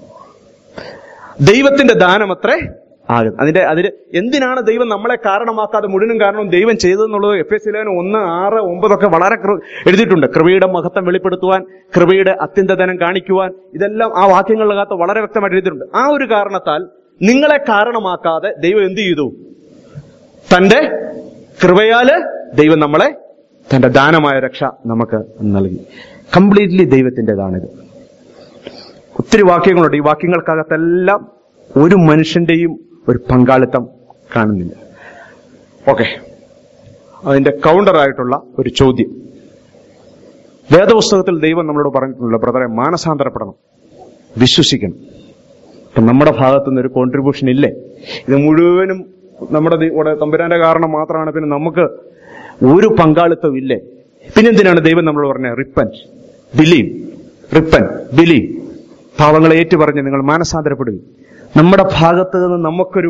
ദൈവത്തിന്റെ ദാനമത്രേ ആകും അതിന്റെ അതിന് എന്തിനാണ് ദൈവം നമ്മളെ കാരണമാക്കാതെ മുഴുവനും കാരണം ദൈവം ചെയ്തതെന്നുള്ളത് എഫ് എസ് ലേഖനം ഒന്ന് ആറ് ഒമ്പതൊക്കെ വളരെ കൃ- എഴുതിയിട്ടുണ്ട് കൃപയുടെ മഹത്വം വെളിപ്പെടുത്തുവാൻ കൃപയുടെ അത്യന്തധനം കാണിക്കുവാൻ ഇതെല്ലാം ആ വാക്യങ്ങളിലകത്ത് വളരെ വ്യക്തമായിട്ട് എഴുതിയിട്ടുണ്ട് ആ ഒരു കാരണത്താൽ നിങ്ങളെ കാരണമാക്കാതെ ദൈവം എന്ത് ചെയ്തു തന്റെ കൃപയാല് ദൈവം നമ്മളെ തന്റെ ദാനമായ രക്ഷ നമുക്ക് നൽകി കംപ്ലീറ്റ്ലി ദൈവത്തിൻ്റെതാണിത് ഒത്തിരി വാക്യങ്ങളുണ്ട് ഈ വാക്യങ്ങൾക്കകത്തെല്ലാം ഒരു മനുഷ്യന്റെയും ഒരു പങ്കാളിത്തം കാണുന്നില്ല ഓക്കെ അതിന്റെ കൗണ്ടറായിട്ടുള്ള ഒരു ചോദ്യം വേദപുസ്തകത്തിൽ ദൈവം നമ്മളോട് പറഞ്ഞിട്ടുള്ള ബ്രദറെ മാനസാന്തരപ്പെടണം വിശ്വസിക്കണം അപ്പൊ നമ്മുടെ ഭാഗത്തു നിന്ന് ഒരു കോൺട്രിബ്യൂഷൻ ഇല്ലേ ഇത് മുഴുവനും നമ്മുടെ ദൈ- ഇവിടെ തമ്പുരാന്റെ കാരണം മാത്രമാണ് പിന്നെ നമുക്ക് ഒരു പങ്കാളിത്തവും ഇല്ലേ പിന്നെന്തിനാണ് ദൈവം നമ്മളോട് പറഞ്ഞത് റിപ്പൻ ബിലീവ് റിപ്പൻ ബിലീവ് പാവങ്ങളെ ഏറ്റുപറഞ്ഞ് നിങ്ങൾ മാനസാന്തരപ്പെടുക നമ്മുടെ ഭാഗത്ത് നിന്ന് നമുക്കൊരു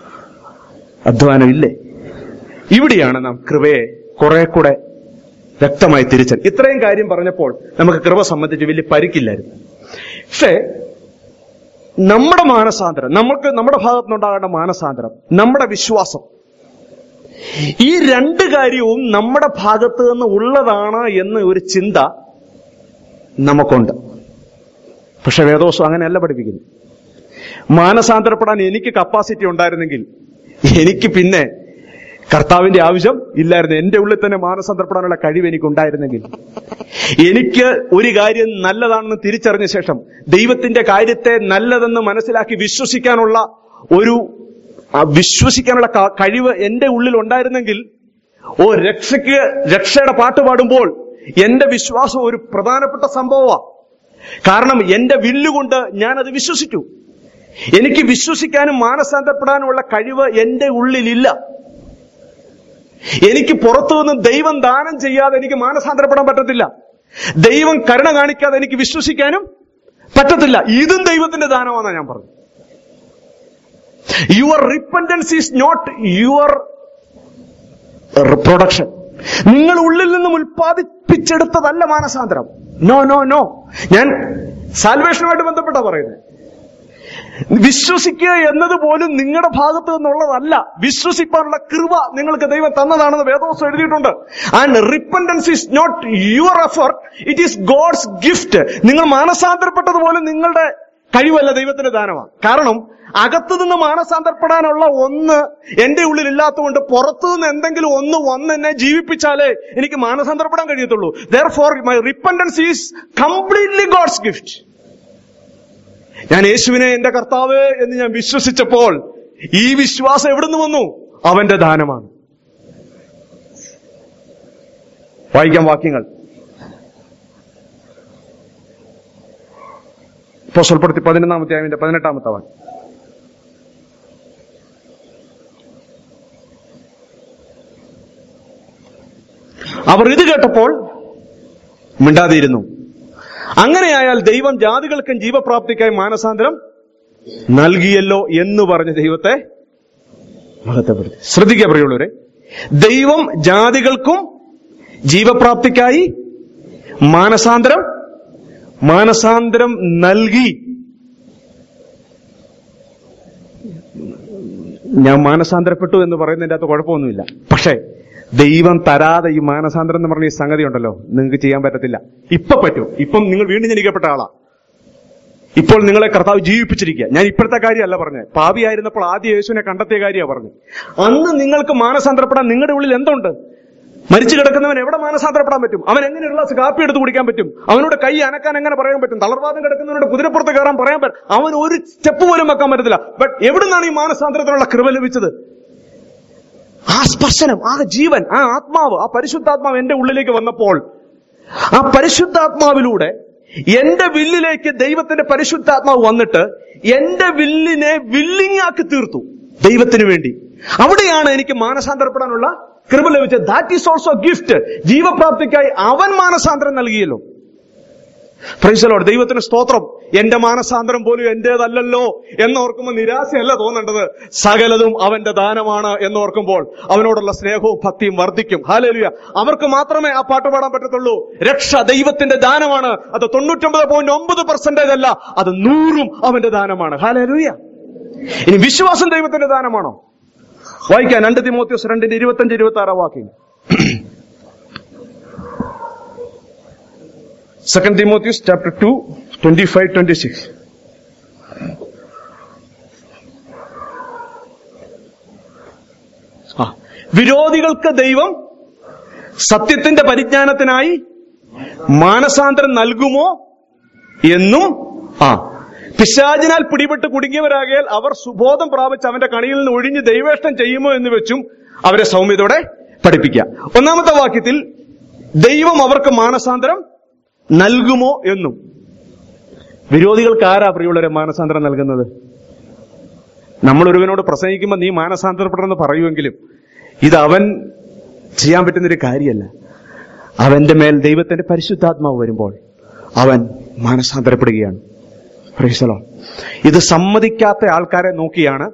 അധ്വാനം ഇല്ലേ ഇവിടെയാണ് നാം കൃപയെ കുറെ കൂടെ വ്യക്തമായി തിരിച്ചത് ഇത്രയും കാര്യം പറഞ്ഞപ്പോൾ നമുക്ക് കൃപ സംബന്ധിച്ച് വലിയ പരിക്കില്ലായിരുന്നു പക്ഷേ നമ്മുടെ മാനസാന്തരം നമുക്ക് നമ്മുടെ ഭാഗത്തു നിന്നുണ്ടാകേണ്ട മാനസാന്തരം നമ്മുടെ വിശ്വാസം ഈ രണ്ട് കാര്യവും നമ്മുടെ ഭാഗത്ത് നിന്ന് ഉള്ളതാണ് എന്ന് ഒരു ചിന്ത നമുക്കുണ്ട് പക്ഷെ വേദോസം അങ്ങനെയല്ല പഠിപ്പിക്കുന്നു മാനസാന്തരപ്പെടാൻ എനിക്ക് കപ്പാസിറ്റി ഉണ്ടായിരുന്നെങ്കിൽ എനിക്ക് പിന്നെ കർത്താവിന്റെ ആവശ്യം ഇല്ലായിരുന്നു എന്റെ ഉള്ളിൽ തന്നെ മാനസാന്തരപ്പെടാനുള്ള കഴിവ് എനിക്ക് ഉണ്ടായിരുന്നെങ്കിൽ എനിക്ക് ഒരു കാര്യം നല്ലതാണെന്ന് തിരിച്ചറിഞ്ഞ ശേഷം ദൈവത്തിന്റെ കാര്യത്തെ നല്ലതെന്ന് മനസ്സിലാക്കി വിശ്വസിക്കാനുള്ള ഒരു ആ വിശ്വസിക്കാനുള്ള ക- കഴിവ് എന്റെ ഉള്ളിൽ ഉണ്ടായിരുന്നെങ്കിൽ ഓ രക്ഷയ്ക്ക് രക്ഷയുടെ പാട്ട് പാടുമ്പോൾ എന്റെ വിശ്വാസം ഒരു പ്രധാനപ്പെട്ട സംഭവമാണ് കാരണം എന്റെ വില്ലുകൊണ്ട് ഞാൻ അത് വിശ്വസിച്ചു എനിക്ക് വിശ്വസിക്കാനും മാനസാന്തരപ്പെടാനുമുള്ള കഴിവ് എന്റെ ഉള്ളിലില്ല എനിക്ക് പുറത്തുനിന്ന് ദൈവം ദാനം ചെയ്യാതെ എനിക്ക് മാനസാന്തരപ്പെടാൻ പറ്റത്തില്ല ദൈവം കരുണ കാണിക്കാതെ എനിക്ക് വിശ്വസിക്കാനും പറ്റത്തില്ല ഇതും ദൈവത്തിന്റെ ദാനമാണെന്നാണ് ഞാൻ പറഞ്ഞു your repentance is not your production നിങ്ങൾ ഉള്ളിൽ നിന്നും ഉൽപ്പാദിപ്പിച്ചെടുത്തതല്ല മാനസാന്തരം നോ നോ നോ ഞാൻ സാൽവേഷനുമായിട്ട് ബന്ധപ്പെട്ടാ പറയുന്നത് വിശ്വസിക്കുക എന്നത് പോലും നിങ്ങളുടെ ഭാഗത്ത് നിന്നുള്ളതല്ല വിശ്വസിപ്പാനുള്ള കൃപ നിങ്ങൾക്ക് ദൈവം തന്നതാണെന്ന് വേദോസം എഴുതിയിട്ടുണ്ട് and repentance is not your effort it is God's gift നിങ്ങൾ മാനസാന്തരപ്പെട്ടത് പോലും നിങ്ങളുടെ കഴിവല്ല ദൈവത്തിന്റെ ദാനമാണ് കാരണം അകത്തു നിന്ന് മാനസാന്തരപ്പെടാനുള്ള ഒന്ന് എന്റെ ഉള്ളിൽ ഇല്ലാത്തതുകൊണ്ട് പുറത്തു നിന്ന് എന്തെങ്കിലും ഒന്ന് വന്ന് എന്നെ ജീവിപ്പിച്ചാലേ എനിക്ക് മാനസാന്തരപ്പെടാൻ കഴിയത്തുള്ളൂ therefore my repentance is completely God's gift ഞാൻ യേശുവിനെ എന്റെ കർത്താവ് എന്ന് ഞാൻ വിശ്വസിച്ചപ്പോൾ ഈ വിശ്വാസം എവിടുന്ന് വന്നു അവന്റെ ദാനമാണ് വായിക്കാം വാക്യങ്ങൾ ഇപ്പൊ സ്വൽപ്പെടുത്തി പതിനൊന്നാമത്തെ അതിന്റെ പതിനെട്ടാമത്തെ വാക്യം അവർ ഇത് കേട്ടപ്പോൾ മിണ്ടാതിരുന്നു അങ്ങനെയായാൽ ദൈവം ജാതികൾക്കും ജീവപ്രാപ്തിക്കായി മാനസാന്തരം നൽകിയല്ലോ എന്ന് പറഞ്ഞ ദൈവത്തെ മഹത്വപ്പെടുത്തി ശ്രദ്ധിക്കുക പ്രിയുള്ളവരെ ദൈവം ജാതികൾക്കും ജീവപ്രാപ്തിക്കായി മാനസാന്തരം മാനസാന്തരം നൽകി ഞാൻ മാനസാന്തരപ്പെട്ടു എന്ന് പറയുന്നതിന്റെ അകത്ത് കുഴപ്പമൊന്നുമില്ല പക്ഷേ ദൈവം തരാതെ ഈ മാനസാന്തരം എന്ന് പറഞ്ഞ ഈ സംഗതി ഉണ്ടല്ലോ നിങ്ങൾക്ക് ചെയ്യാൻ പറ്റത്തില്ല ഇപ്പൊ പറ്റും ഇപ്പം നിങ്ങൾ വീണ്ടും ജനിക്കപ്പെട്ട ആളാ ഇപ്പോൾ നിങ്ങളെ കർത്താവ് ജീവിപ്പിച്ചിരിക്കുക ഞാൻ ഇപ്പോഴത്തെ കാര്യമല്ല പറഞ്ഞത് പാപിയായിരുന്നപ്പോൾ ആദ്യ യേശുവിനെ കണ്ടെത്തിയ കാര്യമാണ് പറഞ്ഞത് അന്ന് നിങ്ങൾക്ക് മാനസാന്തരപ്പെടാൻ നിങ്ങളുടെ ഉള്ളിൽ എന്തുണ്ട് മരിച്ചു കിടക്കുന്നവൻ എവിടെ മാനസാന്തരപ്പെടാൻ പറ്റും അവൻ എങ്ങനെ ഒരു ഗ്ലാസ് കാപ്പി എടുത്ത് കുടിക്കാൻ പറ്റും അവനോട് കൈ അനക്കാൻ എങ്ങനെ പറയാൻ പറ്റും തളർവാദം കിടക്കുന്നവനോട് കുതിരപ്പുറത്ത് കയറാൻ പറയാൻ പറ്റും അവൻ ഒരു സ്റ്റെപ്പ് പോലും വെക്കാൻ പറ്റത്തില്ല ബട്ട് എവിടുന്നാണ് ഈ മാനസാന്തരത്തിനുള്ള കൃപ ലഭിച്ചത് ആ സ്പർശനം ആ ജീവൻ ആ ആത്മാവ് ആ പരിശുദ്ധാത്മാവ് എന്റെ ഉള്ളിലേക്ക് വന്നപ്പോൾ ആ പരിശുദ്ധാത്മാവിലൂടെ എന്റെ വില്ലിലേക്ക് ദൈവത്തിന്റെ പരിശുദ്ധാത്മാവ് വന്നിട്ട് എന്റെ വില്ലിനെ വില്ലിങ് ആക്കി തീർത്തു ദൈവത്തിന് വേണ്ടി അവിടെയാണ് എനിക്ക് മാനസാന്തരപ്പെടാനുള്ള കൃപ ലഭിച്ചത് ദാറ്റ് ഈസ് ഓൾസോ ഗിഫ്റ്റ് ജീവപ്രാപ്തിക്കായി അവൻ മാനസാന്തരം നൽകിയല്ലോ പ്രൈസലോട് ദൈവത്തിന് സ്തോത്രം എന്റെ മാനസാന്തരം പോലും എന്റേതല്ലല്ലോ എന്നോർക്കുമ്പോൾ നിരാശയല്ല തോന്നേണ്ടത് സകലതും അവന്റെ ദാനമാണ് എന്നോർക്കുമ്പോൾ അവനോടുള്ള സ്നേഹവും ഭക്തിയും വർദ്ധിക്കും ഹാലേലുയ അവർക്ക് മാത്രമേ ആ പാട്ട് പാടാൻ പറ്റത്തുള്ളൂ രക്ഷ ദൈവത്തിന്റെ ദാനമാണ് അത് തൊണ്ണൂറ്റൊമ്പത് പോയിന്റ് ഒമ്പത് പെർസെന്റേജ് അല്ല അത് നൂറും അവന്റെ ദാനമാണ് ഹാലേലുയ ഇനി വിശ്വാസം ദൈവത്തിന്റെ ദാനമാണോ വായിക്കാൻ രണ്ട് തിമോത്യോസ് രണ്ടിന്റെ ഇരുപത്തഞ്ച് ഇരുപത്തി ആറാം വാക്യം സെക്കൻഡ് തിമോത്യോസ് chapter two twenty five twenty six ആ വിരോധികൾക്ക് ദൈവം സത്യത്തിന്റെ പരിജ്ഞാനത്തിനായി മാനസാന്തരം നൽകുമോ എന്നും ആ പിശാചിനാൽ പിടിപെട്ട് കുടുങ്ങിയവരാകിയാൽ അവർ സുബോധം പ്രാപിച്ച് അവന്റെ കണിയിൽ നിന്ന് ഒഴിഞ്ഞ് ദൈവേഷ്ടം ചെയ്യുമോ എന്ന് വെച്ചും അവരെ സൗമ്യതയോടെ പഠിപ്പിക്കുക ഒന്നാമത്തെ വാക്യത്തിൽ ദൈവം അവർക്ക് മാനസാന്തരം നൽകുമോ എന്നും വിരോധികൾക്ക് ആരാ പ്രിയമുള്ളവരെ മാനസാന്തരം നൽകുന്നത് നമ്മൾ ഒരുവനോട് പ്രസംഗിക്കുമ്പോൾ നീ മാനസാന്തരപ്പെടണമെന്ന് പറയുമെങ്കിലും ഇത് അവൻ ചെയ്യാൻ പറ്റുന്നൊരു കാര്യമല്ല അവന്റെ മേൽ ദൈവത്തിന്റെ പരിശുദ്ധാത്മാവ് വരുമ്പോൾ അവൻ മാനസാന്തരപ്പെടുകയാണ് പ്രൈസലോ ഇത് സമ്മതിക്കാത്ത ആൾക്കാരെ നോക്കിയാണ്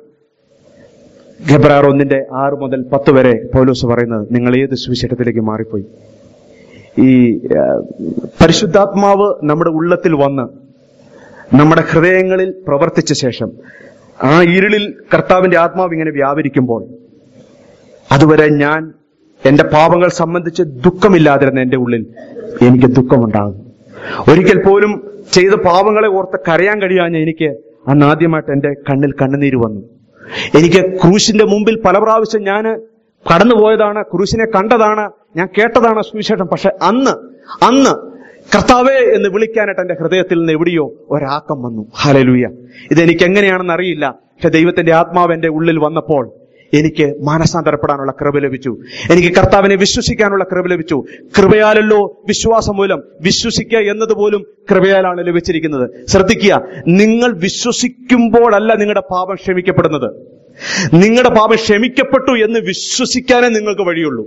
ഗബ്രാർ ഒന്നിന്റെ ആറ് മുതൽ പത്ത് വരെ പൗലോസ് പറയുന്നത് നിങ്ങൾ ഏത് സുവിശേഷത്തിലേക്ക് മാറിപ്പോയി ഈ ആ, പരിശുദ്ധാത്മാവ് നമ്മുടെ ഉള്ളത്തിൽ വന്ന് നമ്മുടെ ഹൃദയങ്ങളിൽ പ്രവർത്തിച്ച ശേഷം ആ ഇരുളിൽ കർത്താവിന്റെ ആത്മാവ് ഇങ്ങനെ വ്യാപരിക്കുമ്പോൾ അതുവരെ ഞാൻ എന്റെ പാപങ്ങൾ സംബന്ധിച്ച് ദുഃഖമില്ലാതിരുന്ന എന്റെ ഉള്ളിൽ എനിക്ക് ദുഃഖമുണ്ടാകും ഒരിക്കൽ പോലും ചെയ്ത പാപങ്ങളെ ഓർത്ത് കരയാൻ കഴിയാഞ്ഞ എനിക്ക് അന്ന് ആദ്യമായിട്ട് എന്റെ കണ്ണിൽ കണ്ണുനീര് വന്നു എനിക്ക് ക്രൂശിന്റെ മുമ്പിൽ പല പ്രാവശ്യം ഞാൻ കടന്നുപോയതാണ് ക്രൂശിനെ കണ്ടതാണ് ഞാൻ കേട്ടതാണ് സുവിശേഷം പക്ഷെ അന്ന് അന്ന് കർത്താവേ എന്ന് വിളിക്കാനായിട്ട് എന്റെ ഹൃദയത്തിൽ നിന്ന് എവിടെയോ ഒരാക്കം വന്നു ഹലലൂയ ഇതെനിക്ക് എങ്ങനെയാണെന്ന് അറിയില്ല പക്ഷെ ദൈവത്തിന്റെ ആത്മാവ് എന്റെ ഉള്ളിൽ വന്നപ്പോൾ എനിക്ക് മാനസാന്തരപ്പെടാനുള്ള കൃപ ലഭിച്ചു എനിക്ക് കർത്താവിനെ വിശ്വസിക്കാനുള്ള കൃപ ലഭിച്ചു കൃപയാലല്ലോ വിശ്വാസം മൂലം വിശ്വസിക്കുക എന്നതുപോലും കൃപയാലാണ് ലഭിച്ചിരിക്കുന്നത് ശ്രദ്ധിക്കുക നിങ്ങൾ വിശ്വസിക്കുമ്പോഴല്ല നിങ്ങളുടെ പാപം ക്ഷമിക്കപ്പെടുന്നത് നിങ്ങളുടെ പാപം ക്ഷമിക്കപ്പെട്ടു എന്ന് വിശ്വസിക്കാനേ നിങ്ങൾക്ക് വഴിയുള്ളൂ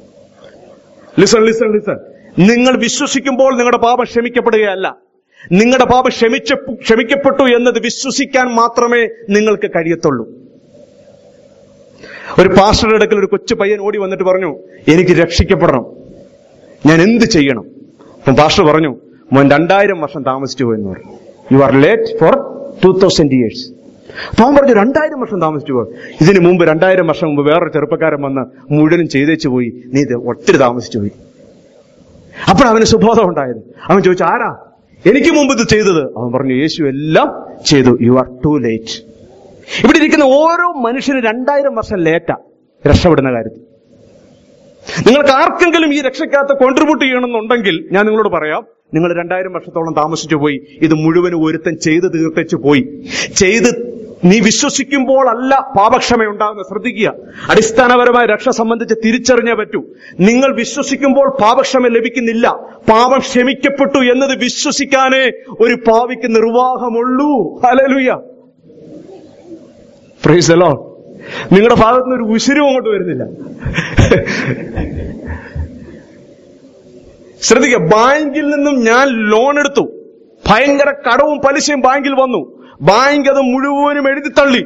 ലിസൺ ലിസൺ ലിസൺ നിങ്ങൾ വിശ്വസിക്കുമ്പോൾ നിങ്ങളുടെ പാപം ക്ഷമിക്കപ്പെടുകയല്ല നിങ്ങളുടെ പാപം ക്ഷമിച്ച ക്ഷമിക്കപ്പെട്ടു എന്നത് വിശ്വസിക്കാൻ മാത്രമേ നിങ്ങൾക്ക് കഴിയത്തുള്ളൂ ഒരു പാസ്റ്ററുടെ അടുക്കൽ ഒരു കൊച്ചു പയ്യൻ ഓടി വന്നിട്ട് പറഞ്ഞു എനിക്ക് രക്ഷിക്കപ്പെടണം ഞാൻ എന്ത് ചെയ്യണം അപ്പം പാസ്റ്റർ പറഞ്ഞു മോൻ രണ്ടായിരം വർഷം താമസിച്ചു പോയെന്ന് പറഞ്ഞു you are late for two thousand years അപ്പൊ അവൻ പറഞ്ഞു രണ്ടായിരം വർഷം താമസിച്ചു പോയി ഇതിനു മുമ്പ് രണ്ടായിരം വർഷം മുമ്പ് വേറൊരു ചെറുപ്പക്കാരൻ വന്ന് മുഴുവനും ചെയ്തേച്ചു പോയി നീ ഇത് ഒത്തിരി താമസിച്ചു പോയി അപ്പോൾ അവന് സുബോധം ഉണ്ടായത് അവൻ ചോദിച്ചു ആരാ എനിക്ക് മുമ്പ് ഇത് ചെയ്തത് അവൻ പറഞ്ഞു യേശു എല്ലാം ചെയ്തു യു ആർ ടു ലേറ്റ് ഇവിടെ ഇരിക്കുന്ന ഓരോ മനുഷ്യനും രണ്ടായിരം വർഷം ലേറ്റാ രക്ഷപ്പെടുന്ന കാര്യത്തിൽ നിങ്ങൾക്ക് ആർക്കെങ്കിലും ഈ രക്ഷയ്ക്കകത്ത് കോൺട്രിബ്യൂട്ട് ചെയ്യണമെന്നുണ്ടെങ്കിൽ ഞാൻ നിങ്ങളോട് പറയാം നിങ്ങൾ രണ്ടായിരം വർഷത്തോളം താമസിച്ചു പോയി ഇത് മുഴുവനും ഒരുത്തൻ ചെയ്ത് തീർത്തേച്ചു പോയി ചെയ്ത് നീ വിശ്വസിക്കുമ്പോൾ അല്ല പാപക്ഷമ ഉണ്ടാകുന്നത് ശ്രദ്ധിക്കുക അടിസ്ഥാനപരമായ രക്ഷ സംബന്ധിച്ച് തിരിച്ചറിഞ്ഞേ പറ്റൂ നിങ്ങൾ വിശ്വസിക്കുമ്പോൾ പാപക്ഷമ ലഭിക്കുന്നില്ല പാപം ക്ഷമിക്കപ്പെട്ടു എന്നത് വിശ്വസിക്കാനേ ഒരു പാവിക്ക് നിർവാഹമുള്ളൂ ഹലലുയ പ്രൈസ് അലോ നിങ്ങളുടെ ഭാഗത്ത് നിന്ന് ഒരു ഉശിരും അങ്ങോട്ട് വരുന്നില്ല ശ്രദ്ധിക്കുക ബാങ്കിൽ നിന്നും ഞാൻ ലോൺ എടുത്തു ഭയങ്കര കടവും പലിശയും ബാങ്കിൽ വന്നു ബാങ്ക് അത് മുഴുവനും എഴുതി തള്ളി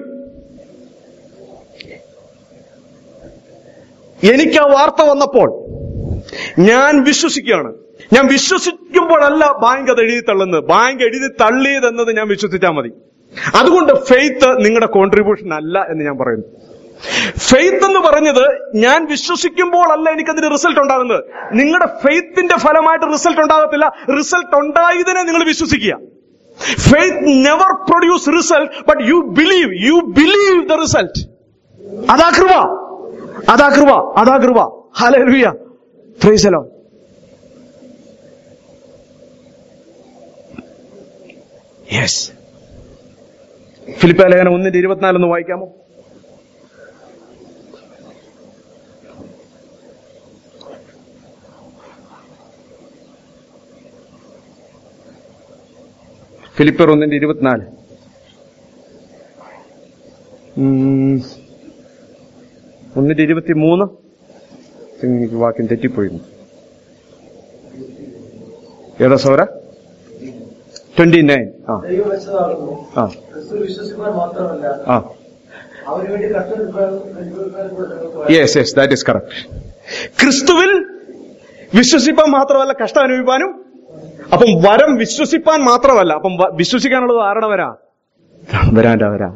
എനിക്ക് ആ വാർത്ത വന്നപ്പോൾ ഞാൻ വിശ്വസിക്കുകയാണ് ഞാൻ വിശ്വസിക്കുമ്പോഴല്ല ബാങ്ക് അത് എഴുതി തള്ളുന്നത് ബാങ്ക് എഴുതി തള്ളിയതെന്നത് ഞാൻ വിശ്വസിച്ചാൽ മതി അതുകൊണ്ട് ഫെയ്ത്ത് നിങ്ങളുടെ കോൺട്രിബ്യൂഷൻ അല്ല എന്ന് ഞാൻ പറയുന്നു ഫെയ്ത്ത് എന്ന് പറഞ്ഞത് ഞാൻ വിശ്വസിക്കുമ്പോൾ അല്ല എനിക്കതിന് റിസൾട്ട് ഉണ്ടാകുന്നത് നിങ്ങളുടെ ഫെയ്ത്തിന്റെ ഫലമായിട്ട് റിസൾട്ട് ഉണ്ടാകത്തില്ല റിസൾട്ട് ഉണ്ടായതിനെ നിങ്ങൾ വിശ്വസിക്കുക faith never produce result but you believe you believe the result അതാ കൃപ അതാ കൃപ അതാ കൃപ ഹല്ലേലൂയ പ്രൈസ് അലോ യെസ് ഫിലിപ്പ ലേഖനം ഒന്നിന്റെ ഇരുപത്തിനാലൊന്ന് വായിക്കാമോ ഫിലിപ്പർ ഒന്നിന്റെ ഇരുപത്തിനാല് ഉം. ഒന്നിന്റെ ഇരുപത്തി മൂന്ന് എനിക്ക് വാക്യം തെറ്റിപ്പോയിരുന്നു ഏതാ സൗര ട്വന്റി നയൻ ആ ദൈവം വെച്ചതാകുന്നു ആ ക്രിസ്തു വിശ്വസിക്കാൻ മാത്രമല്ല ആ അവന് വേണ്ടി കഷ്ടപ്പെടുക്കാൻ കൂടെ നിങ്ങൾക്ക് yes yes that is correct ക്രിസ്തുവിൽ വിശ്വസിപ്പാൻ മാത്രമല്ല കഷ്ടം അനുഭവിപ്പാനും അപ്പം വരം വിശ്വസിപ്പാൻ മാത്രമല്ല അപ്പം വ- വിശ്വസിക്കാനുള്ളത് ആരുടെ വരാ വരാന്റെ വരാ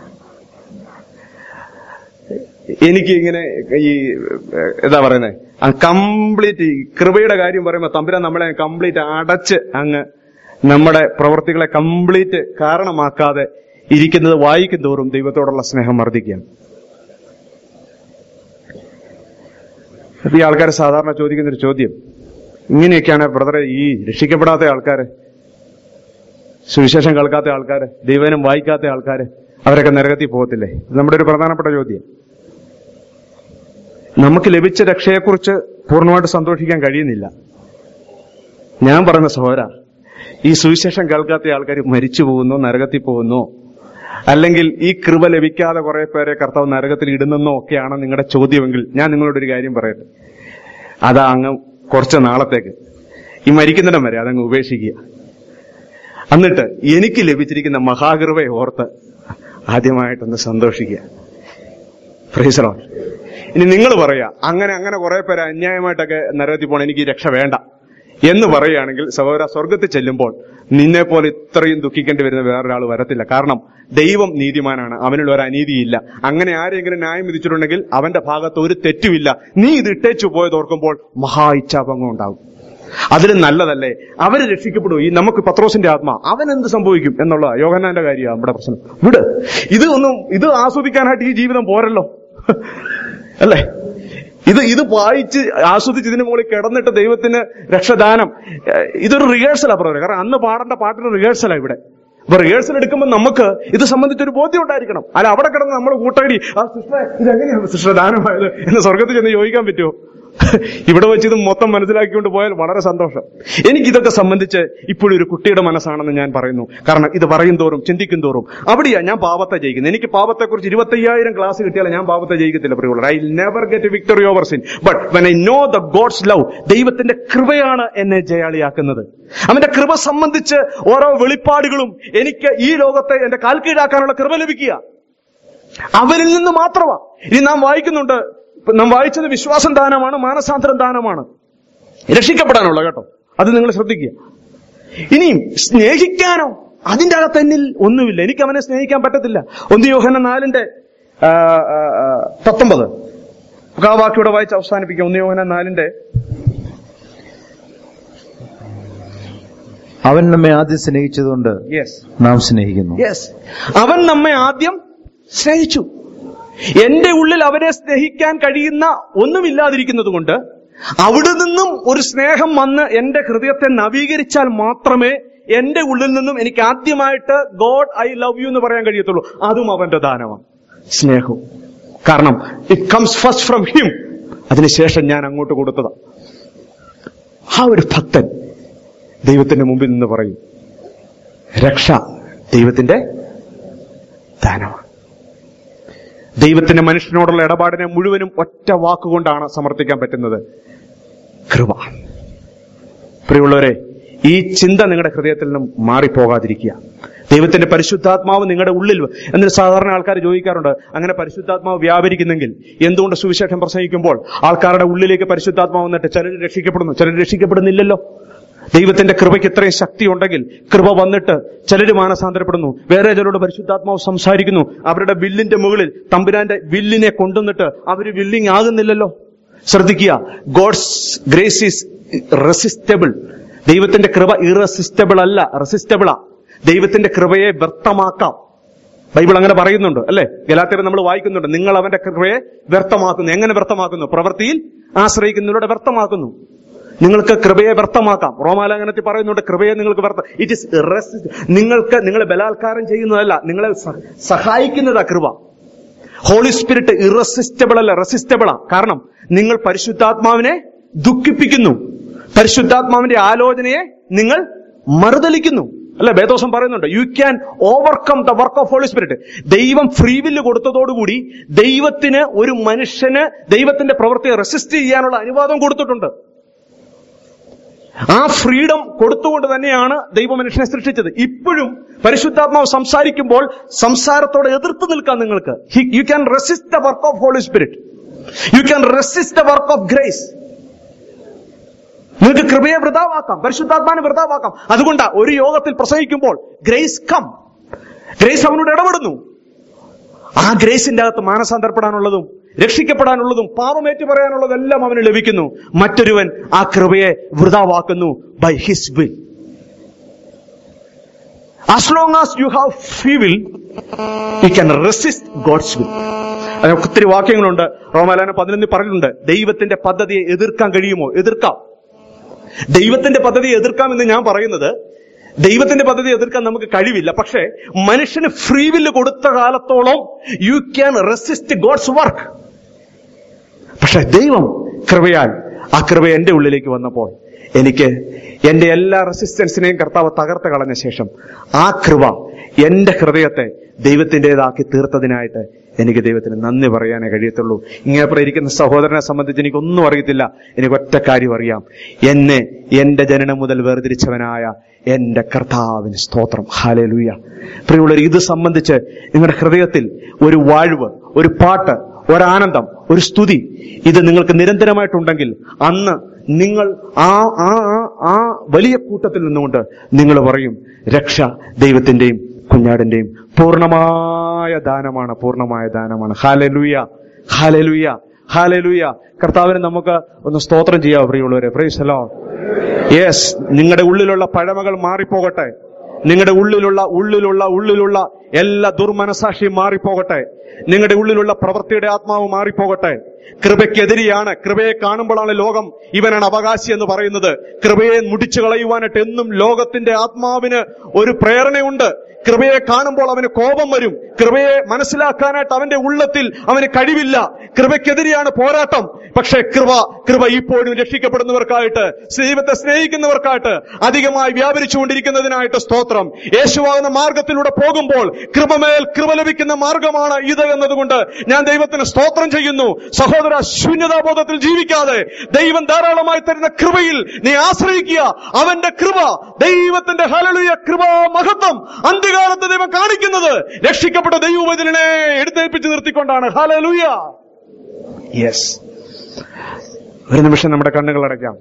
എനിക്ക് ഇങ്ങനെ ഈ ഏഹ്, എന്താ പറയുന്നത് കംപ്ലീറ്റ് കൃപയുടെ കാര്യം പറയുമ്പോ തമ്പുരാൻ നമ്മളെ കംപ്ലീറ്റ് അടച്ച് അങ്ങ് നമ്മുടെ പ്രവൃത്തികളെ കംപ്ലീറ്റ് കാരണമാക്കാതെ ഇരിക്കുന്നത് വായിക്കും തോറും ദൈവത്തോടുള്ള സ്നേഹം വർദ്ധിക്കുകയാണ് അപ്പൊ ഈ ആൾക്കാർ സാധാരണ ചോദിക്കുന്ന ഒരു ചോദ്യം ഇങ്ങനെയൊക്കെയാണ് ബ്രദറെ ഈ രക്ഷിക്കപ്പെടാത്ത ആൾക്കാര് സുവിശേഷം കേൾക്കാത്ത ആൾക്കാര് ദൈവനം വായിക്കാത്ത ആൾക്കാര് അവരൊക്കെ നരകത്തിൽ പോകത്തില്ലേ ഇത് നമ്മുടെ ഒരു പ്രധാനപ്പെട്ട ചോദ്യം നമുക്ക് ലഭിച്ച രക്ഷയെക്കുറിച്ച് പൂർണ്ണമായിട്ട് സന്തോഷിക്കാൻ കഴിയുന്നില്ല ഞാൻ പറയുന്ന സഹോദര ഈ സുവിശേഷം കേൾക്കാത്ത ആൾക്കാർ മരിച്ചു പോകുന്നു നരകത്തിൽ പോകുന്നു അല്ലെങ്കിൽ ഈ കൃപ ലഭിക്കാതെ കുറെ പേരെ കർത്താവ് നരകത്തിൽ ഇടുന്നെന്നോ ഒക്കെയാണ് നിങ്ങളുടെ ചോദ്യമെങ്കിൽ ഞാൻ നിങ്ങളോടൊരു കാര്യം പറയട്ടെ അതാ അങ്ങ് കുറച്ച് നാളത്തേക്ക് ഈ മരിക്കുന്നിടം വരെ അതങ്ങ് ഉപേക്ഷിക്കുക എന്നിട്ട് എനിക്ക് ലഭിച്ചിരിക്കുന്ന മഹാകൃപയെ ഓർത്ത് ആദ്യമായിട്ടൊന്ന് സന്തോഷിക്കുക ഫ്രീസറോ ഇനി നിങ്ങൾ പറയാ അങ്ങനെ അങ്ങനെ കുറെ പേര് അന്യായമായിട്ടൊക്കെ നരകത്തിൽ പോകണം എനിക്ക് ഈ രക്ഷ വേണ്ട എന്ന് പറയുകയാണെങ്കിൽ സഹോദര സ്വർഗത്തിൽ ചെല്ലുമ്പോൾ നിന്നെ പോലെ ഇത്രയും ദുഃഖിക്കേണ്ടി വരുന്ന വേറൊരാൾ വരത്തില്ല കാരണം ദൈവം നീതിമാനാണ് അവനുള്ള ഒരു അനീതിയില്ല അങ്ങനെ ആരെങ്കിലും ന്യായം വിധിച്ചിട്ടുണ്ടെങ്കിൽ അവന്റെ ഭാഗത്ത് ഒരു തെറ്റുമില്ല നീ ഇത് ഇട്ടേച്ചു പോയത് ഓർക്കുമ്പോൾ മഹാ ഇച്ഛാഭംഗം ഉണ്ടാകും അതിലും നല്ലതല്ലേ അവര് രക്ഷിക്കപ്പെടൂ ഈ നമുക്ക് പത്രോസിന്റെ ആത്മാ അവൻ എന്ത് സംഭവിക്കും എന്നുള്ള യോഹന്നാന്റെ കാര്യമാണ് നമ്മുടെ പ്രശ്നം വിട് ഇത് ഒന്നും ഇത് ആസ്വദിക്കാനായിട്ട് ഈ ജീവിതം പോരല്ലോ അല്ലേ ഇത് ഇത് വായിച്ച് ആസ്വദിച്ച് ഇതിന് മുകളിൽ കിടന്നിട്ട് ദൈവത്തിന് രക്ഷദാനം ഏഹ് ഇതൊരു റിഹേഴ്സലാ പറയുന്നത് കാരണം അന്ന് പാടേണ്ട പാട്ടിന് റിഹേഴ്സലാ ഇവിടെ അപ്പൊ റിഹേഴ്സൽ എടുക്കുമ്പോൾ നമുക്ക് ഇത് സംബന്ധിച്ചൊരു ബോധ്യം ഉണ്ടായിരിക്കണം അല്ല അവിടെ കിടന്ന് നമ്മൾ കൂട്ടടി ആ സിസ്റ്ററെ ഇതെങ്ങനെയാണ് സിസ്റ്റർ ദാനമായത് എന്ന് സ്വർഗത്തിൽ ചെന്ന് ചോദിക്കാൻ പറ്റുമോ ഇവിടെ വെച്ച് ഇത് മൊത്തം മനസ്സിലാക്കിക്കൊണ്ട് പോയാൽ വളരെ സന്തോഷം എനിക്ക് ഇതൊക്കെ സംബന്ധിച്ച് ഇപ്പോഴും ഒരു കുട്ടിയുടെ മനസ്സാണെന്ന് ഞാൻ പറയുന്നു കാരണം ഇത് പറയും തോറും ചിന്തിക്കും തോറും അവിടെയാ ഞാൻ പാപത്തെ ജയിക്കുന്നത് എനിക്ക് പാപത്തെക്കുറിച്ച് ഇരുപത്തയ്യായിരം ക്ലാസ് കിട്ടിയാൽ ഞാൻ പാപത്തെ ജയിക്കത്തില്ല പ്രിയുള്ളത് I never get victory over sin but when I know the God's love ദൈവത്തിന്റെ കൃപയാണ് എന്നെ ജയാളിയാക്കുന്നത് അവന്റെ കൃപ സംബന്ധിച്ച് ഓരോ വെളിപ്പാടുകളും എനിക്ക് ഈ ലോകത്തെ എന്റെ കാൽക്കീഴാക്കാനുള്ള കൃപ ലഭിക്കുക അവനിൽ നിന്ന് മാത്രമാ ഇനി നാം വായിക്കുന്നുണ്ട് ഇപ്പൊ നാം വായിച്ചത് വിശ്വാസം ദാനമാണ് മാനസാന്തരം ദാനമാണ് രക്ഷിക്കപ്പെടാനുള്ള കേട്ടോ അത് നിങ്ങൾ ശ്രദ്ധിക്കുക ഇനിയും സ്നേഹിക്കാനോ അതിന്റെ അകത്ത് എന്നിൽ ഒന്നുമില്ല എനിക്ക് അവനെ സ്നേഹിക്കാൻ പറ്റത്തില്ല ഒന്ന് യോഹന നാലിന്റെ ആ, ആ, ആ, പത്തൊമ്പത് നമുക്ക് ആ വാക്കിയുടെ വായിച്ച് അവസാനിപ്പിക്കാം ഒന്ന് യോഹന നാലിന്റെ അവൻ നമ്മെ ആദ്യം സ്നേഹിച്ചതുകൊണ്ട് യെസ് നാം സ്നേഹിക്കുന്നു യെസ് അവൻ നമ്മെ ആദ്യം സ്നേഹിച്ചു എന്റെ ഉള്ളിൽ അവനെ സ്നേഹിക്കാൻ കഴിയുന്ന ഒന്നുമില്ലാതിരിക്കുന്നത് കൊണ്ട് അവിടെ നിന്നും ഒരു സ്നേഹം വന്ന് എന്റെ ഹൃദയത്തെ നവീകരിച്ചാൽ മാത്രമേ എന്റെ ഉള്ളിൽ നിന്നും എനിക്ക് ആദ്യമായിട്ട് ഗോഡ് ഐ ലവ് യു എന്ന് പറയാൻ കഴിയത്തുള്ളൂ അതും അവന്റെ ദാനമാണ് സ്നേഹവും കാരണം it comes first from him അതിനുശേഷം ഞാൻ അങ്ങോട്ട് കൊടുത്തതാ ആ ഒരു ഭക്തൻ ദൈവത്തിന്റെ മുമ്പിൽ നിന്ന് പറയും രക്ഷ ദൈവത്തിന്റെ ദാനമാണ് ദൈവത്തിന്റെ മനുഷ്യനോടുള്ള ഇടപാടിനെ മുഴുവനും ഒറ്റ വാക്കുകൊണ്ടാണ് സമർത്ഥിക്കാൻ പറ്റുന്നത് കൃപ പ്രിയമുള്ളവരെ ഈ ചിന്ത നിങ്ങളുടെ ഹൃദയത്തിൽ നിന്നും മാറിപ്പോകാതിരിക്കുക ദൈവത്തിന്റെ പരിശുദ്ധാത്മാവ് നിങ്ങളുടെ ഉള്ളിൽ എന്നിട്ട് സാധാരണ ആൾക്കാർ ചോദിക്കാറുണ്ട് അങ്ങനെ പരിശുദ്ധാത്മാവ് വ്യാപരിക്കുന്നെങ്കിൽ എന്തുകൊണ്ട് സുവിശേഷം പ്രസംഗിക്കുമ്പോൾ ആൾക്കാരുടെ ഉള്ളിലേക്ക് പരിശുദ്ധാത്മാവ് വന്നിട്ട് ചിലർ രക്ഷിക്കപ്പെടുന്നു ചിലർ രക്ഷിക്കപ്പെടുന്നില്ലല്ലോ ദൈവത്തിന്റെ കൃപയ്ക്ക് ഇത്രയും ശക്തി ഉണ്ടെങ്കിൽ കൃപ വന്നിട്ട് ചിലര് മാനസാന്തരപ്പെടുന്നു വേറെ ചിലരോട് പരിശുദ്ധാത്മാവ് സംസാരിക്കുന്നു അവരുടെ വില്ലിന്റെ മുകളിൽ തമ്പുരാന്റെ വില്ലിനെ കൊണ്ടുവന്നിട്ട് അവര് വില്ലിങ് ആകുന്നില്ലല്ലോ ശ്രദ്ധിക്കുക ഗോഡ്സ് ഗ്രേസ് ഈസ് റെസിസ്റ്റബിൾ ദൈവത്തിന്റെ കൃപ ഇറസിസ്റ്റബിൾ അല്ല റെസിസ്റ്റബിളാ ദൈവത്തിന്റെ കൃപയെ വ്യർത്ഥമാക്കാം ബൈബിൾ അങ്ങനെ പറയുന്നുണ്ട് അല്ലെ ഗലാത്തിയർ നമ്മൾ വായിക്കുന്നുണ്ട് നിങ്ങൾ അവന്റെ കൃപയെ വ്യർത്ഥമാക്കുന്നു എങ്ങനെ വ്യർത്ഥമാക്കുന്നു പ്രവൃത്തിയിൽ ആശ്രയിക്കുന്നതിലൂടെ വ്യർത്ഥമാക്കുന്നു നിങ്ങൾക്ക് കൃപയെ വ്യർത്ഥമാക്കാം റോമാലാങ്കനത്തിൽ പറയുന്നുണ്ട് കൃപയെ നിങ്ങൾക്ക് വ്യർത്ഥ ഇറ്റ് ഇസ് നിങ്ങൾക്ക് നിങ്ങളെ ബലാത്കാരം ചെയ്യുന്നതല്ല നിങ്ങളെ സ- സഹായിക്കുന്നതാ കൃപ ഹോളി സ്പിരിറ്റ് ഇറസിസ്റ്റബിൾ അല്ല റെസിസ്റ്റബിളാ കാരണം നിങ്ങൾ പരിശുദ്ധാത്മാവിനെ ദുഃഖിപ്പിക്കുന്നു പരിശുദ്ധാത്മാവിന്റെ ആലോചനയെ നിങ്ങൾ മറുതലിക്കുന്നു അല്ലെ വേദോസം പറയുന്നുണ്ട് you can overcome the work of Holy Spirit ദൈവം ഫ്രീ വില്ല് കൊടുത്തതോടുകൂടി ദൈവത്തിന് ഒരു മനുഷ്യന് ദൈവത്തിന്റെ പ്രവൃത്തിയെ റെസിസ്റ്റ് ചെയ്യാനുള്ള അനുവാദം കൊടുത്തിട്ടുണ്ട് ആ ഫ്രീഡം കൊടുത്തുകൊണ്ട് തന്നെയാണ് ദൈവം മനുഷ്യനെ സൃഷ്ടിച്ചത് ഇപ്പോഴും പരിശുദ്ധാത്മാവ് സംസാരിക്കുമ്പോൾ സംസാരത്തോടെ എതിർത്ത് നിൽക്കാം നിങ്ങൾക്ക് you can resist the work of Holy Spirit you can resist the work of grace നിങ്ങൾക്ക് കൃപയെ വൃതാവാക്കാം പരിശുദ്ധാത്മാനെ വൃതാവാക്കാം അതുകൊണ്ടാ ഒരു യോഗത്തിൽ പ്രസംഗിക്കുമ്പോൾ ഗ്രേസ് കം ഗ്രേസ് അവനോട് ഇടപെടുന്നു ആ ഗ്രേസിന്റെ അകത്ത് മാനസാന്തരപ്പെടാനുള്ളതും രക്ഷിക്കപ്പെടാനുള്ളതും പാപമേറ്റു പറയാനുള്ളതെല്ലാം അവന് ലഭിക്കുന്നു മറ്റൊരുവൻ ആ കൃപയെ വൃതാവാക്കുന്നു by his will as long as you have free will you can resist God's will അതിന് ഒത്തിരി വാക്യങ്ങളുണ്ട് റോമാലാന പതിനൊന്നിൽ പറഞ്ഞിട്ടുണ്ട് ദൈവത്തിന്റെ പദ്ധതിയെ എതിർക്കാൻ കഴിയുമോ എതിർക്കാം ദൈവത്തിന്റെ പദ്ധതിയെ എതിർക്കാമെന്ന് ഞാൻ പറയുന്നത് ദൈവത്തിന്റെ പദ്ധതി എതിർക്കാൻ നമുക്ക് കഴിവില്ല പക്ഷേ മനുഷ്യന് ഫ്രീ വില്ല് കൊടുത്ത കാലത്തോളം you can resist God's work പക്ഷെ ദൈവം കൃപയാൽ ആ കൃപ എന്റെ ഉള്ളിലേക്ക് വന്നപ്പോൾ എനിക്ക് എന്റെ എല്ലാ റെസിസ്റ്റൻസിനെയും കർത്താവ് തകർത്ത് കളഞ്ഞ ശേഷം ആ കൃപ എന്റെ ഹൃദയത്തെ ദൈവത്തിൻ്റെതാക്കി തീർത്തതിനായിട്ട് എനിക്ക് ദൈവത്തിന് നന്ദി പറയാനേ കഴിയത്തുള്ളൂ ഇങ്ങനെ ഇരിക്കുന്ന സഹോദരനെ സംബന്ധിച്ച് എനിക്കൊന്നും അറിയത്തില്ല എനിക്ക് ഒറ്റ കാര്യം അറിയാം എന്നെ എന്റെ ജനനം മുതൽ വേർതിരിച്ചവനായ എന്റെ കർത്താവിന് സ്തോത്രം ഹാലലൂയ പ്രിയമുള്ളവർ ഇത് സംബന്ധിച്ച് നിങ്ങളുടെ ഹൃദയത്തിൽ ഒരു വാഴ്വ് ഒരു പാട്ട് ഒരാനന്ദം ഒരു സ്തുതി ഇത് നിങ്ങൾക്ക് നിരന്തരമായിട്ടുണ്ടെങ്കിൽ അന്ന് നിങ്ങൾ ആ ആ ആ- ആ വലിയ കൂട്ടത്തിൽ നിന്നുകൊണ്ട് നിങ്ങൾ പറയും രക്ഷ ദൈവത്തിന്റെയും കുഞ്ഞാടിന്റെയും പൂർണ്ണമായ ദാനമാണ് പൂർണ്ണമായ ദാനമാണ് ഹാലലൂയ ഹാലലൂയ ഹാലലൂയ കർത്താവിന് നമുക്ക് ഒന്ന് സ്തോത്രം ചെയ്യാം പ്രിയമുള്ളവരെ പ്രൈസലോ യെസ് നിങ്ങളുടെ ഉള്ളിലുള്ള പഴമകൾ മാറിപ്പോകട്ടെ നിങ്ങളുടെ ഉള്ളിലുള്ള ഉള്ളിലുള്ള ഉള്ളിലുള്ള എല്ലാ ദുർമനസാക്ഷിയും മാറിപ്പോകട്ടെ നിങ്ങളുടെ ഉള്ളിലുള്ള പ്രവൃത്തിയുടെ ആത്മാവ് മാറിപ്പോകട്ടെ കൃപയ്ക്കെതിരെയാണ് കൃപയെ കാണുമ്പോഴാണ് ലോകം ഇവനാണ് അവകാശി എന്ന് പറയുന്നത് കൃപയെ മുടിച്ചു കളയുവാനായിട്ട് എന്നും ലോകത്തിന്റെ ആത്മാവിന് ഒരു പ്രേരണയുണ്ട് കൃപയെ കാണുമ്പോൾ അവന് കോപം വരും കൃപയെ മനസ്സിലാക്കാനായിട്ട് അവന്റെ ഉള്ളത്തിൽ അവന് കഴിവില്ല കൃപയ്ക്കെതിരെയാണ് പോരാട്ടം പക്ഷേ കൃപ കൃപ ഇപ്പോഴും രക്ഷിക്കപ്പെടുന്നവർക്കായിട്ട് ദൈവത്തെ സ്നേഹിക്കുന്നവർക്കായിട്ട് അധികമായി വ്യാപരിച്ചുകൊണ്ടിരിക്കുന്നതിനായിട്ട് സ്തോത്രം യേശുവാകുന്ന മാർഗത്തിലൂടെ പോകുമ്പോൾ കൃപമേൽ കൃപ ലഭിക്കുന്ന മാർഗമാണ് ഇത് എന്നതുകൊണ്ട് ഞാൻ ദൈവത്തിന് സ്തോത്രം ചെയ്യുന്നു സഹോദര ശൂന്യതാബോധത്തിൽ ജീവിക്കാതെ ദൈവം ധാരാളമായി തരുന്ന കൃപയിൽ നീ ആശ്രയിക്കുക അവന്റെ കൃപ ദൈവത്തിന്റെ ഹലലുയ കൃപ മഹത്വം അന്ത്യകാലത്ത് ദൈവം കാണിക്കുന്നത് രക്ഷിക്കപ്പെട്ട ദൈവവചനെ എടുത്തേൽപ്പിച്ച് നിർത്തിക്കൊണ്ടാണ് ഹലലുയ യെസ് ഒരു നിമിഷം നമ്മുടെ കണ്ണുകൾ അടയ്ക്കാം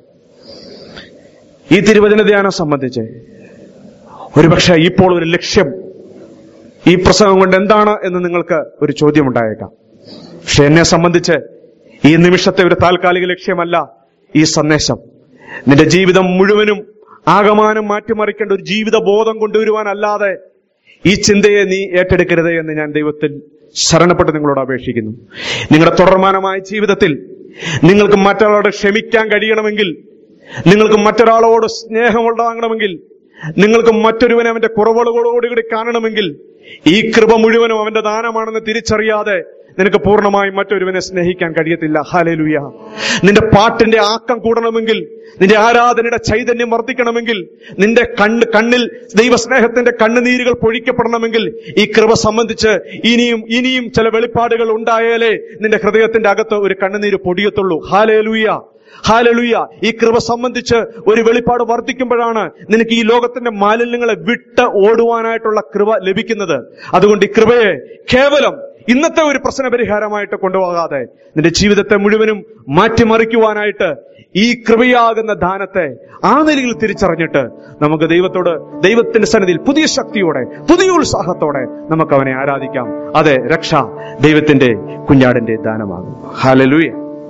ഈ തിരുവചന ധ്യാനം സംബന്ധിച്ച് ഒരുപക്ഷെ ഇപ്പോൾ ഒരു ലക്ഷ്യം ഈ പ്രസംഗം കൊണ്ട് എന്താണ് എന്ന് നിങ്ങൾക്ക് ഒരു ചോദ്യം ഉണ്ടായേക്കാം പക്ഷെ എന്നെ സംബന്ധിച്ച് ഈ നിമിഷത്തെ ഒരു താൽക്കാലിക ലക്ഷ്യമല്ല ഈ സന്ദേശം നിന്റെ ജീവിതം മുഴുവനും ആകമാനം മാറ്റിമറിക്കേണ്ട ഒരു ജീവിത ബോധം കൊണ്ടുവരുവാനല്ലാതെ ഈ ചിന്തയെ നീ ഏറ്റെടുക്കരുത് എന്ന് ഞാൻ ദൈവത്തിൽ ശരണപ്പെട്ട് നിങ്ങളോട് അപേക്ഷിക്കുന്നു നിങ്ങളുടെ തുടർമാനമായ ജീവിതത്തിൽ നിങ്ങൾക്ക് മറ്റൊരാളോട് ക്ഷമിക്കാൻ കഴിയണമെങ്കിൽ നിങ്ങൾക്ക് മറ്റൊരാളോട് സ്നേഹമുണ്ടാകണമെങ്കിൽ നിങ്ങൾക്ക് മറ്റൊരുവനെ അവന്റെ കുറവുകളോടുകൂടി കാണണമെങ്കിൽ ഈ കൃപ മുഴുവനും അവന്റെ ദാനമാണെന്ന് തിരിച്ചറിയാതെ നിനക്ക് പൂർണ്ണമായും മറ്റൊരുവനെ സ്നേഹിക്കാൻ കഴിയത്തില്ല ഹാലേലുയ നിന്റെ പാട്ടിന്റെ ആക്കം കൂടണമെങ്കിൽ നിന്റെ ആരാധനയുടെ ചൈതന്യം വർദ്ധിക്കണമെങ്കിൽ നിന്റെ കണ്ണ് കണ്ണിൽ ദൈവസ്നേഹത്തിന്റെ കണ്ണുനീരുകൾ പൊഴിക്കപ്പെടണമെങ്കിൽ ഈ കൃപ സംബന്ധിച്ച് ഇനിയും ഇനിയും ചില വെളിപ്പാടുകൾ ഉണ്ടായാലേ നിന്റെ ഹൃദയത്തിന്റെ അകത്ത് ഒരു കണ്ണുനീര് പൊടിയത്തുള്ളൂ ഹാലേലുയ ഹാലലുയ ഈ കൃപ സംബന്ധിച്ച് ഒരു വെളിപ്പാട് വർദ്ധിക്കുമ്പോഴാണ് നിനക്ക് ഈ ലോകത്തിന്റെ മാലിന്യങ്ങളെ വിട്ട് ഓടുവാനായിട്ടുള്ള കൃപ ലഭിക്കുന്നത് അതുകൊണ്ട് ഈ കൃപയെ കേവലം ഇന്നത്തെ ഒരു പ്രശ്ന പരിഹാരമായിട്ട് കൊണ്ടുപോകാതെ നിന്റെ ജീവിതത്തെ മുഴുവനും മാറ്റിമറിക്കുവാനായിട്ട് ഈ കൃപയാകുന്ന ദാനത്തെ ആ നിലയിൽ തിരിച്ചറിഞ്ഞിട്ട് നമുക്ക് ദൈവത്തോട് ദൈവത്തിന്റെ സന്നിധിയിൽ പുതിയ ശക്തിയോടെ പുതിയ ഉത്സാഹത്തോടെ നമുക്ക് അവനെ ആരാധിക്കാം അതെ രക്ഷ ദൈവത്തിന്റെ കുഞ്ഞാടിന്റെ ദാനമാകും ഹാലലൂയ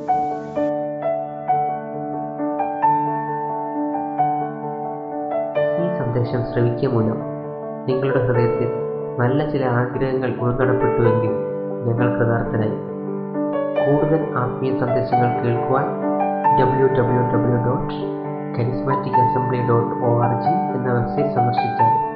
ഈ സന്ദേശം ശ്രവിക്കുക മൂലം നിങ്ങളുടെ ഹൃദയത്തിൽ നല്ല ചില ആഗ്രഹങ്ങൾ ഉൾക്കടപ്പെട്ടുവെങ്കിൽ ഞങ്ങൾ കൃതാർത്ഥനായി കൂടുതൽ ആത്മീയ സന്ദേശങ്ങൾ കേൾക്കുവാൻ W W W dot charismatic assembly dot O R G എന്ന വെബ്സൈറ്റ് സന്ദർശിച്ചാൽ